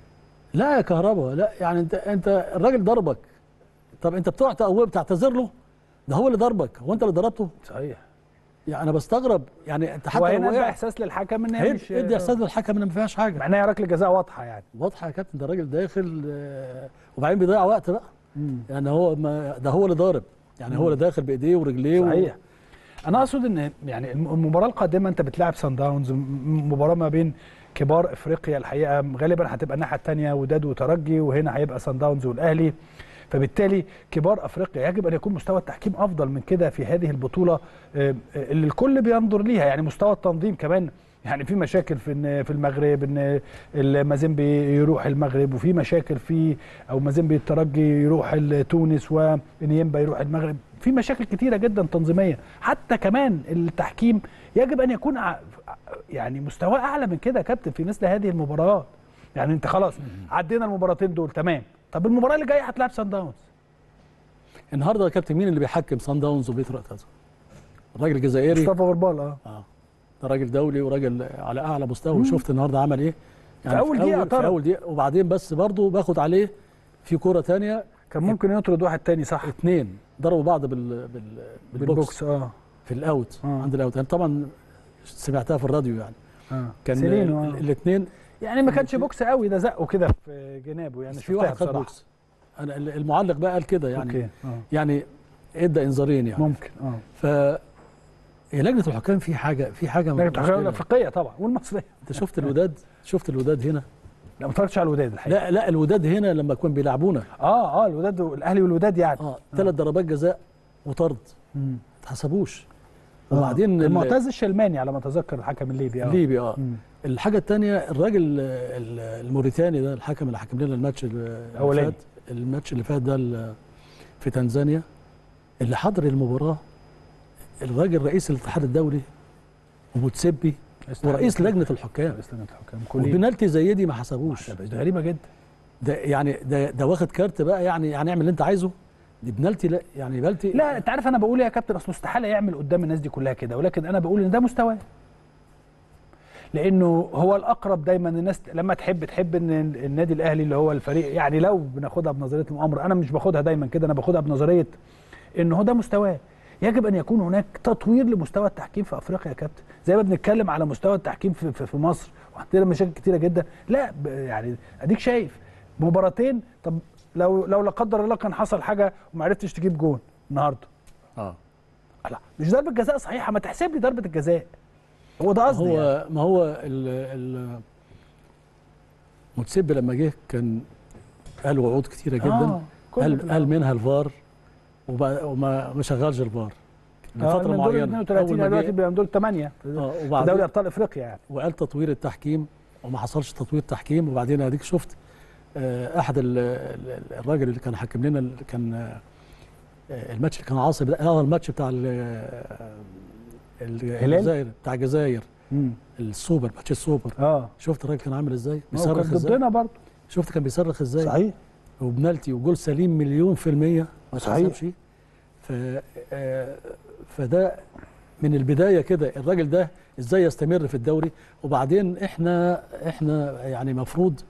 لا يا كهرباء لا يعني انت انت الراجل ضربك طب انت بتقع تقوم بتعتذر له ده هو اللي ضربك هو انت اللي ضربته صحيح يعني انا بستغرب يعني انت حتى حتى هو لو هنا ده وقع احساس للحكم ان هي هيد- مش ادي احساس للحكم ان ما فيهاش مع حاجه انها ركله جزاء واضحه يعني واضحه يا كابتن ده راجل داخل آه، وبعدين بيضيع وقت بقى يعني هو ما ده هو اللي ضارب يعني هو اللي داخل بايديه ورجليه و- صحيح انا اقصد ان يعني الم- المباراه القادمه انت بتلاعب سان داونز م- مباراه ما بين كبار افريقيا الحقيقه غالبا هتبقى الناحيه الثانيه وداد وترجي وهنا هيبقى سان داونز والاهلي فبالتالي كبار افريقيا يجب ان يكون مستوى التحكيم افضل من كده في هذه البطوله آه، اللي الكل بينظر ليها يعني مستوى التنظيم كمان يعني في مشاكل في إن- في المغرب ان المازيمبي يروح المغرب وفي مشاكل في او مازيمبي الترجي يروح تونس ونيمبا يروح المغرب في مشاكل كتيره جدا تنظيميه حتى كمان التحكيم يجب ان يكون ع- يعني مستواه اعلى من كده يا كابتن في مثل هذه المباريات يعني انت خلاص عدينا المباراتين دول تمام طب المباراه اللي جايه هتلعب سان داونز النهارده يا كابتن مين اللي بيحكم سان داونز وبيترو اتلتيكو الراجل الجزائري مصطفى غربال اه اه ده راجل دولي وراجل على اعلى مستوى وشفت النهارده عمل ايه في أول دقيقة في طرد. اول دقيقه وبعدين بس برضه باخد عليه في كوره تانية كان ممكن يطرد واحد تاني صح اتنين ضربوا بعض بال بال بالبوكس بالبوكس اه في الاوت آه. عند الاوت انا طبعا سمعتها في الراديو يعني اه كان سيرينو آه. الاثنين يعني ما كانش بوكس قوي ده زقه كده في جنابه يعني في واحد خد شفتها بوكس انا المعلق بقى قال كده يعني يعني اوكي اه يعني ادى انذارين يعني ممكن اه ف هي لجنه الحكام في حاجه في حاجه لكن الحكام مشكلة. الافريقيه طبعا والمصريه انت شفت الوداد شفت الوداد هنا لا ما اتفرجتش على الوداد الحقيقه لا لا الوداد هنا لما يكون بيلعبونا اه اه الوداد الاهلي والوداد يعني اه ثلاث ضربات جزاء وطرد مم. ما اتحسبوش آه. وبعدين كان ال- معتز الشلماني على ما اتذكر الحكم الليبي اه الليبي اه مم. الحاجه الثانيه الراجل ال- الموريتاني ده الحكم اللي حكم لنا الماتش اللي أولاني. فات الماتش اللي فات ده ال- في تنزانيا اللي حضر المباراه الراجل رئيس الاتحاد الدولي وموتسيبي ورئيس لجنه الحكام رئيس لجنه الحكام كلية والبنالتي زي دي ما حسبوش ده غريبه جدا ده يعني ده ده واخد كارت بقى يعني يعني اعمل اللي انت عايزه دي بنالتي لا يعني بنالتي لا انت عارف انا بقول إيه يا كابتن اصل استحاله يعمل قدام الناس دي كلها كده ولكن انا بقول ان ده مستواه لانه هو الاقرب دايما الناس لما تحب تحب ان النادي الاهلي اللي هو الفريق يعني لو بناخدها بنظريه المؤامره انا مش باخدها دايما كده انا باخدها بنظريه ان هو ده مستواه يجب ان يكون هناك تطوير لمستوى التحكيم في افريقيا يا كابتن زي ما بنتكلم على مستوى التحكيم في, في, في مصر وعندنا مشاكل كتيره جدا لا ب- يعني اديك شايف مباراتين طب لو لو لا قدر الله كان حصل حاجه وما عرفتش تجيب جون النهارده اه لا مش ضربه جزاء صحيحه ما تحسب لي ضربه الجزاء هو ده قصدي هو يعني. ما هو ال ال متسبي لما جه كان قال وعود كتيره جدا آه، كل قال ده. قال منها الفار وبقى- وما ما شغلش الفار آه، لفتره من دول معينه 32 أول ما دلوقتي جه- بقى من دول 8 آه، في دوري وبعدين ابطال افريقيا يعني وقال تطوير التحكيم وما حصلش تطوير تحكيم وبعدين اديك شفت آه، احد ال- ال- الراجل اللي كان حاكم لنا اللي كان آه، الماتش اللي كان عاصب ده اه الماتش بتاع ال- ال- هلال؟ الجزائر بتاع الجزائر مم. السوبر ماتش السوبر اه شفت الراجل كان عامل ازاي هو بيصرخ كان ازاي ضدنا برضه شفت كان بيصرخ ازاي صحيح وبنالتي وجول سليم مليون في المية ما صحيح. تحسبش ف آه، فده من البداية كده الراجل ده ازاي يستمر في الدوري وبعدين احنا احنا يعني مفروض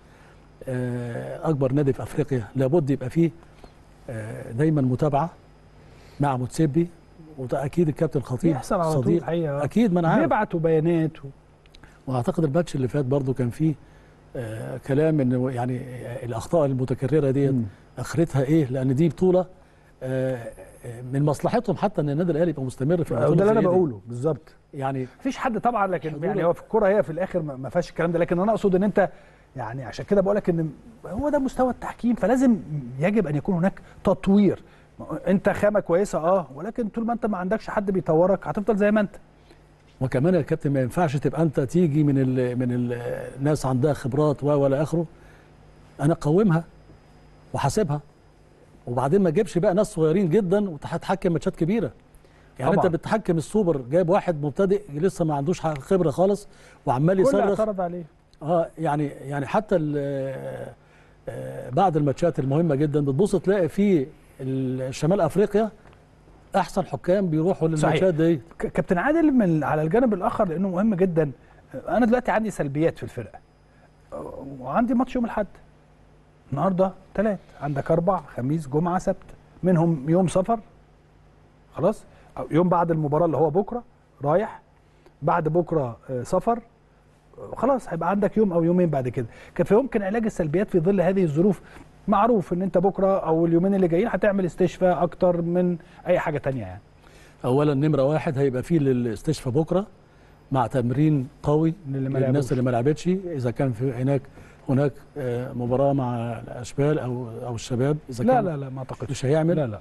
آه، اكبر نادي في افريقيا لابد يبقى فيه آه، دايما متابعة مع متسبي وده اكيد الكابتن خطيب بيحصل على طول صديق الحقيقه اكيد ما انا عارف بيبعتوا بيانات و... واعتقد الماتش اللي فات برضو كان فيه آه كلام ان يعني آه، الاخطاء المتكرره ديت مم. اخرتها ايه لان دي بطوله آه آه، من مصلحتهم حتى ان النادي الاهلي يبقى مستمر في البطوله وده اللي انا زي دي. بقوله بالظبط يعني مفيش حد طبعا لكن حضور- يعني هو في الكوره هي في الاخر ما ما فيهاش الكلام ده لكن انا اقصد ان انت يعني عشان كده بقول لك ان هو ده مستوى التحكيم فلازم يجب ان يكون هناك تطوير انت خامه كويسه اه ولكن طول ما انت ما عندكش حد بيطورك هتفضل زي ما انت وكمان يا كابتن ما ينفعش تبقى انت تيجي من ال من ال- الناس عندها خبرات و ولا اخره انا اقومها وحاسبها وبعدين ما تجيبش بقى ناس صغيرين جدا وتتحكم ماتشات كبيره يعني طبعاً. انت بتحكم السوبر جايب واحد مبتدئ لسه ما عندوش خبره خالص وعمال كل يصرخ اعترض عليه اه يعني يعني حتى ال- آه، بعد الماتشات المهمه جدا بتبص تلاقي في ال- شمال افريقيا احسن حكام بيروحوا للماتشات دي ك- كابتن عادل من على الجانب الاخر لانه مهم جدا انا دلوقتي عندي سلبيات في الفرقه وعندي ماتش يوم الاحد النهارده ثلاث عندك اربع خميس جمعه سبت منهم يوم سفر خلاص أو يوم بعد المباراه اللي هو بكره رايح بعد بكره آه، سفر آه، خلاص هيبقى عندك يوم او يومين بعد كده كيف يمكن علاج السلبيات في ظل هذه الظروف معروف ان انت بكره او اليومين اللي جايين هتعمل استشفاء اكتر من اي حاجه تانية يعني اولا نمره واحد هيبقى فيه للاستشفاء بكره مع تمرين قوي للي ما للناس لعبوش. اللي ما لعبتش اذا كان في هناك هناك آه، مباراه مع الاشبال او او الشباب اذا لا كان لا لا ما اعتقدش مش هيعمل لا لا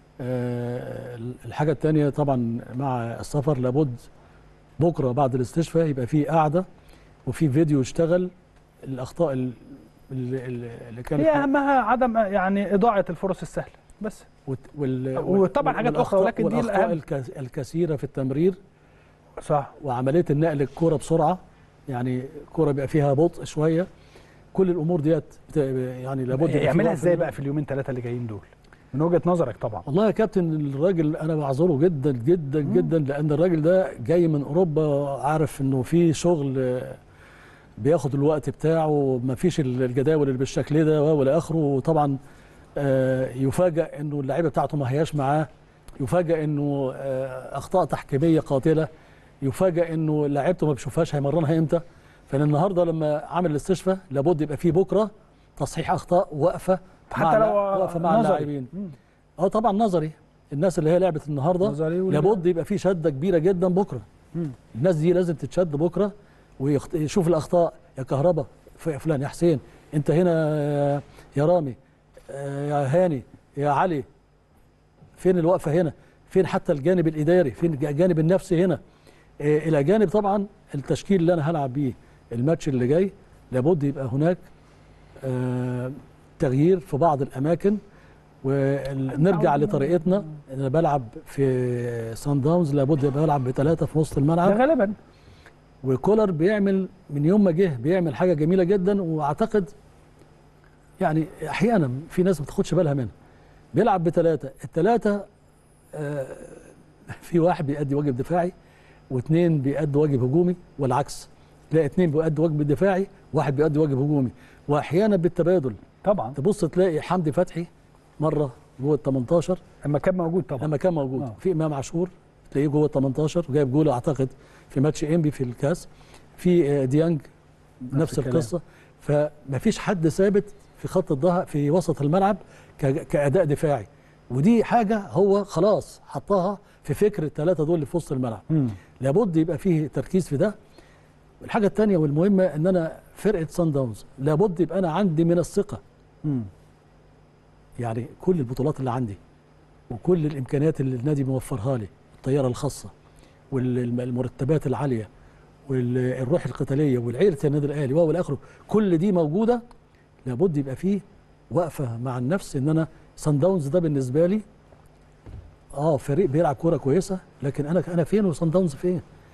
آه، الحاجة التانية طبعا مع السفر لابد بكرة بعد الاستشفاء يبقى في قعدة وفي فيديو يشتغل الأخطاء ال- اللي, اللي كانت هي اهمها عدم يعني اضاعه الفرص السهله بس وت- وال وطبعا حاجات أخرى، والأخطاء- ولكن دي والأخطاء الأهم. الكس- الكثيرة في التمرير صح وعملية النقل الكرة بسرعة يعني الكرة بيبقى فيها بطء شوية كل الأمور ديت بت- يعني لابد يبقى في يعملها وقت ازاي منها. بقى في اليومين ثلاثه اللي جايين دول من وجهه نظرك طبعا والله يا كابتن الراجل انا بعذره جدا جدا جدا لان الراجل ده جاي من اوروبا عارف انه في شغل آه، بياخد الوقت بتاعه ما فيش الجداول اللي بالشكل ده ولا اخره وطبعا آه، يفاجئ انه اللعيبه بتاعته ما هياش معاه يفاجئ انه آه، اخطاء تحكيميه قاتله يفاجئ انه لعيبته ما بيشوفهاش هيمرنها امتى فانا النهارده لما عامل الاستشفاء لابد يبقى فيه بكره تصحيح اخطاء وقفه حتى لو وقفه مع نظري. اللاعبين اه طبعا نظري الناس اللي هي لعبت النهارده نظري وال- لابد يبقى في شده كبيره جدا بكره مم. الناس دي لازم تتشد بكره ويشوف الاخطاء يا كهربا ف- يا فلان يا حسين انت هنا يا- يا رامي آه، يا هاني يا علي فين الوقفه هنا فين حتى الجانب الاداري فين الجانب النفسي هنا آه، الى جانب طبعا التشكيل اللي انا هلعب بيه الماتش اللي جاي لابد يبقى هناك آه، تغيير في بعض الاماكن ونرجع لطريقتنا انا بلعب في سان داونز لابد يبقى بلعب بثلاثه في وسط ده الملعب غالبا وكولر بيعمل من يوم ما جه بيعمل حاجه جميله جدا واعتقد يعني احيانا في ناس ما بتاخدش بالها منها بيلعب بثلاثه الثلاثه آه، في واحد بيأدي واجب دفاعي واثنين بيأدوا واجب هجومي والعكس تلاقي اثنين بيأدوا واجب دفاعي واحد بيأدي واجب هجومي واحيانا بالتبادل طبعا تبص تلاقي حمدي فتحي مره جوه ال 18 لما كان موجود طبعا لما كان موجود آه. في امام عاشور تلاقيه جوه ال 18 وجايب جول اعتقد في ماتش انبي في الكاس في آه، ديانج نفس الكلام. القصه فما فيش حد ثابت في خط الظهر في وسط الملعب ك- كاداء دفاعي ودي حاجه هو خلاص حطها في فكر الثلاثه دول اللي في وسط الملعب مم. لابد يبقى فيه تركيز في ده الحاجه الثانيه والمهمه ان انا فرقه سان داونز لابد يبقى انا عندي من الثقه مم. يعني كل البطولات اللي عندي وكل الامكانيات اللي النادي موفرها لي الطياره الخاصه والمرتبات العاليه والروح القتاليه والعيله النادي الاهلي والى اخره كل دي موجوده لابد يبقى فيه وقفه مع النفس ان انا سان داونز ده بالنسبه لي اه فريق بيلعب كوره كويسه لكن انا انا فين وسان داونز فين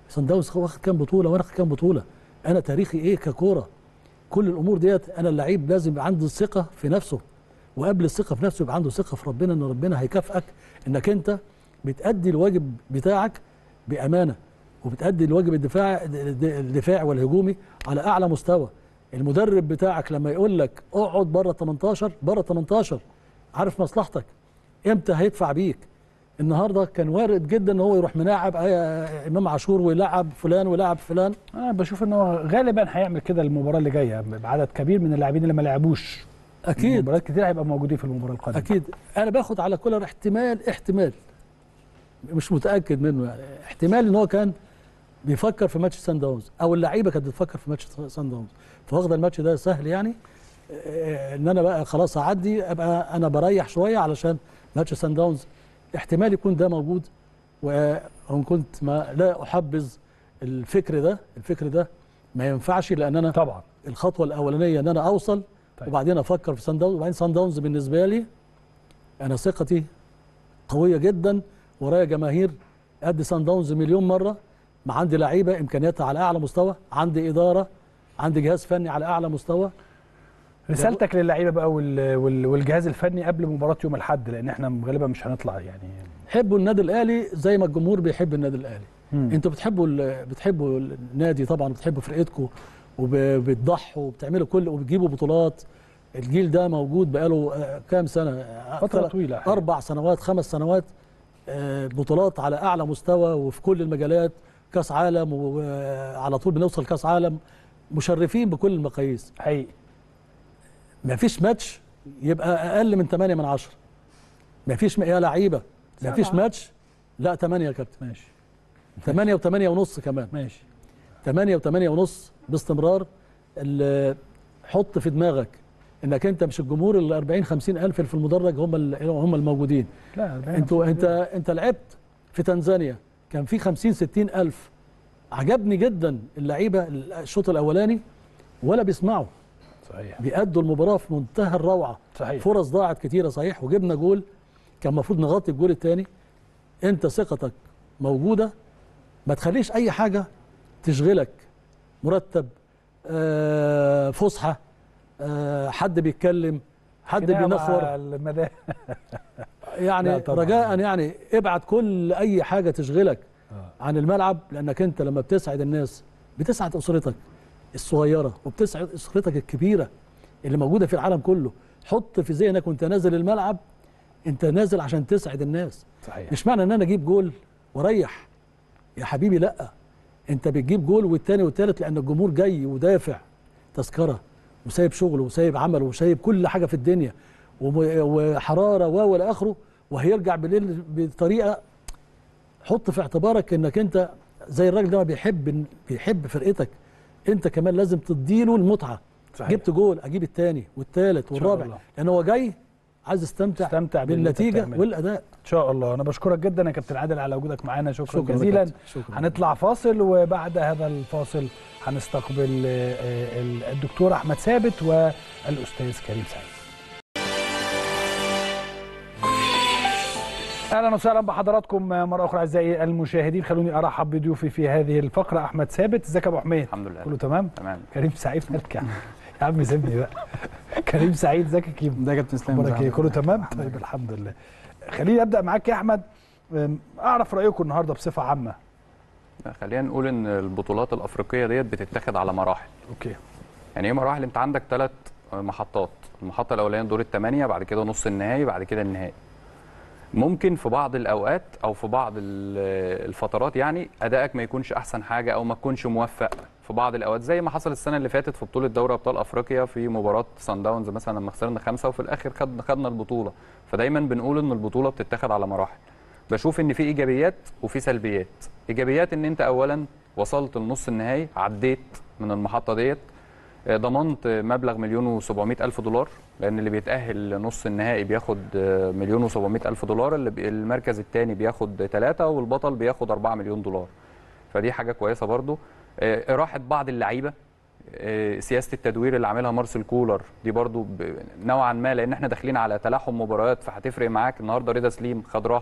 سان داونز واخد كام بطوله وانا واخد كام بطوله انا تاريخي ايه ككوره كل الامور ديت انا اللعيب لازم يبقى عنده الثقه في نفسه وقبل الثقه في نفسه يبقى عنده ثقه في ربنا ان ربنا هيكافئك انك انت بتأدي الواجب بتاعك بامانه وبتأدي الواجب الدفاع الدفاعي والهجومي على اعلى مستوى المدرب بتاعك لما يقول لك اقعد بره 18 بره 18 عارف مصلحتك امتى هيدفع بيك النهارده كان وارد جدا ان هو يروح ملاعب آه، امام عاشور ويلعب فلان ويلعب فلان انا بشوف ان هو غالبا هيعمل كده المباراه اللي جايه بعدد كبير من اللاعبين اللي ما لعبوش اكيد مباريات كتير هيبقى موجودين في المباراه القادمه اكيد انا باخد على كولر احتمال احتمال مش متاكد منه يعني احتمال ان هو كان بيفكر في ماتش سان داونز او اللعيبه كانت بتفكر في ماتش سان داونز فواخده الماتش ده سهل يعني آه، ان انا بقى خلاص اعدي ابقى انا بريح شويه علشان ماتش سان داونز احتمال يكون ده موجود وان كنت ما لا احبذ الفكر ده الفكر ده ما ينفعش لان انا طبعا الخطوه الاولانيه ان انا اوصل طيب. طيب. وبعدين افكر في سان داونز وبعدين سان داونز بالنسبه لي انا ثقتي قويه جدا ورايا جماهير قد سان داونز مليون مره ما عندي لعيبه امكانياتها على اعلى مستوى عندي اداره عندي جهاز فني على اعلى مستوى رسالتك للعيبه بقى وال- وال- والجهاز الفني قبل مباراه يوم الاحد لان احنا غالبا مش هنطلع يعني حبوا النادي الاهلي زي ما الجمهور بيحب النادي الاهلي مم. انتوا بتحبوا ال- بتحبوا النادي طبعا بتحبوا فرقتكم وبتضحوا وبتعملوا كل وبتجيبوا بطولات الجيل ده موجود بقاله آه، كام سنه آه، فتره ثلاث- طويله اربع سنوات خمس سنوات آه، بطولات على اعلى مستوى وفي كل المجالات كاس عالم وعلى طول بنوصل كاس عالم مشرفين بكل المقاييس حقيقي ما فيش ماتش يبقى اقل من 8 من 10 ما فيش يا لعيبه ما فيش سبعة. ماتش لا 8 يا كابتن ماشي 8 و8 ونص كمان ماشي 8 و8 ونص باستمرار ال- حط في دماغك انك انت مش الجمهور ال 40 50 الف اللي في المدرج هم ال- هم الموجودين لا أربعين انتوا خمسين انت انت لعبت في تنزانيا كان في 50 60 الف عجبني جدا اللعيبه الشوط الاولاني ولا بيسمعوا صحيح بيأدوا المباراه في منتهى الروعه صحيح فرص ضاعت كتيره صحيح وجبنا جول كان المفروض نغطي الجول الثاني انت ثقتك موجوده ما تخليش اي حاجه تشغلك مرتب آه، فسحه آه، حد بيتكلم حد خناقة مع بينخور المدا- يعني لا طبعاً. رجاء يعني ابعد كل اي حاجه تشغلك آه. عن الملعب لانك انت لما بتسعد الناس بتسعد اسرتك الصغيره وبتسعد اسرتك الكبيره اللي موجوده في العالم كله حط في ذهنك وانت نازل الملعب انت نازل عشان تسعد الناس صحيح مش معنى ان انا اجيب جول واريح يا حبيبي لا انت بتجيب جول والتاني والتالت لان الجمهور جاي ودافع تذكره وسايب شغله وسايب عمله وسايب كل حاجه في الدنيا وم- وحراره و الى اخره وهيرجع بالليل بطريقه حط في اعتبارك انك انت زي الراجل ده ما بيحب بيحب فرقتك انت كمان لازم تديله المتعه صحيح. جبت جول اجيب الثاني والثالث شاء والرابع الله. لان هو جاي عايز يستمتع استمتع باللي أنت بالنتيجه بتعمله. والاداء ان شاء الله انا بشكرك جدا يا كابتن عادل على وجودك معانا شكرا, شكرا يا جزيلا كابتن. شكرا. هنطلع فاصل وبعد هذا الفاصل هنستقبل آه، آه، الدكتور احمد ثابت والاستاذ كريم سعيد اهلا وسهلا بحضراتكم مره اخرى اعزائي المشاهدين خلوني ارحب بضيوفي في هذه الفقره احمد ثابت ازيك يا ابو حميد الحمد لله كله تمام تمام كريم سعيد نرجع يا عم سيبني بقى كريم سعيد ازيك يا كيمو ده يا كابتن اسلام اخبارك ايه ازيك؟ كله تمام طيب الحمد لله خليني ابدا معاك يا احمد أم، اعرف رايكم النهارده بصفه عامه خلينا نقول ان البطولات الافريقيه ديت بتتاخد على مراحل اوكي يعني ايه مراحل انت عندك ثلاث محطات المحطه الاولانيه دور الثمانيه بعد كده نص النهائي بعد كده النهائي ممكن في بعض الاوقات او في بعض ال- الفترات يعني ادائك ما يكونش احسن حاجه او ما تكونش موفق في بعض الاوقات زي ما حصل السنه اللي فاتت في بطوله دوري ابطال افريقيا في مباراه سان داونز مثلا لما خسرنا خمسه وفي الاخر خدنا خدنا البطوله فدايما بنقول ان البطوله بتتاخد على مراحل بشوف ان في ايجابيات وفي سلبيات ايجابيات ان انت اولا وصلت لنص النهائي عديت من المحطه ديت آه، ضمنت مبلغ مليون و700 الف دولار لان اللي بيتاهل لنص النهائي بياخد آه، مليون و700 الف دولار اللي بي- المركز الثاني بياخد ثلاثة والبطل بياخد 4 مليون دولار فدي حاجه كويسه برضو آه، راحه بعض اللعيبه آه، سياسه التدوير اللي عاملها مارسيل كولر دي برضو ب- نوعا ما لان احنا داخلين على تلاحم مباريات فهتفرق معاك النهارده رضا سليم خد راحه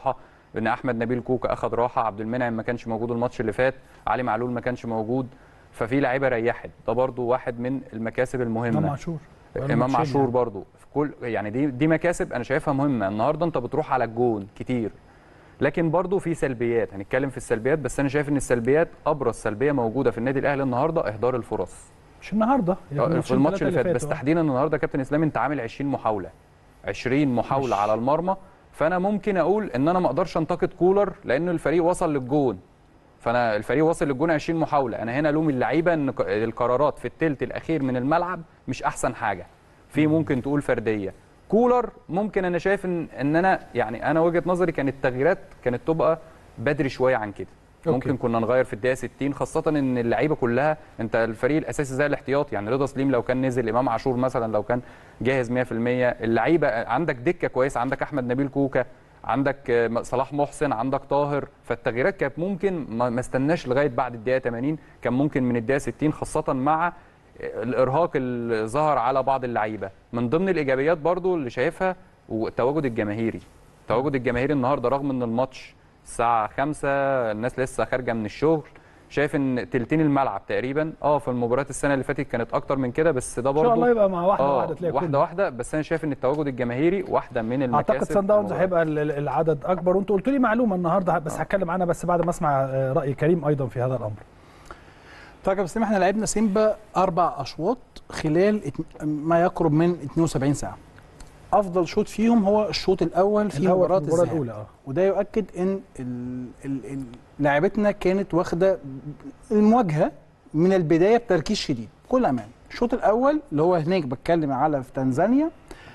ان احمد نبيل كوكا اخذ راحه عبد المنعم ما كانش موجود الماتش اللي فات علي معلول ما كانش موجود ففي لعيبه ريحت ده برضو واحد من المكاسب المهمه امام عاشور امام عاشور برضو في كل يعني دي دي مكاسب انا شايفها مهمه النهارده انت بتروح على الجون كتير لكن برضو في سلبيات هنتكلم في السلبيات بس انا شايف ان السلبيات ابرز سلبيه موجوده في النادي الاهلي النهارده اهدار الفرص مش النهارده يعني في الماتش اللي فات بس فاتوا. تحديدا النهارده يا كابتن اسلام انت عامل 20 محاوله 20 محاوله على المرمى فانا ممكن اقول ان انا ما اقدرش انتقد كولر لان الفريق وصل للجون فانا الفريق وصل للجون 20 محاوله انا هنا الوم اللعيبه ان ك- القرارات في الثلث الاخير من الملعب مش احسن حاجه في ممكن تقول فرديه كولر ممكن انا شايف ان ان انا يعني انا وجهه نظري كانت التغييرات كانت تبقى بدري شويه عن كده أوكي. ممكن كنا نغير في الدقيقه 60 خاصه ان اللعيبه كلها انت الفريق الاساسي زي الاحتياط يعني رضا سليم لو كان نزل امام عاشور مثلا لو كان جاهز 100% اللعيبه عندك دكه كويسه عندك احمد نبيل كوكا عندك آه، صلاح محسن عندك طاهر فالتغييرات كانت ممكن ما ما استناش لغايه بعد الدقيقه 80 كان ممكن من الدقيقه 60 خاصه مع الارهاق اللي ظهر على بعض اللعيبه من ضمن الايجابيات برضو اللي شايفها والتواجد الجماهيري التواجد الجماهيري النهارده رغم ان الماتش الساعه 5 الناس لسه خارجه من الشغل شايف ان تلتين الملعب تقريبا اه في المباريات السنه اللي فاتت كانت اكتر من كده بس ده ان برضو شاء الله يبقى مع واحده اه واحده تلاقي واحده كله. واحده بس انا شايف ان التواجد الجماهيري واحده من المكاسب اعتقد سان داونز هيبقى ال- ال- العدد اكبر وانت قلت لي معلومه النهارده بس هتكلم عنها بس بعد ما اسمع آه، راي كريم ايضا في هذا الامر طيب يا بسام احنا لعبنا سيمبا اربع اشواط خلال ات- ما يقرب من 72 ساعه افضل شوط فيهم هو الشوط الاول في الأول مباراه في المباراه الذهاب الاولى اه وده يؤكد ان ال- ال- ال- لاعبتنا كانت واخده المواجهه من البدايه بتركيز شديد بكل امان الشوط الاول اللي هو هناك بتكلم على في تنزانيا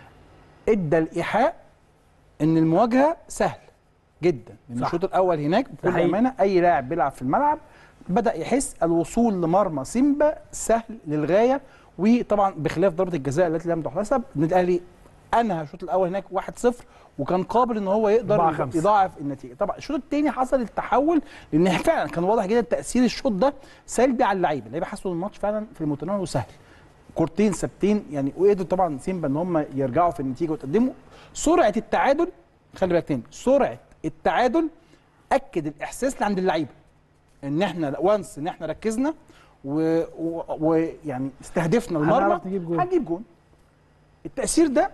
ادى الايحاء ان المواجهه سهل جدا لان صح. الشوط الاول هناك بكل حقيقي. امانه اي لاعب بيلعب في الملعب بدا يحس الوصول لمرمى سيمبا سهل للغايه وطبعا بخلاف ضربه الجزاء التي لم تحتسب النادي الاهلي انهى الشوط الاول هناك 1-0 وكان قابل ان هو يقدر 4-5. يضاعف النتيجه طبعا الشوط الثاني حصل التحول لان فعلا كان واضح جدا تاثير الشوط ده سلبي على اللعيبه اللعيبه حسوا إن الماتش فعلا في المتناول وسهل كورتين ثابتين يعني وقدروا طبعا سيمبا ان هم يرجعوا في النتيجه ويتقدموا سرعه التعادل خلي بالك تاني سرعه التعادل اكد الاحساس اللي عند اللعيبه ان احنا وانس ان احنا ركزنا ويعني و... و... يعني استهدفنا المرمى هنعرف نجيب جول. هنجيب جون التاثير ده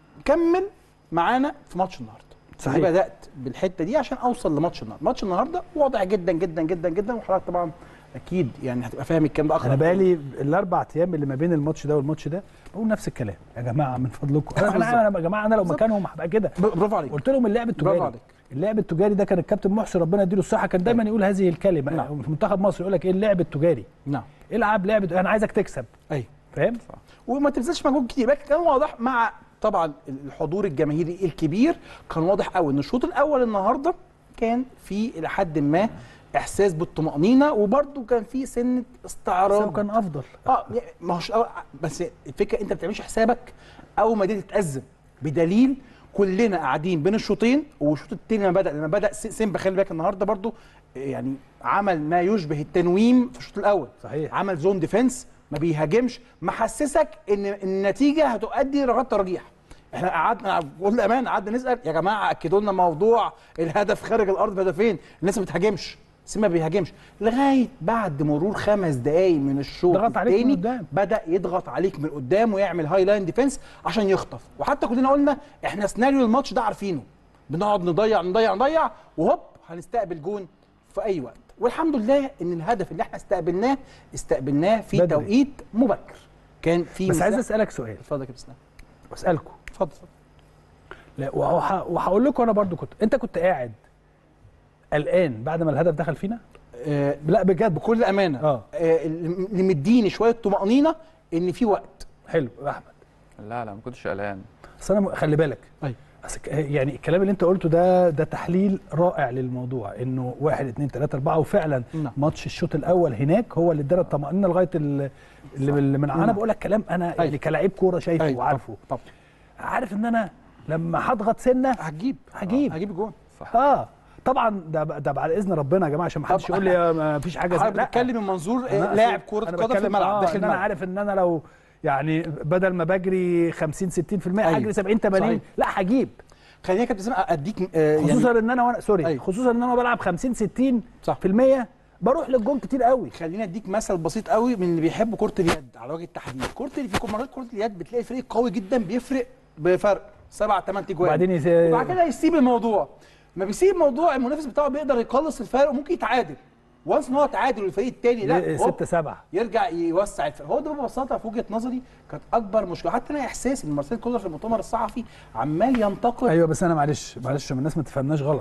كمل معانا في ماتش النهارده صحيح. صحيح. بدات بالحته دي عشان اوصل لماتش النهارده ماتش النهارده واضح جدا جدا جدا جدا وحضرتك طبعا اكيد يعني هتبقى فاهم الكلام ده اكتر انا بقالي الاربع ايام اللي ما بين الماتش ده والماتش ده بقول نفس الكلام يا جماعه من فضلكم انا انا أنا- يا جماعه انا لو بالظبط. مكانهم هبقى كده ب- برافو عليك قلت لهم اللعب برافو التجاري عليك. اللعب التجاري ده كان الكابتن محسن ربنا يديله الصحه كان دايما يقول هذه الكلمه نعم. في منتخب مصر يقول لك ايه اللعب التجاري نعم العب لعب انا عايزك تكسب ايوه فاهم وما تبذلش مجهود كتير لكن كان واضح مع طبعا الحضور الجماهيري الكبير كان واضح قوي ان الشوط الاول النهارده كان في الى حد ما احساس بالطمانينه وبرده كان في سنه بس استعراض هو كان افضل اه يعني ما هوش بس الفكره انت ما بتعملش حسابك اول ما دي تتأزم بدليل كلنا قاعدين بين الشوطين والشوط التاني لما بدا لما بدا س- سيمبا خلي بالك النهارده برضو يعني عمل ما يشبه التنويم في الشوط الاول صحيح. عمل زون ديفense ما بيهاجمش محسسك ان النتيجه هتؤدي لغايه ترجيح احنا قعدنا بكل امان قعدنا نسال يا جماعه اكدوا لنا موضوع الهدف خارج الارض بهدفين الناس ما بتهاجمش سيما ما بيهاجمش لغايه بعد مرور خمس دقائق من الشوط ضغط عليك من التاني قدام. بدا يضغط عليك من قدام ويعمل هاي لاين ديفenس عشان يخطف وحتى كلنا قلنا احنا سيناريو الماتش ده عارفينه بنقعد نضيع نضيع نضيع وهوب هنستقبل جون في اي وقت والحمد لله ان الهدف اللي احنا استقبلناه استقبلناه في بدري. توقيت مبكر كان في بس عايز مساحة- اسالك سؤال اتفضل يا كابتن اسلام واسالكم اتفضل اتفضل لا وه- وهقول لكم انا برضو كنت انت كنت قاعد قلقان بعد ما الهدف دخل فينا آه لا بجد بكل امانه اه آه اللي مديني شويه طمانينه ان في وقت حلو يا احمد لا لا ما كنتش قلقان بس انا م- خلي بالك أيوة. أصل ك- يعني الكلام اللي انت قلته ده ده تحليل رائع للموضوع انه واحد اتنين تلاته اربعه وفعلا نعم. ماتش الشوط الاول هناك هو اللي ادانا الطمانينه لغايه ال- اللي, اللي من انا نعم. بقول لك كلام انا يعني أيوة. كلاعب كوره شايفه أيوة، وعارفه طب عارف ان انا لما هضغط سنه هتجيب هجيب. هجيب الجون اه طبعا ده ب- ده بعد اذن ربنا يا جماعه عشان ما حدش طب يقول لي ما فيش حاجه حضرتك لا. بتتكلم من منظور أنا آه، لاعب أقصد- كره أنا قدم في بتكلم- الملعب آه داخل ان انا الملعب عارف ان انا لو يعني بدل ما بجري 50 60% أيوة. هجري 70 80 صحيح. لا هجيب خليني يا كابتن اسامه اديك آه، يعني خصوصا ان انا وانا سوري أيوة. خصوصا ان انا بلعب 50 60 صح. في المية بروح للجون كتير قوي خليني اديك مثل بسيط قوي من اللي بيحبوا كره اليد على وجه التحديد كره ال- في مرات كره اليد بتلاقي فريق قوي جدا بيفرق بفرق سبع ثمان تجوان وبعدين يس- وبعد كده يسيب الموضوع ما بيسيب الموضوع المنافس بتاعه بيقدر يقلص الفرق وممكن يتعادل وانس ان هو تعادل والفريق الثاني لا هوب، 6 7 يرجع يوسع الفرق هو ده ببساطه في وجهه نظري كانت اكبر مشكله حتى انا احساسي ان مارسيل كولر في المؤتمر الصحفي عمال ينتقد ايوه بس انا معلش معلش عشان الناس ما تفهمناش غلط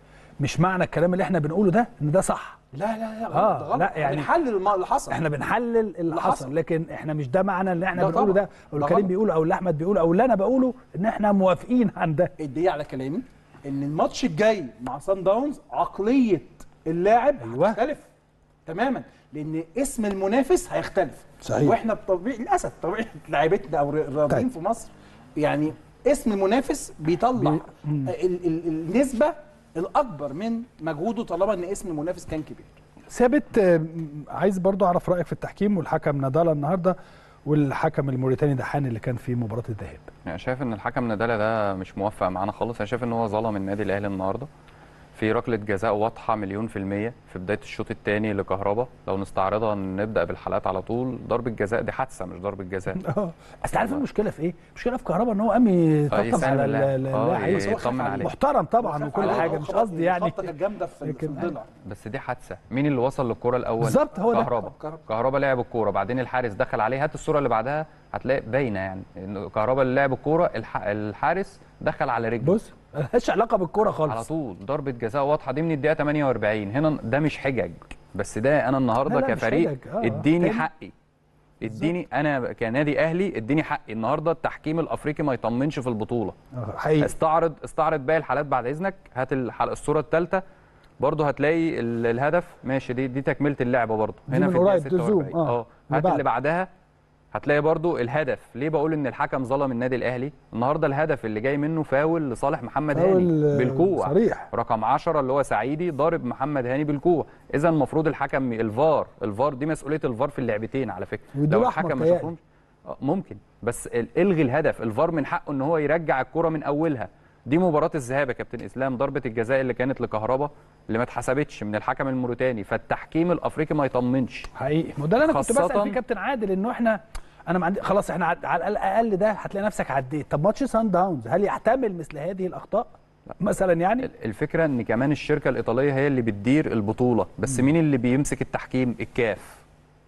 مش معنى الكلام اللي احنا بنقوله ده ان ده صح لا لا لا غلط آه، ده غلط لا، يعني بنحلل الم- اللي حصل احنا بنحلل اللي اللي حصل حصل. لكن احنا مش ده معنى اللي احنا لا بنقوله طبعاً. ده او ده الكريم غلط. بيقوله او اللي احمد بيقوله او اللي انا بقوله ان احنا موافقين عن ده الدليل على كلامي ان الماتش الجاي مع سان داونز عقليه اللاعب أيوة. هتختلف تماما لان اسم المنافس هيختلف صحيح. واحنا بطبيعي للاسف طبيعه لعيبتنا او الرياضيين طيب. في مصر يعني اسم المنافس بيطلع بي- ال ال النسبه الاكبر من مجهوده طالما ان اسم المنافس كان كبير ثابت آه، عايز برضو اعرف رايك في التحكيم والحكم نادالا النهارده والحكم الموريتاني دحان اللي كان في مباراه الذهاب يعني شايف ان الحكم ندالة ده مش موفق معانا خالص انا شايف ان هو ظلم النادي الاهلي النهارده في ركله جزاء واضحه مليون في الميه في بدايه الشوط الثاني لكهربا لو نستعرضها نبدا بالحالات على طول ضربه جزاء دي حادثه مش ضربه جزاء اه بس عارف المشكله في ايه؟ المشكله في كهربا ان هو قام يطبطب يسلم على بالله. ال- ال- آه، اللاعب. بس هو خاف يطمن عليه. عليه محترم طبعا خاف وكل عليه، حاجه هو مش خبط- قصدي يعني الخبطه كانت جامده في في لكن- الضلع بس دي حادثه مين اللي وصل للكره الاول بالظبط، هو ده. كهربا كهربا. كهربا لعب الكوره بعدين الحارس دخل عليه هات الصوره اللي بعدها هتلاقي باينه يعني ان كهربا اللي لعب الكوره الح... الحارس دخل على رجله بص ملهاش علاقه بالكوره على خالص طول ضربه جزاء واضحه دي من الدقيقه 48 هنا ده مش حجج بس ده انا النهارده لا، لا، مش كفريق حجج. آه، اديني تاني. حقي اديني انا كنادي اهلي اديني حقي النهارده التحكيم الافريقي ما يطمنش في البطوله آه، حقيقي استعرض استعرض باقي الحالات بعد اذنك هات الحلقه الصوره الثالثه برضه هتلاقي ال- الهدف ماشي دي دي تكمله اللعبه برضه دي هنا من في الدقيقه قريب، تزوم. 46 آه. اه اللي هات بعد. اللي بعدها هتلاقي برضو الهدف ليه بقول ان الحكم ظلم النادي الاهلي النهارده الهدف اللي جاي منه فاول لصالح محمد فاول، هاني آه، بالكوع صريح. رقم 10 اللي هو سعيدي ضارب محمد هاني بالكوع اذا المفروض الحكم الفار الفار دي مسؤوليه الفار في اللعبتين على فكره ويدوا لو له أحمر الحكم ما تهيألي. شافهمش آه، ممكن بس ال- الغي الهدف الفار من حقه ان هو يرجع الكره من اولها دي مباراه الذهاب يا كابتن اسلام ضربه الجزاء اللي كانت لكهربا اللي ما اتحسبتش من الحكم الموريتاني فالتحكيم الافريقي ما يطمنش حقيقي ما ده اللي انا كنت خاصة- بسال فيه كابتن عادل انه احنا انا ما عندي خلاص احنا عد- على الاقل ده هتلاقي نفسك عديت طب ماتش سان داونز هل يحتمل مثل هذه الاخطاء مثلا يعني ال- الفكره ان كمان الشركه الايطاليه هي اللي بتدير البطوله بس مين اللي بيمسك التحكيم الكاف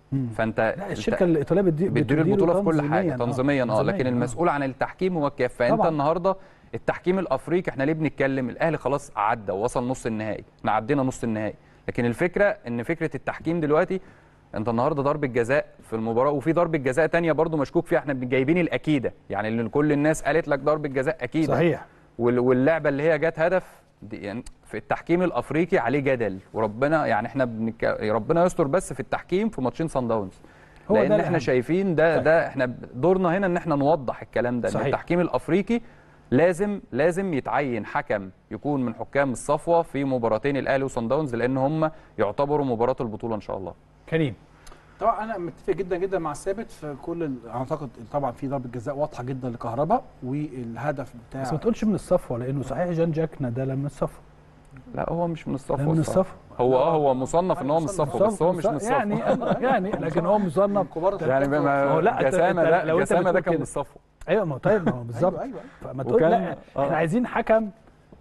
فانت لا الشركه الايطاليه بتدير بتدير بتديره البطوله في كل تنظيمياً، حاجه آه، تنظيميا اه لكن آه. المسؤول عن التحكيم هو الكاف فانت طبعاً. النهارده التحكيم الافريقي احنا ليه بنتكلم الاهلي خلاص عدى ووصل نص النهائي احنا عدينا نص النهائي لكن الفكره ان فكره التحكيم دلوقتي انت النهارده ضربه جزاء في المباراه وفي ضربه جزاء تانية برضو مشكوك فيها احنا جايبين الاكيده يعني اللي كل الناس قالت لك ضربه جزاء اكيده صحيح وال- واللعبه اللي هي جت هدف دي يعني في التحكيم الافريقي عليه جدل وربنا يعني احنا بنك... ربنا يستر بس في التحكيم في ماتشين سان داونز هو ده لان احنا الأهم. شايفين ده صحيح. ده احنا دورنا هنا ان احنا نوضح الكلام ده ان صحيح. التحكيم الافريقي لازم لازم يتعين حكم يكون من حكام الصفوه في مباراتين الاهلي وصن داونز لان هم يعتبروا مباراه البطوله ان شاء الله كريم طبعا انا متفق جدا جدا مع الثابت في كل ال- اعتقد طبعا في ضربه جزاء واضحه جدا لكهربا والهدف بتاع بس ما تقولش من الصفوه لانه صحيح جان جاك نادالا من الصفوه لا هو مش من الصفوه لا من الصراحة. الصفوه هو اه هو مصنف ان هو من الصفوه بس هو مش من الصفوه يعني يعني لكن هو مصنف كبار يعني الخطة. ما هو لا، أنت- جسامه أنت لا لو أنت جسامه ده بتقول كان من كده. الصفوه ايوه ما هو طيب ما هو بالظبط ايوه ايوه فما تقول وكان- لا آه. احنا عايزين حكم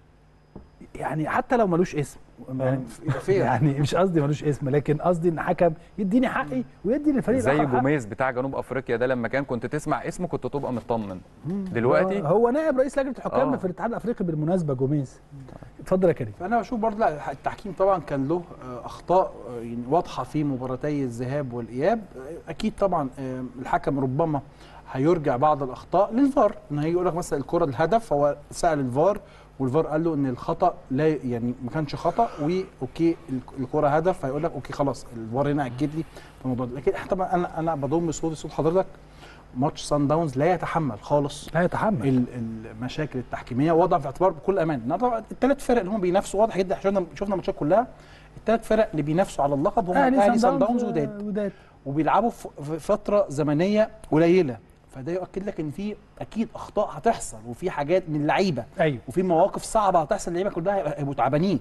يعني حتى لو ملوش اسم يعني, يبقى فير. يعني مش قصدي ملوش اسم لكن قصدي ان حكم يديني حقي ويدي للفريق زي الآخر حقه. جوميز بتاع جنوب افريقيا ده لما كان كنت تسمع اسمه كنت تبقى مطمن دلوقتي هو نائب رئيس لجنه الحكام آه. في الاتحاد الافريقي بالمناسبه جوميز اتفضل يا كريم فانا بشوف برضه لا التحكيم طبعا كان له آه، اخطاء آه، يعني واضحه في مباراتي الذهاب والاياب آه، اكيد طبعا آه، الحكم ربما هيرجع بعض الاخطاء للفار ان هيجي يقول لك مثلا الكره الهدف هو سال الفار والفار قال له ان الخطا لا يعني ما كانش خطا واوكي الك- الكره هدف فيقول لك اوكي خلاص الفار هنا اكد لي في الموضوع ده لكن إحنا طبعا انا انا بضم صوتي صوت حضرتك ماتش سان داونز لا يتحمل خالص لا يتحمل ال- المشاكل التحكيميه وضع في اعتبار بكل امان إنها طبعا الثلاث فرق اللي هم بينافسوا واضح جدا شفنا شفنا الماتشات كلها الثلاث فرق اللي بينافسوا على اللقب هم الاهلي سان داونز وداد وداد وبيلعبوا في في فتره زمنيه قليله فده يؤكد لك ان في اكيد اخطاء هتحصل وفي حاجات من اللعيبه ايوه وفي مواقف صعبه هتحصل اللعيبه كلها هيبقوا تعبانين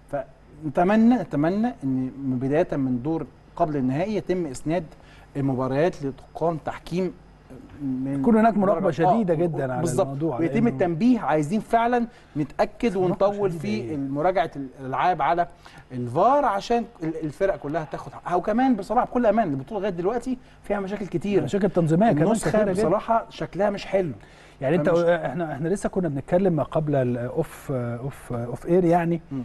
فنتمنى نتمنى ان من بدايه من دور قبل النهائي يتم اسناد المباريات لتقام تحكيم من يكون هناك مراقبة درجة- شديدة آه، جدا على بالظبط. الموضوع، ويتم لأنه- التنبيه عايزين فعلا نتاكد مراقبة ونطول شديدة في إيه؟ مراجعه الالعاب على الفار عشان ال- الفرق كلها تاخد حقها وكمان بصراحه بكل امان البطوله لغايه دلوقتي فيها مشاكل كتير مشاكل تنظيميه كمان النسخه كتيرة جدا. بصراحه شكلها مش حلو يعني انت فمش- احنا احنا لسه كنا بنتكلم ما قبل الاوف اوف اوف اير يعني مم.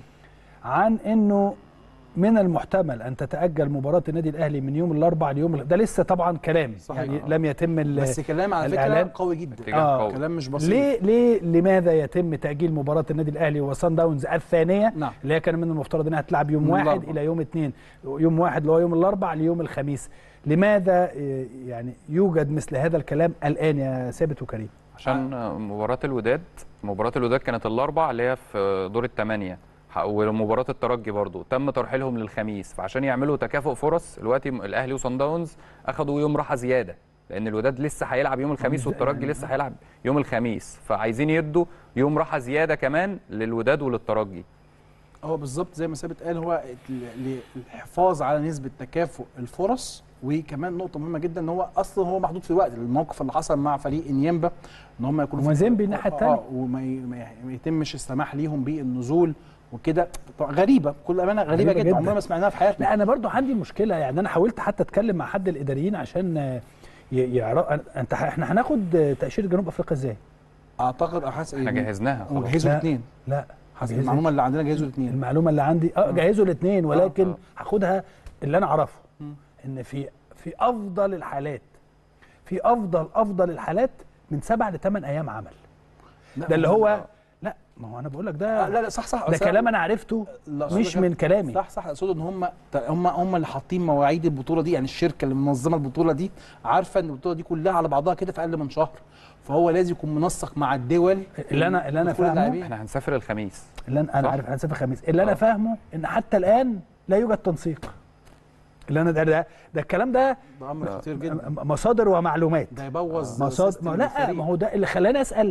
عن انه من المحتمل ان تتاجل مباراه النادي الاهلي من يوم الاربعاء ليوم ال- ده لسه طبعا كلام صحيح. يعني لم يتم ال- بس كلام على فكره الإعلان. قوي جدا اتجاه آه، قوي. كلام مش بسيط ليه ليه لماذا يتم تاجيل مباراه النادي الاهلي وصن داونز الثانيه نعم. اللي هي كان من المفترض انها تلعب يوم من واحد الأربعاء. الى يوم اثنين يوم واحد اللي هو يوم الاربعاء ليوم الخميس لماذا آه، يعني يوجد مثل هذا الكلام الان يا ثابت وكريم عشان مباراة الوداد مباراة الوداد كانت الأربع اللي هي في دور الثمانية ح- ومباراة الترجي برضو تم ترحيلهم للخميس فعشان يعملوا تكافؤ فرص دلوقتي الأهلي وصن داونز أخدوا يوم راحة زيادة لأن الوداد لسه هيلعب يوم الخميس إزاي والترجي يعني؟ لسه هيلعب يوم الخميس فعايزين يدوا يوم راحة زيادة كمان للوداد وللترجي هو بالظبط زي ما ثابت قال هو ال- الحفاظ على نسبه تكافؤ الفرص وكمان نقطه مهمه جدا ان هو اصلا هو محدود في الوقت الموقف اللي حصل مع فريق انيمبا ان هم يكونوا في- ومازيمبي الناحية آه، التانية. آه، وما ي- ما ي- ما يتمش السماح ليهم بالنزول وكده طبعا غريبه بكل امانه غريبه, غريبة جدا, جدا. عمرنا ما سمعناها في حياتنا لا انا برضو عندي مشكله يعني انا حاولت حتى اتكلم مع حد الاداريين عشان آه، ي- يعرف انت احنا هناخد آه، تاشيره جنوب افريقيا ازاي اعتقد حاسس احنا جهزناها خلاص وجهزوا لا. الاثنين لا حسب جهزت. المعلومه اللي عندنا جهزوا الاثنين المعلومه اللي عندي اه جهزوا الاثنين ولكن آه. هاخدها اللي انا اعرفه مم. ان في في افضل الحالات في افضل افضل الحالات من سبع لثمان ايام عمل ده اللي هو لا ما هو انا بقول لك ده آه، لا لا صح صح ده بس أنا- كلام انا عرفته لا، أقصد مش لك- من كلامي صح صح اقصد ان هم هم هم اللي حاطين مواعيد البطوله دي يعني الشركه اللي منظمه البطوله دي عارفه ان البطوله دي كلها على بعضها كده في اقل من شهر فهو لازم يكون منسق مع الدول اللي انا اللي انا دخول فاهمه اللاعبين. احنا هنسافر الخميس اللي انا انا صح؟ عارف هنسافر خميس اللي انا آه. فاهمه ان حتى الان لا يوجد تنسيق اللي انا ده ده, ده الكلام ده ده امر خطير جدا م- مصادر ومعلومات ده يبوظ مصادر سيستم ما لا الفريق. ما هو ده اللي خلاني اسال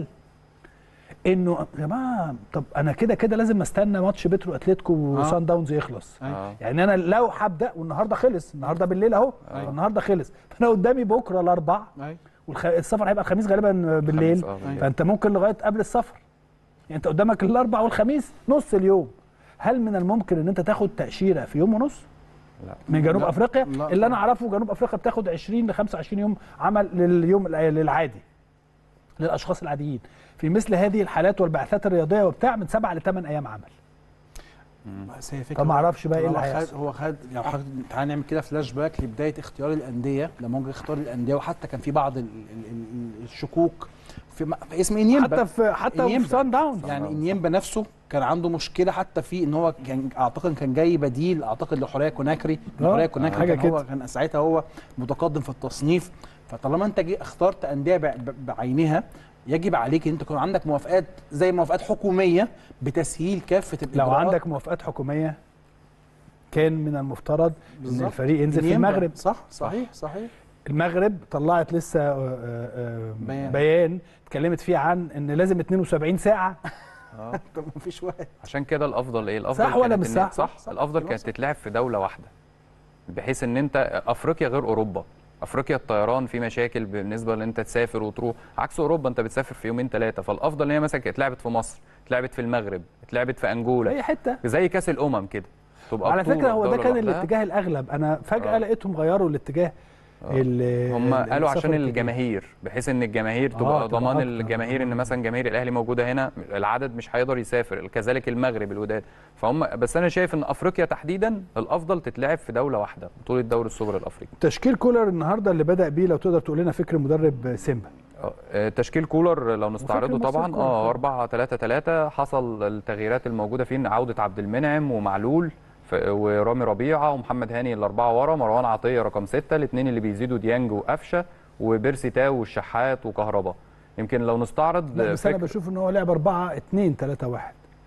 انه يا جماعه طب انا كده كده لازم استنى ماتش بترو اتلتيكو وسان داونز يخلص أيوة. آه. يعني انا لو هبدا والنهارده خلص النهارده بالليل اهو أيوة. النهارده خلص فانا قدامي بكره الاربع أيوة. والسفر هيبقى الخميس غالبا بالليل آه، بالليل. فانت ممكن لغايه قبل السفر يعني انت قدامك الاربع والخميس نص اليوم هل من الممكن ان انت تاخد تاشيره في يوم ونص لا. من جنوب لا. افريقيا لا. اللي انا اعرفه جنوب افريقيا بتاخد 20 ل 25 يوم عمل لليوم الع- للعادي للاشخاص العاديين في مثل هذه الحالات والبعثات الرياضيه وبتاع من سبعة لثمان ايام عمل بس هي فكره طب ما اعرفش بقى ايه هو اللي خد هيحصل هو خد لو حضرتك تعالى نعمل كده فلاش باك لبدايه اختيار الانديه لما هو اختار الانديه وحتى كان في بعض ال- ال- ال- الشكوك في م- في اسم انيمبا حتى في حتى في إنيمبا. سان داونز يعني انيمبا نفسه كان عنده مشكله حتى في ان هو كان اعتقد كان جاي بديل اعتقد لحوريه كوناكري آه، حوريه كوناكري حاجة كان هو كده. كان ساعتها هو متقدم في التصنيف فطالما انت جي اخترت انديه بع- ب- بعينها يجب عليك ان انت يكون عندك موافقات زي موافقات حكوميه بتسهيل كافه لو الاجراءات عندك موافقات حكوميه كان من المفترض ان بالظبط. الفريق ينزل في إنيمبا. المغرب صح صحيح صحيح المغرب طلعت لسه آه، آه، آه، بيان. بيان اتكلمت فيه عن ان لازم 72 ساعه طب ما فيش وقت عشان كده الافضل ايه الافضل صح ولا كانت مش إن- صح؟ صح, صح، الافضل كلام كانت صح. تتلعب في دوله واحده بحيث ان انت افريقيا غير اوروبا افريقيا الطيران في مشاكل بالنسبه ان انت تسافر وتروح عكس اوروبا انت بتسافر في يومين ثلاثه فالافضل ان هي مثلا كانت اتلعبت في مصر اتلعبت في المغرب اتلعبت في في انجولا اي حته زي كاس الامم كده تبقى على بطولة فكره هو ده دولة كان لوحدها. الاتجاه الاغلب انا فجاه آه. لقيتهم غيروا الاتجاه ال- هم ال- قالوا السفر عشان الكتير. الجماهير بحيث ان الجماهير آه، تبقى تبقى ضمان أكتر. الجماهير ان مثلا جماهير الاهلي موجوده هنا العدد مش هيقدر يسافر كذلك المغرب الوداد فهم بس انا شايف ان افريقيا تحديدا الافضل تتلعب في دوله واحده بطوله دوري السوبر الافريقي تشكيل كولر النهارده اللي بدا بيه لو تقدر تقول لنا فكر مدرب سيمبا آه، تشكيل كولر لو نستعرضه مصر طبعا كولر اه فعلا. 4 3 3 حصل التغييرات الموجوده فيه إن عوده عبد المنعم ومعلول ف- ورامي ربيعه ومحمد هاني الاربعه ورا مروان عطيه رقم ستة الاثنين اللي بيزيدوا ديانج وقفشه وبيرسي تاو والشحات وكهربا يمكن لو نستعرض لا بس انا فكر- بشوف ان هو لعب 4 2 3 1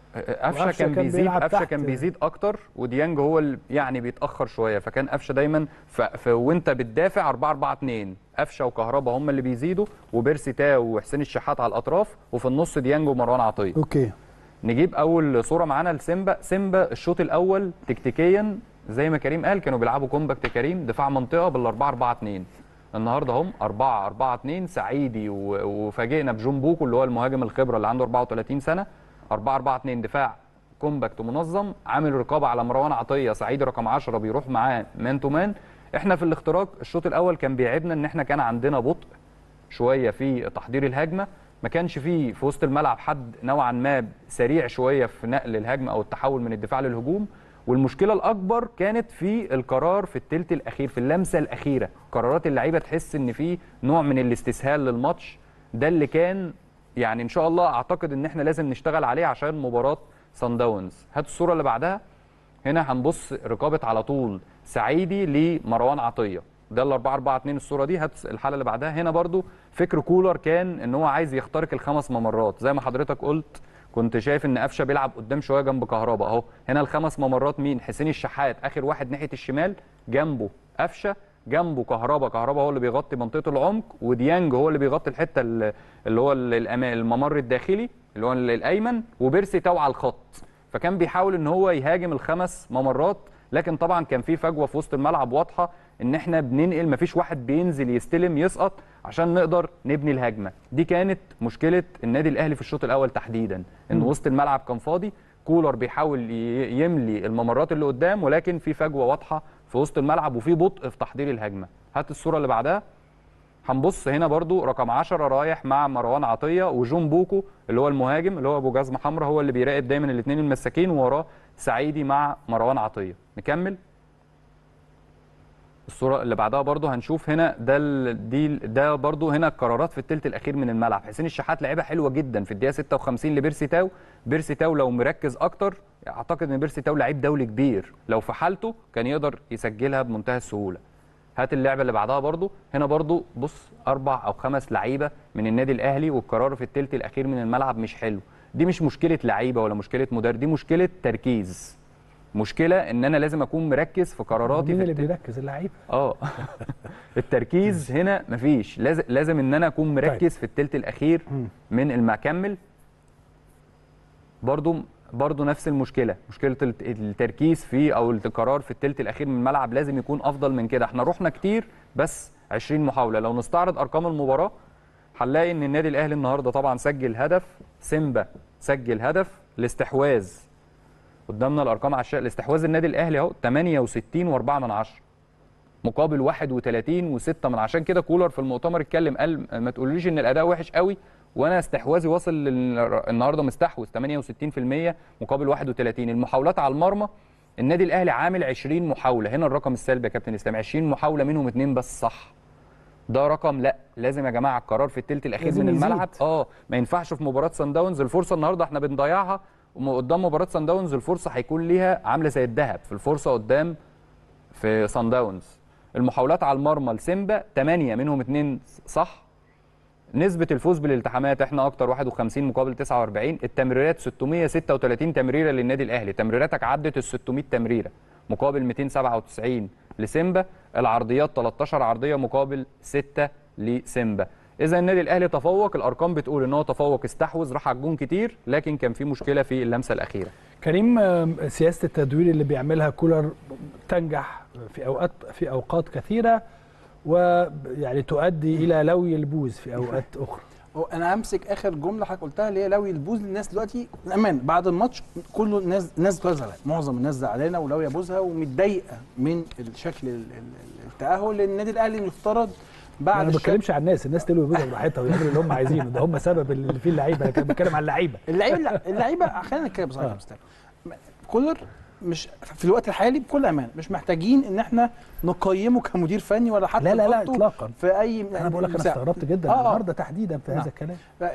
قفشه وقفشة كان كان بيزيد بيلعب قفشه تحت. كان بيزيد اكتر وديانج هو اللي يعني بيتاخر شويه فكان قفشه دايما ف... ف... وانت بتدافع 4 4 2 قفشه وكهربا هم اللي بيزيدوا وبيرسي تاو وحسين الشحات على الاطراف وفي النص ديانج ومروان عطيه اوكي نجيب اول صوره معانا لسيمبا سيمبا الشوط الاول تكتيكيا زي ما كريم قال كانوا بيلعبوا كومباكت كريم دفاع منطقه بال 4 4 2 النهارده هم 4 4 2 سعيدي و- وفاجئنا بجون بوكو اللي هو المهاجم الخبره اللي عنده 34 سنه 4 4 2 دفاع كومباكت منظم عامل رقابه على مروان عطيه سعيدي رقم 10 بيروح معاه مان تو مان احنا في الاختراق الشوط الاول كان بيعيبنا ان احنا كان عندنا بطء شويه في تحضير الهجمه ما كانش فيه في وسط الملعب حد نوعا ما سريع شويه في نقل الهجمه او التحول من الدفاع للهجوم والمشكله الاكبر كانت في القرار في الثلث الاخير في اللمسه الاخيره قرارات اللعيبه تحس ان في نوع من الاستسهال للماتش ده اللي كان يعني ان شاء الله اعتقد ان احنا لازم نشتغل عليه عشان مباراه سان داونز هات الصوره اللي بعدها هنا هنبص رقابه على طول سعيدي لمروان عطيه ده ال 4 4 2 الصوره دي هات الحاله اللي بعدها هنا برضو فكر كولر كان ان هو عايز يخترق الخمس ممرات زي ما حضرتك قلت كنت شايف ان قفشه بيلعب قدام شويه جنب كهربا اهو هنا الخمس ممرات مين حسين الشحات اخر واحد ناحيه الشمال جنبه قفشه جنبه كهربا كهربا هو اللي بيغطي منطقه العمق وديانج هو اللي بيغطي الحته ال- اللي هو ال- الأما- الممر الداخلي اللي هو ال- الايمن وبيرسي تاو على الخط فكان بيحاول ان هو يهاجم الخمس ممرات لكن طبعا كان في فجوه في وسط الملعب واضحه ان احنا بننقل مفيش واحد بينزل يستلم يسقط عشان نقدر نبني الهجمه دي كانت مشكله النادي الاهلي في الشوط الاول تحديدا ان وسط الملعب كان فاضي كولر بيحاول ي- يملي الممرات اللي قدام ولكن في فجوه واضحه في وسط الملعب وفي بطء في تحضير الهجمه هات الصوره اللي بعدها هنبص هنا برضو رقم 10 رايح مع مروان عطيه وجون بوكو اللي هو المهاجم اللي هو ابو جزمه حمراء هو اللي بيراقب دايما الاثنين المساكين ووراه سعيدي مع مروان عطيه نكمل الصوره اللي بعدها برضو هنشوف هنا ده ال- دي ال- ده برضو هنا القرارات في الثلث الاخير من الملعب حسين الشحات لعيبه حلوه جدا في الدقيقه 56 لبيرسي تاو بيرسي تاو لو مركز اكتر اعتقد ان بيرسي تاو لعيب دولي كبير لو في حالته كان يقدر يسجلها بمنتهى السهوله هات اللعبه اللي بعدها برضو هنا برضو بص اربع او خمس لعيبه من النادي الاهلي والقرار في الثلث الاخير من الملعب مش حلو دي مش مشكله لعيبه ولا مشكله مدرب دي مشكله تركيز مشكله ان انا لازم اكون مركز في قراراتي مين في اللي التلت- بيركز اللعيبه اه التركيز هنا مفيش لازم لازم ان انا اكون مركز في الثلث الاخير من المكمل برضو برضو نفس المشكله مشكله الت- التركيز في او القرار في الثلث الاخير من الملعب لازم يكون افضل من كده احنا رحنا كتير بس 20 محاوله لو نستعرض ارقام المباراه هنلاقي ان النادي الاهلي النهارده طبعا سجل هدف سيمبا سجل هدف الاستحواذ قدامنا الارقام على الشاشه الاستحواذ النادي الاهلي اهو 68 و4 من 10 مقابل 31 و6 من عشان كده كولر في المؤتمر اتكلم قال ما تقوليش ان الاداء وحش قوي وانا استحواذي واصل لل- النهارده مستحوذ 68% مقابل 31 المحاولات على المرمى النادي الاهلي عامل 20 محاوله هنا الرقم السلبي يا كابتن اسلام 20 محاوله منهم اثنين بس صح ده رقم لا لازم يا جماعه القرار في الثلث الاخير لازم من يزيد. الملعب اه ما ينفعش في مباراه سان داونز الفرصه النهارده احنا بنضيعها وقدام مباراه سان داونز الفرصه هيكون ليها عامله زي الذهب في الفرصه قدام في سان داونز المحاولات على المرمى لسيمبا 8 منهم 2 صح نسبة الفوز بالالتحامات احنا اكتر 51 مقابل 49 التمريرات 636 تمريرة للنادي الاهلي تمريراتك عدت ال 600 تمريرة مقابل 297 لسيمبا العرضيات 13 عرضية مقابل 6 لسيمبا اذا النادي الاهلي تفوق الارقام بتقول ان هو تفوق استحوذ راح على الجون كتير لكن كان في مشكلة في اللمسة الاخيرة كريم آم، سياسه التدوير اللي بيعملها كولر تنجح في اوقات في اوقات كثيره ويعني تؤدي الى لوي البوز في اوقات اخرى هو انا همسك اخر جمله حضرتك قلتها اللي هي لوي البوز للناس دلوقتي الامان بعد الماتش كله الناس الناس دلوقتي زعلانه معظم الناس زعلانه ولوي بوزها ومتضايقه من الشكل ال- ال- التاهل للنادي الاهلي المفترض بعد انا ما الشكل- بتكلمش عن الناس الناس تلوي بوزها براحتها ويعملوا اللي هم عايزينه ده هم سبب اللي فيه اللعيبه انا كان بتكلم عن اللعيبه اللعيبه لا اللعيبه خلينا نتكلم بصراحه يا مستر كولر مش في الوقت الحالي بكل امان مش محتاجين ان احنا نقيمه كمدير فني ولا حتى لا لا لا نحطه اطلاقا في اي انا بقول لك انا مساحة. استغربت جدا آه، آه. النهارده تحديدا في نعم. هذا الكلام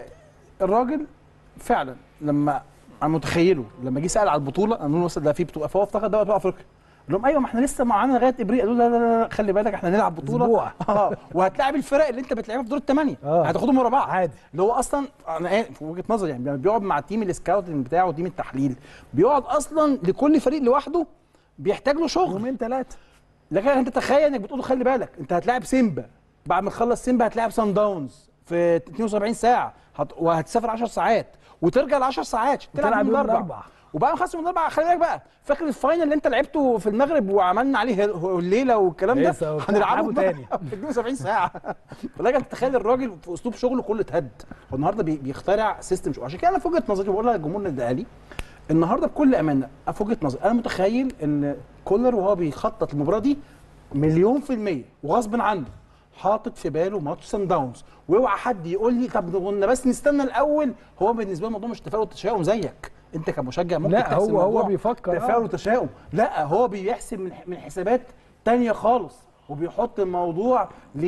الراجل فعلا لما انا متخيله لما جه سال على البطوله انا بقول له ده في بطوله فهو افتكر دوري ابطال افريقيا لهم ايوه ما احنا لسه معانا لغايه ابريل قالوا لا لا لا لا، خلي بالك احنا هنلعب بطوله أسبوع. اه وهتلاعب الفرق اللي انت بتلعبها في دور الثمانيه آه. هتاخدهم ورا بعض عادي. اللي هو اصلا انا آسف، في وجهه نظري يعني لما بيقعد مع تيم السكاوتنج بتاعه وتيم التحليل بيقعد اصلا لكل فريق لوحده بيحتاج له شغل يومين ثلاثه لكن انت تخيل انك بتقول له خلي بالك انت هتلاعب سيمبا بعد ما تخلص سيمبا هتلاعب سان داونز في 72 ساعه هت... وهتسافر 10 ساعات وترجع ل 10 ساعات عشان وتلعب تلعب يوم يوم الاربع الأربع. وبعد ما خلص يوم الاربع خلي بالك بقى فاكر الفاينل اللي انت لعبته في المغرب وعملنا عليه هل- الليله والكلام ده لسه وبتاع، هنلعبه هنلعبه تاني تاني. في 72 ساعه فلكن تخيل الراجل في اسلوب شغله كله اتهد هو النهارده بي- بيخترع سيستم شغل عشان كده انا في وجهه نظري بقول للجمهور النادي الاهلي النهارده بكل امانه في وجهه نظري انا متخيل ان كولر وهو بيخطط المباراه دي مليون في المية وغصب عنه حاطط في باله ماتش سان داونز واوعى حد يقول لي طب قلنا بس نستنى الاول هو بالنسبه له الموضوع مش تفاؤل وتشاؤم زيك انت كمشجع ممكن لا، تحسب هو- هو الموضوع بيفكر، آه. تفاؤل وتشاؤم لا هو بيحسب من من حسابات تانية خالص وبيحط الموضوع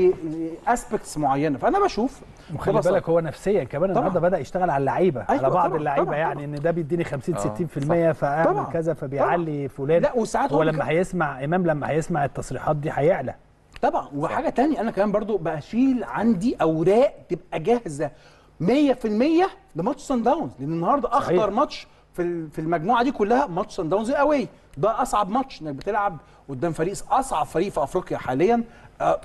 لاسبكتس معينه فانا بشوف وخلي ببساطة. بالك هو نفسيا كمان طبعاً. النهارده بدا يشتغل على اللعيبه أيوة على بعض طبعاً، اللعيبه طبعاً، يعني ان ده بيديني 50 آه، 60% فاعمل طبعاً. كذا فبيعلي فلان لا وساعات هو هو لما بيك- هيسمع امام لما هيسمع التصريحات دي هيعلى طبعا وحاجه تانية انا كمان برضو بشيل عندي اوراق تبقى جاهزه 100% لماتش سان داونز لان النهارده اخطر صحيح. ماتش في ال- في المجموعه دي كلها ماتش سان داونز الاواي ده اصعب ماتش انك بتلعب قدام فريق اصعب فريق في افريقيا حاليا آه،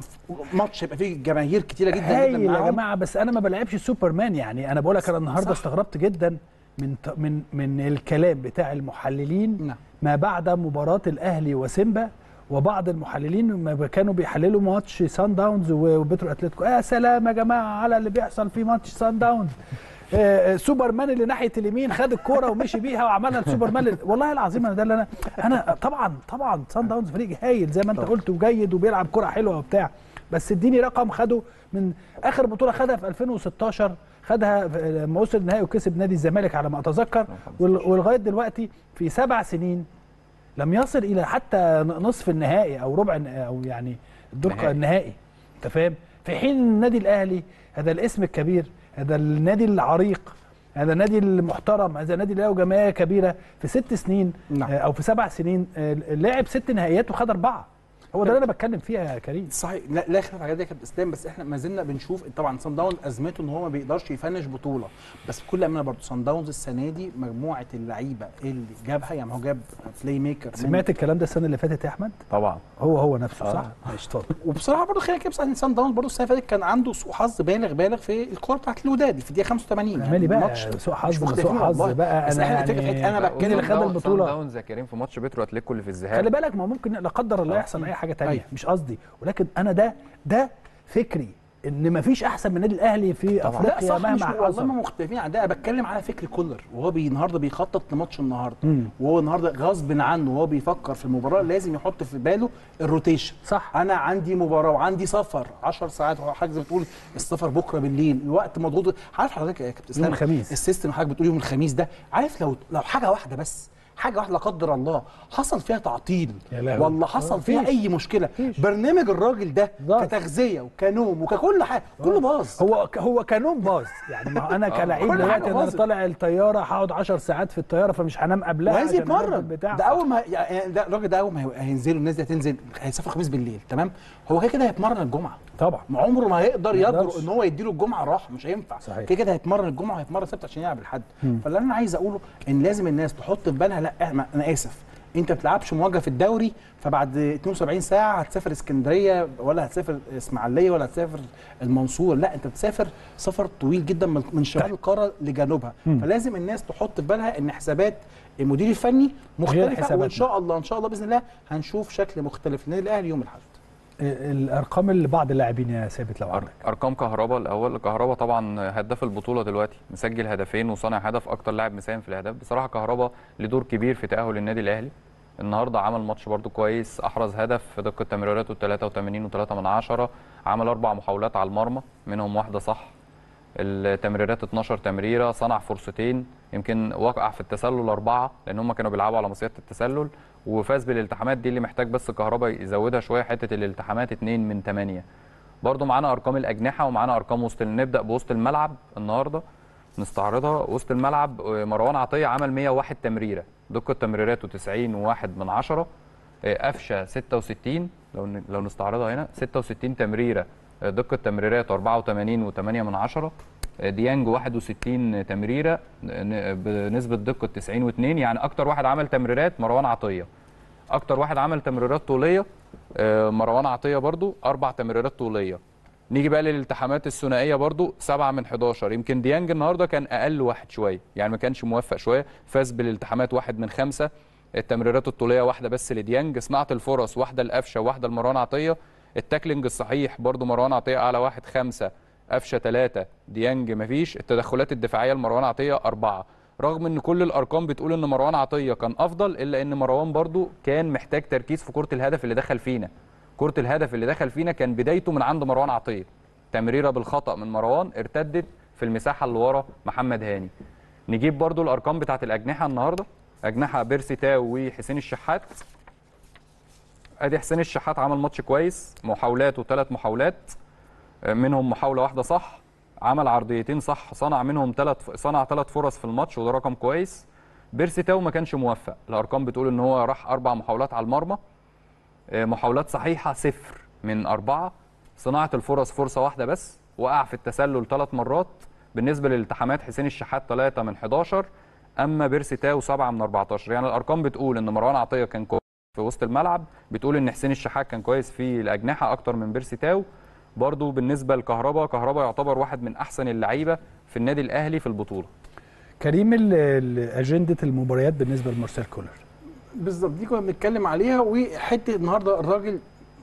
ماتش هيبقى فيه جماهير كتيره جدا جدا هايل يا معاهم. جماعه بس انا ما بلعبش سوبرمان يعني انا بقول لك انا النهارده صح. استغربت جدا من ت- من من الكلام بتاع المحللين نعم. ما بعد مباراه الاهلي وسيمبا وبعض المحللين ما كانوا بيحللوا ماتش سان داونز وبترو اتلتيكو يا سلام يا جماعه على اللي بيحصل في ماتش سان داونز آه، آه، سوبرمان اللي ناحيه اليمين خد الكوره ومشي بيها وعملها السوبرمان اللي- والله العظيم انا ده اللي انا انا طبعا طبعا سان داونز فريق هايل زي ما انت قلت وجيد وبيلعب كره حلوه وبتاع بس اديني رقم خده من اخر بطوله خدها في 2016 خدها في- لما وصل النهائي وكسب نادي الزمالك على ما اتذكر وال- ولغايه دلوقتي في سبع سنين لم يصل الى حتى نصف النهائي او ربع النهائي او يعني الدور نهائي. النهائي انت فاهم في حين النادي الاهلي هذا الاسم الكبير هذا النادي العريق هذا النادي المحترم هذا النادي اللي له جماهير كبيره في ست سنين نعم. آه، او في سبع سنين آه، لعب ست نهائيات وخد اربعه هو ده اللي انا بتكلم فيها يا كريم صحيح لا لا خلاف على ده يا كابتن اسلام بس احنا ما زلنا بنشوف طبعا سان داونز ازمته ان هو ما بيقدرش يفنش بطوله بس بكل امانه برضه سان داونز السنه دي مجموعه اللعيبه اللي جابها يعني هو جاب بلاي ميكر من- سمعت الكلام ده السنه اللي فاتت يا احمد طبعا هو هو نفسه آه. صح ماشي اتفضل وبصراحه برضه خلينا كده ان سان داونز برضه السنه اللي فاتت كان عنده سوء حظ بالغ بالغ في الكوره بتاعت الوداد في الدقيقه 85 اعملي بقى الماتش سوء مش حظ مختلفين سوء حظ والله. بقى بس انا احنا الفكره في يعني حتة انا مين اللي بتكلم خد سان البطوله داونز يا كريم في ماتش بيترو اتليكو اللي في الذهاب خلي بالك ما ممكن لا قدر الله يحصل اي حاجه تانية أيوة. مش قصدي ولكن انا ده ده فكري ان ما فيش احسن من النادي الاهلي في لا افريقيا صح مش مهما والله حصل ما مختلفين عن ده انا بتكلم على فكر كولر وهو بي النهارده بيخطط لماتش النهارده مم. وهو النهارده غصب عنه وهو بيفكر في المباراه لازم يحط في باله الروتيشن صح. انا عندي مباراه وعندي سفر 10 ساعات وحضرتك حاجه زي ما بتقول السفر بكره بالليل الوقت مضغوط عارف حضرتك يا كابتن اسلام الخميس. السيستم حضرتك بتقول يوم الخميس ده عارف لو لو حاجه واحده بس حاجه واحده لا قدر الله حصل فيها تعطيل يا لهوي. ولا حصل فيها مفيش. اي مشكله مفيش. برنامج الراجل ده ضغط. كتغذيه وكنوم وككل حاجه كله باظ هو ك- هو كانون باظ يعني ما هو انا كلاعب كل دلوقتي حاجة انا باظت. طالع الطياره هقعد 10 ساعات في الطياره فمش هنام قبلها وعايز عشان أنام يتمرن البتاع. ده اول ما يعني ده الراجل ده اول ما هينزلوا الناس دي هتنزل هيسافر خميس بالليل تمام هو كده كده هيتمرن الجمعه طبعا ما عمره ما هيقدر ما يجرؤ يقدرش. ان هو يديله الجمعه راحه مش هينفع صحيح. كده كده هيتمرن الجمعه وهيتمرن السبت عشان يلعب الحد فاللي انا عايز اقوله ان لازم الناس تحط في بالها لا احنا انا اسف انت ما بتلعبش مواجهه في الدوري فبعد 72 ساعه هتسافر اسكندريه ولا هتسافر اسماعيليه ولا هتسافر المنصور لا انت بتسافر سفر طويل جدا من من شمال القاره لجنوبها فلازم الناس تحط في بالها ان حسابات المدير الفني مختلفه حساباتنا. وان شاء الله ان شاء الله باذن الله هنشوف شكل مختلف للنادي الاهلي يوم الاحد الارقام اللي بعض اللاعبين يا ثابت لو أر- عندك ارقام كهربا الاول كهربا طبعا هداف البطوله دلوقتي مسجل هدفين وصانع هدف اكتر لاعب مساهم في الاهداف بصراحه كهربا له دور كبير في تاهل النادي الاهلي النهارده عمل ماتش برده كويس احرز هدف في دقه تمريراته 83 و3 من عشرة عمل اربع محاولات على المرمى منهم واحده صح التمريرات 12 تمريره صنع فرصتين يمكن وقع في التسلل اربعه لان هم كانوا بيلعبوا على مصيده التسلل وفاز بالالتحامات دي اللي محتاج بس كهربا يزودها شويه حته الالتحامات 2 من 8 برضو معانا ارقام الاجنحه ومعانا ارقام وسط نبدا بوسط الملعب النهارده نستعرضها وسط الملعب آه، مروان عطيه عمل 101 تمريره دقه تمريراته 90 و1 من عشرة آه، قفشه 66 لو ن- لو نستعرضها هنا 66 تمريره آه، دقه تمريرات 84 و8 من عشرة آه، ديانج 61 تمريره ن- بنسبه دقه 90 و2 يعني اكتر واحد عمل تمريرات مروان عطيه اكتر واحد عمل تمريرات طوليه آه، مروان عطيه برضو اربع تمريرات طوليه نيجي بقى للالتحامات الثنائيه برضو 7 من 11 يمكن ديانج النهارده كان اقل واحد شويه يعني ما كانش موفق شويه فاز بالالتحامات واحد من خمسة التمريرات الطوليه واحده بس لديانج صناعه الفرص واحده لقفشه واحده لمروان عطيه التاكلينج الصحيح برضو مروان عطيه اعلى واحد خمسة قفشه ثلاثة ديانج مفيش التدخلات الدفاعيه لمروان عطيه أربعة رغم ان كل الارقام بتقول ان مروان عطيه كان افضل الا ان مروان برضو كان محتاج تركيز في كره الهدف اللي دخل فينا كره الهدف اللي دخل فينا كان بدايته من عند مروان عطيه تمريره بالخطا من مروان ارتدت في المساحه اللي ورا محمد هاني نجيب برضو الارقام بتاعت الاجنحه النهارده اجنحه بيرسي تاو وحسين الشحات ادي حسين الشحات عمل ماتش كويس محاولاته ثلاث محاولات منهم محاوله واحده صح عمل عرضيتين صح صنع منهم ثلاث صنع ثلاث فرص في الماتش وده رقم كويس بيرسي تاو ما كانش موفق الارقام بتقول ان هو راح اربع محاولات على المرمى آه، محاولات صحيحه صفر من اربعه صناعه الفرص فرصه واحده بس وقع في التسلل ثلاث مرات بالنسبه للالتحامات حسين الشحات 3 من 11 اما بيرسي تاو 7 من 14 يعني الارقام بتقول ان مروان عطيه كان كويس في وسط الملعب بتقول ان حسين الشحات كان كويس في الاجنحه اكتر من بيرسي تاو برضو بالنسبه لكهربا كهربا يعتبر واحد من احسن اللعيبه في النادي الاهلي في البطوله كريم ال- ال- اجنده المباريات بالنسبه لمارسيل كولر بالظبط دي كنا بنتكلم عليها وحته النهارده الراجل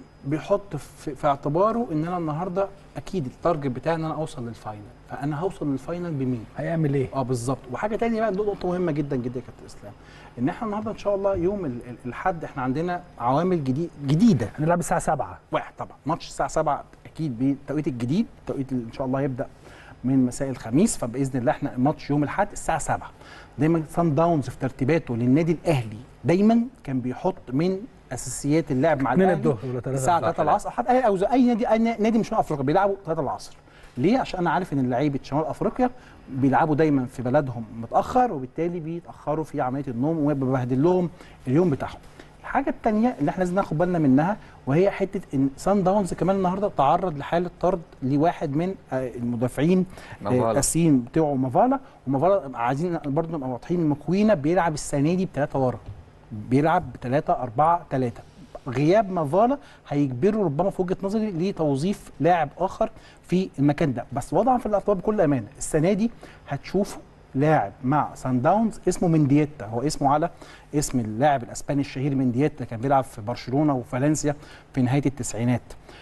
بيحط في, في اعتباره ان انا النهارده اكيد التارجت بتاعي ان انا اوصل للفاينل فانا هوصل للفاينل بمين؟ هيعمل ايه؟ اه بالظبط وحاجه تانية بقى دي نقطه مهمه جدا جدا يا كابتن اسلام ان احنا النهارده ان شاء الله يوم ال- ال- الاحد احنا عندنا عوامل جديد جديده هنلعب الساعه 7 واحد طبعا ماتش الساعه 7 اكيد بالتوقيت الجديد التوقيت اللي ان شاء الله هيبدا من مساء الخميس فباذن الله احنا الماتش يوم الاحد الساعه 7 دايما سان داونز في ترتيباته للنادي الاهلي دايما كان بيحط من اساسيات اللعب مع اتنين الاهلي الظهر ولا تلاتة الساعه الظهر. 3 العصر حتى اي او زي اي نادي اي نادي مش من افريقيا بيلعبوا 3 العصر ليه عشان انا عارف ان لعيبه شمال افريقيا بيلعبوا دايما في بلدهم متاخر وبالتالي بيتاخروا في عمليه النوم وببهدل لهم اليوم بتاعهم الحاجه الثانيه اللي احنا لازم ناخد بالنا منها وهي حته ان سان داونز كمان النهارده تعرض لحاله طرد لواحد من آه، المدافعين آه، مافالا. الاساسيين بتوعه مافالا ومافالا عايزين برضه نبقى واضحين مكوينه بيلعب السنه دي بثلاثه ورا بيلعب بثلاثه اربعه ثلاثه غياب مافالا هيجبره ربما في وجهه نظري لتوظيف لاعب اخر في المكان ده بس وضعا في الاعتبار بكل امانه السنه دي هتشوفوا لاعب مع سان داونز اسمه مندييتا هو اسمه على اسم اللاعب الاسباني الشهير مندييتا كان بيلعب في برشلونه وفالنسيا في نهايه التسعينات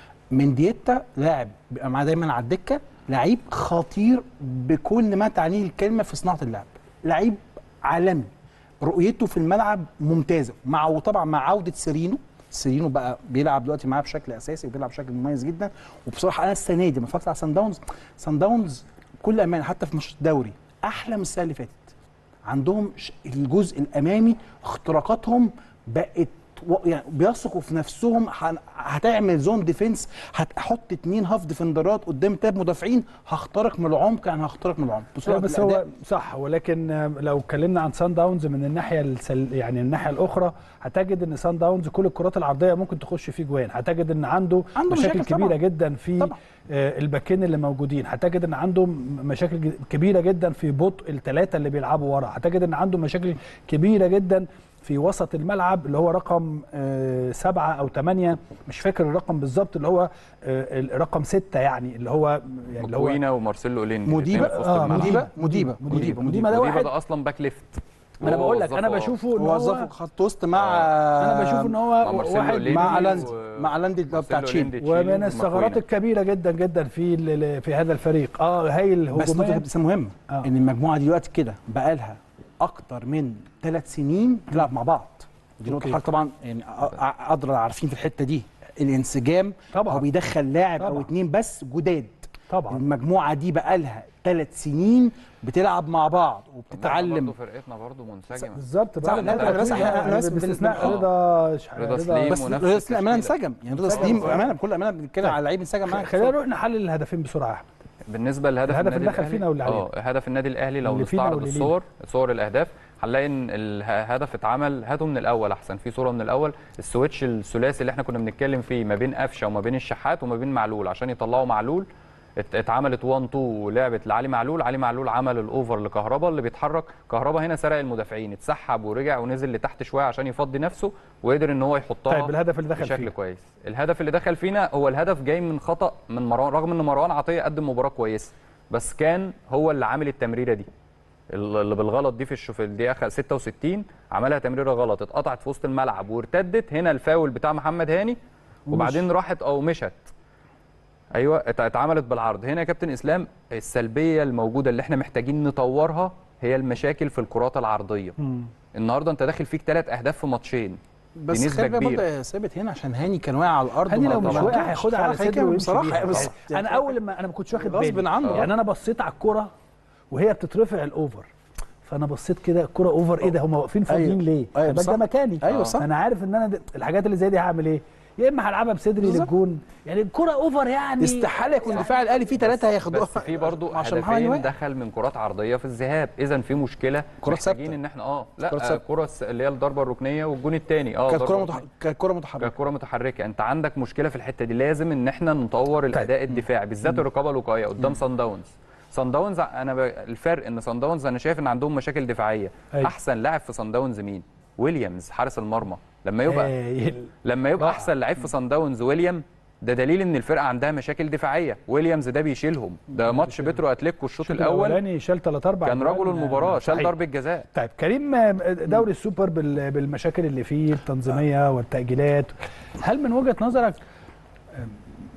مندييتا لاعب بيبقى معاه دايما على الدكه لعيب خطير بكل ما تعنيه الكلمه في صناعه اللعب لعيب عالمي رؤيته في الملعب ممتازه مع وطبعا مع عوده سيرينو سيرينو بقى بيلعب دلوقتي معاه بشكل اساسي وبيلعب بشكل مميز جدا وبصراحه انا السنه دي لما اتفرجت على سان داونز سان داونز بكل امانه حتى في ماتش الدوري احلى من السنه اللي فاتت عندهم ش- الجزء الامامي اختراقاتهم بقت و- يعني بيثقوا في نفسهم هن- هتعمل زون ديفنس هتحط اتنين هاف ديفندرات قدام تلات مدافعين هخترق من العمق يعني هخترق من العمق لا بسرعه بس الأداء. هو صح ولكن آه، لو اتكلمنا عن سان داونز من الناحيه السل... يعني الناحيه الاخرى هتجد ان سان داونز كل الكرات العرضيه ممكن تخش فيه جوان هتجد ان عنده, عنده مشاكل, مشاكل كبيره طبعاً. جدا في طبعاً. آه، الباكين اللي موجودين هتجد ان عنده م- مشاكل ج- كبيره جدا في بطء الثلاثه اللي بيلعبوا ورا هتجد ان عنده مشاكل كبيره جدا في وسط الملعب اللي هو رقم آه، سبعة أو ثمانية مش فاكر الرقم بالظبط اللي هو آه، الرقم ستة يعني اللي هو يعني اللي هو مكوينا ومارسيلو اوليندي مديبة الاتنين في وسط آه، الملعب. مديبة مديبة مديبة. مديبة مديبة ده مديبة مديبة واحد- ده اصلا باك ليفت ما انا هو بقول لك انا وظفه- بشوفه ان هو وظفه خط وسط مع انا بشوف ان مع هو مارسيلو واحد أوليندي مع و- ألاندي مع ألاندي اللي هو بتاع مارسيلو تشيلي أوليندي ومن الثغرات ومكوينا. الكبيره جدا جدا في ال- في هذا الفريق اه هايل بس نقطة هجوميا بس مهمة آه. ان المجموعة دي دلوقتي كده بقى لها اكتر من ثلاث سنين بتلعب مع بعض دي نقطة أوكي. حضرتك طبعا يعني أ- أ- ادرى عارفين في الحتة دي الانسجام طبعاً. هو بيدخل لاعب او طبعاً. اتنين بس جداد طبعا المجموعة دي بقى لها ثلاث سنين بتلعب مع بعض وبتتعلم برضه فرقتنا برضه منسجمه بالظبط صح، بقى لا، فترة لا، بس طويلة، إحنا- إحنا بس بن- باستثناء آه. رضا ش- رضا سليم بس ونفس رضا سليم امانه التشكيلة. انسجم يعني رضا انسجم، سليم صح. امانه بكل امانه بنتكلم على لعيب انسجم معاك خلينا نروح نحلل الهدفين بسرعه يا احمد بالنسبه لهدف الهدف النادي اللي دخل الأهلي، فينا واللي علينا. اه هدف النادي الاهلي لو اللي فينا نستعرض واللي لينا. الصور صور الاهداف هنلاقي ان الهدف اتعمل هاته من الاول احسن في صوره من الاول السويتش الثلاثي اللي احنا كنا بنتكلم فيه ما بين قفشه وما بين الشحات وما بين معلول عشان يطلعوا معلول ات- اتعملت 1 2 ولعبت لعلي معلول علي معلول عمل الاوفر لكهربا اللي بيتحرك كهربا هنا سرق المدافعين اتسحب ورجع ونزل لتحت شويه عشان يفضي نفسه وقدر ان هو يحطها طيب الهدف اللي دخل بشكل فيه كويس الهدف اللي دخل فينا هو الهدف جاي من خطا من مروان رغم ان مروان عطيه قدم مباراه كويسه بس كان هو اللي عامل التمريره دي اللي بالغلط دي في الش- في الدقيقه 66 عملها تمريره غلط اتقطعت في وسط الملعب وارتدت هنا الفاول بتاع محمد هاني وبعدين راحت او مشت ايوه ات- اتعملت بالعرض هنا يا كابتن اسلام السلبيه الموجوده اللي احنا محتاجين نطورها هي المشاكل في الكرات العرضيه النهارده انت داخل فيك ثلاث اهداف في ماتشين بس بنسبة خلي بالك كبيرة. برضه يا ثابت هنا عشان هاني كان واقع على الارض هاني لو وما- مش ما واقع رجعش. هياخدها على بصراحة صدره كده ويمشي بصراحه بيها. بس انا اول ما انا ما كنتش واخد بالي غصب عنه. يعني انا بصيت على الكرة وهي بتترفع الاوفر فانا بصيت كده الكرة اوفر ايه ده هم واقفين فاضيين أيوة. ليه؟ أيوة طب ده صح. مكاني أيوة صح. انا عارف ان انا د- الحاجات اللي زي دي هعمل ايه؟ يا اما هلعبها بصدري بالظبط. للجون يعني الكرة اوفر يعني استحاله يكون دفاع الاهلي فيه ثلاثه هياخدوها بس في برضه عشان محمد هدفين واقع. دخل من كرات عرضيه في الذهاب اذا في مشكله كرات محتاجين ثابتة. ان احنا اه لا كرات آه، ثابتة. كره الس- اللي هي الضربه الركنيه والجون الثاني اه كانت ضربة كره ركنية. متح... كانت كره متحركه ككره متحركه انت عندك مشكله في الحته دي لازم ان احنا نطور الاداء الدفاعي بالذات الرقابه الوقائيه قدام سان داونز سان داونز انا ب... الفرق ان سان داونز انا شايف ان عندهم مشاكل دفاعيه أيوة. احسن لاعب في سان داونز مين ويليامز حارس المرمى لما يبقى هايل. لما يبقى رائع. احسن لعيب في سان داونز ويليام ده دليل ان الفرقه عندها مشاكل دفاعيه ويليامز ده بيشيلهم ده ماتش بترو اتليكو الشوط الاول الاولاني شال ثلاث اربع كان أجوان. رجل المباراه شال صحيح. ضربه جزاء طيب كريم آه، دوري السوبر بال- بالمشاكل اللي فيه التنظيميه والتاجيلات هل من وجهه نظرك آه،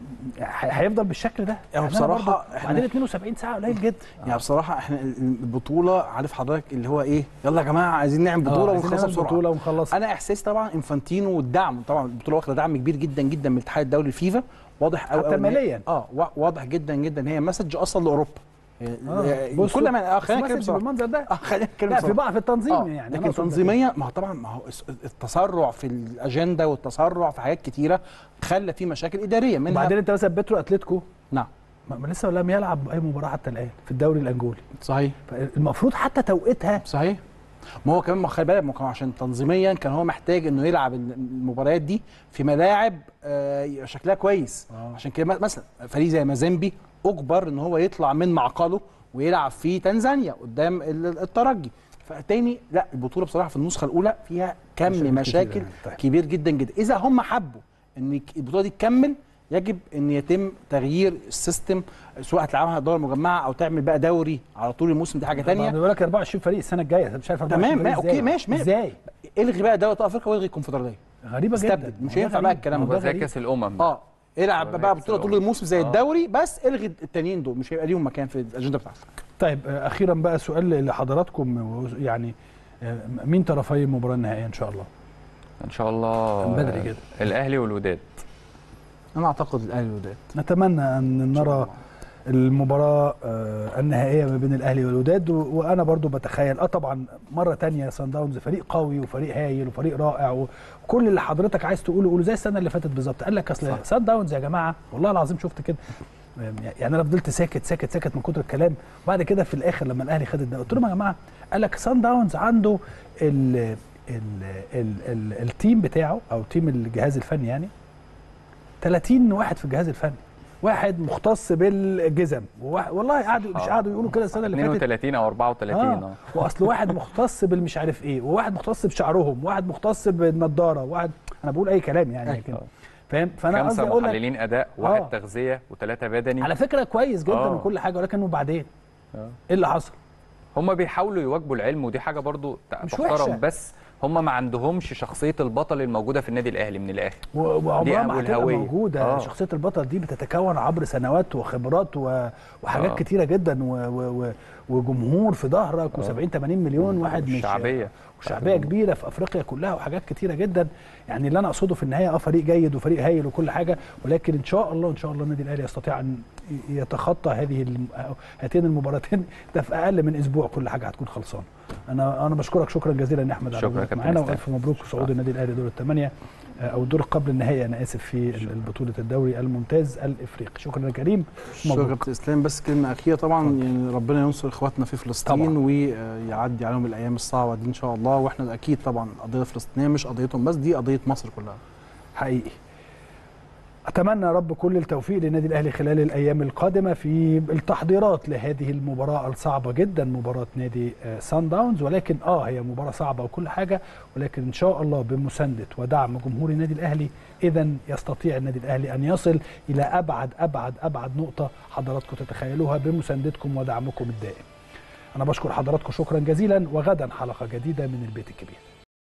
ه- هيفضل بالشكل ده؟ يعني أنا بصراحة برضه إحنا- بعدين 72 ساعه قليل جدا يعني بصراحه احنا البطوله عارف حضرتك اللي هو ايه يلا يا جماعه عايزين نعمل آه، بطوله عايزين ونخلصها نعمل بسرعه بطوله ونخلص انا احساسي طبعا انفانتينو والدعم طبعا البطوله واخده دعم كبير جدا جدا من الاتحاد الدولي الفيفا واضح قوي حتى ماليا. اه وا- واضح جدا جدا ان هي مسج اصلا لاوروبا آه، بص كل ما اه بس خلينا نتكلم مسج بصراحه بالمنظر ده اه خلينا نتكلم لا في بصراحة. بعض في التنظيم آه، يعني أنا لكن أقصد ده. تنظيميا ما هو طبعا ما هو الس- التسرع في الاجنده والتسرع في حاجات كتيره خلى في مشاكل اداريه منها وبعدين انت مثلا بترو اتلتيكو نعم ما ما لسه لم يلعب اي مباراه حتى الان في الدوري الانجولي صحيح المفروض حتى توقيتها صحيح ما هو كمان ما خلي بالك ما هو عشان تنظيميا كان هو محتاج انه يلعب المباريات دي في ملاعب آه، يبقى شكلها كويس آه. عشان كده مثلا فريق زي مازيمبي اجبر ان هو يطلع من معقله ويلعب في تنزانيا قدام ال- الترجي فتاني لا البطوله بصراحه في النسخه الاولى فيها كم مشاكل مشاكل, كتيرة. طيب. كبير جدا جدا اذا هم حبوا ان ك- البطوله دي تكمل يجب ان يتم تغيير السيستم سواء هتلعبها دوره مجمعه او تعمل بقى دوري على طول الموسم دي حاجه تانية بيقول لك 24 فريق السنه الجايه انت مش عارف 24 تمام، فريق ما- إزاي؟ أوكي، ماشي، ماشي. ازاي الغي بقى دوري افريقيا والغي الكونفدراليه غريبه جدا استبدل مش وده هينفع غريب. بقى الكلام وده ده زي غريب. كاس الامم اه العب ولا بقى كأس بطوله طول الأمم. الموسم زي آه. الدوري بس الغي التانيين دول مش هيبقى ليهم مكان في الاجنده بتاعتك طيب آه، اخيرا بقى سؤال لحضراتكم و- يعني آه، مين طرفي المباراه النهائيه ان شاء الله ان شاء الله من بدري كده. الاهلي والوداد انا اعتقد الاهلي والوداد نتمنى ان نرى المباراة آه، النهائية ما بين الأهلي والوداد و- وأنا برضو بتخيل أه طبعا مرة تانية سان داونز فريق قوي وفريق هايل وفريق رائع وكل اللي حضرتك عايز تقوله قوله زي السنة اللي فاتت بالظبط قال لك أصل سان داونز يا جماعة والله العظيم شفت كده يعني أنا فضلت ساكت ساكت ساكت من كتر الكلام وبعد كده في الآخر لما الأهلي خد الدوري قلت لهم يا جماعة قال لك سان داونز عنده ال ال ال ال التيم بتاعه أو تيم الجهاز الفني يعني 30 واحد في الجهاز الفني واحد مختص بالجزم وواحد والله قعدوا مش قعدوا يقولوا كده السنه اللي فاتت 32 او 34 اه اه واصل واحد مختص بالمش عارف ايه وواحد مختص بشعرهم وواحد مختص بالنضاره وواحد انا بقول اي كلام يعني أيوة. لكن فاهم فانا قصدي خمسه اقول لك محللين اداء واحد آه. تغذيه وثلاثه بدني على فكره كويس جدا آه. وكل حاجه ولكن وبعدين آه. ايه اللي حصل؟ هم بيحاولوا يواجبوا العلم ودي حاجه برضو ت- مش تحترم وحشة. بس هم ما عندهمش شخصيه البطل الموجوده في النادي الاهلي من الاخر و- وعمرها دي ما أول هتبقى هوية. موجوده آه. شخصيه البطل دي بتتكون عبر سنوات وخبرات و... وحاجات آه. كتيره جدا و... و... و... وجمهور في ظهرك و70 80 مليون واحد مش شعبيه وشعبيه كبيره في افريقيا كلها وحاجات كتيره جدا يعني اللي انا اقصده في النهايه اه فريق جيد وفريق هايل وكل حاجه ولكن ان شاء الله ان شاء الله النادي الاهلي يستطيع ان يتخطى هذه الم- هاتين المباراتين ده في اقل من اسبوع كل حاجه هتكون خلصانه انا انا بشكرك شكرا جزيلا يا احمد على شكرا يا وجودك كابتن معانا إسلام. والف مبروك صعود النادي الاهلي دور الثمانيه آه، او الدور قبل النهائي انا اسف في بطوله الدوري الممتاز الافريقي شكرا يا كريم شكرا مبروك كابتن اسلام بس كلمه اخيره طبعا يعني ربنا ينصر اخواتنا في فلسطين طبعاً. ويعدي عليهم الايام الصعبه دي ان شاء الله واحنا اكيد طبعا القضيه الفلسطينيه مش قضيتهم بس دي قضيه مصر كلها حقيقي اتمنى يا رب كل التوفيق للنادي الاهلي خلال الايام القادمه في التحضيرات لهذه المباراه الصعبه جدا مباراه نادي آه، سان داونز ولكن اه هي مباراه صعبه وكل حاجه ولكن ان شاء الله بمسانده ودعم جمهور النادي الاهلي اذا يستطيع النادي الاهلي ان يصل الى ابعد ابعد ابعد نقطه حضراتكم تتخيلوها بمساندتكم ودعمكم الدائم انا بشكر حضراتكم شكرا جزيلا وغدا حلقه جديده من البيت الكبير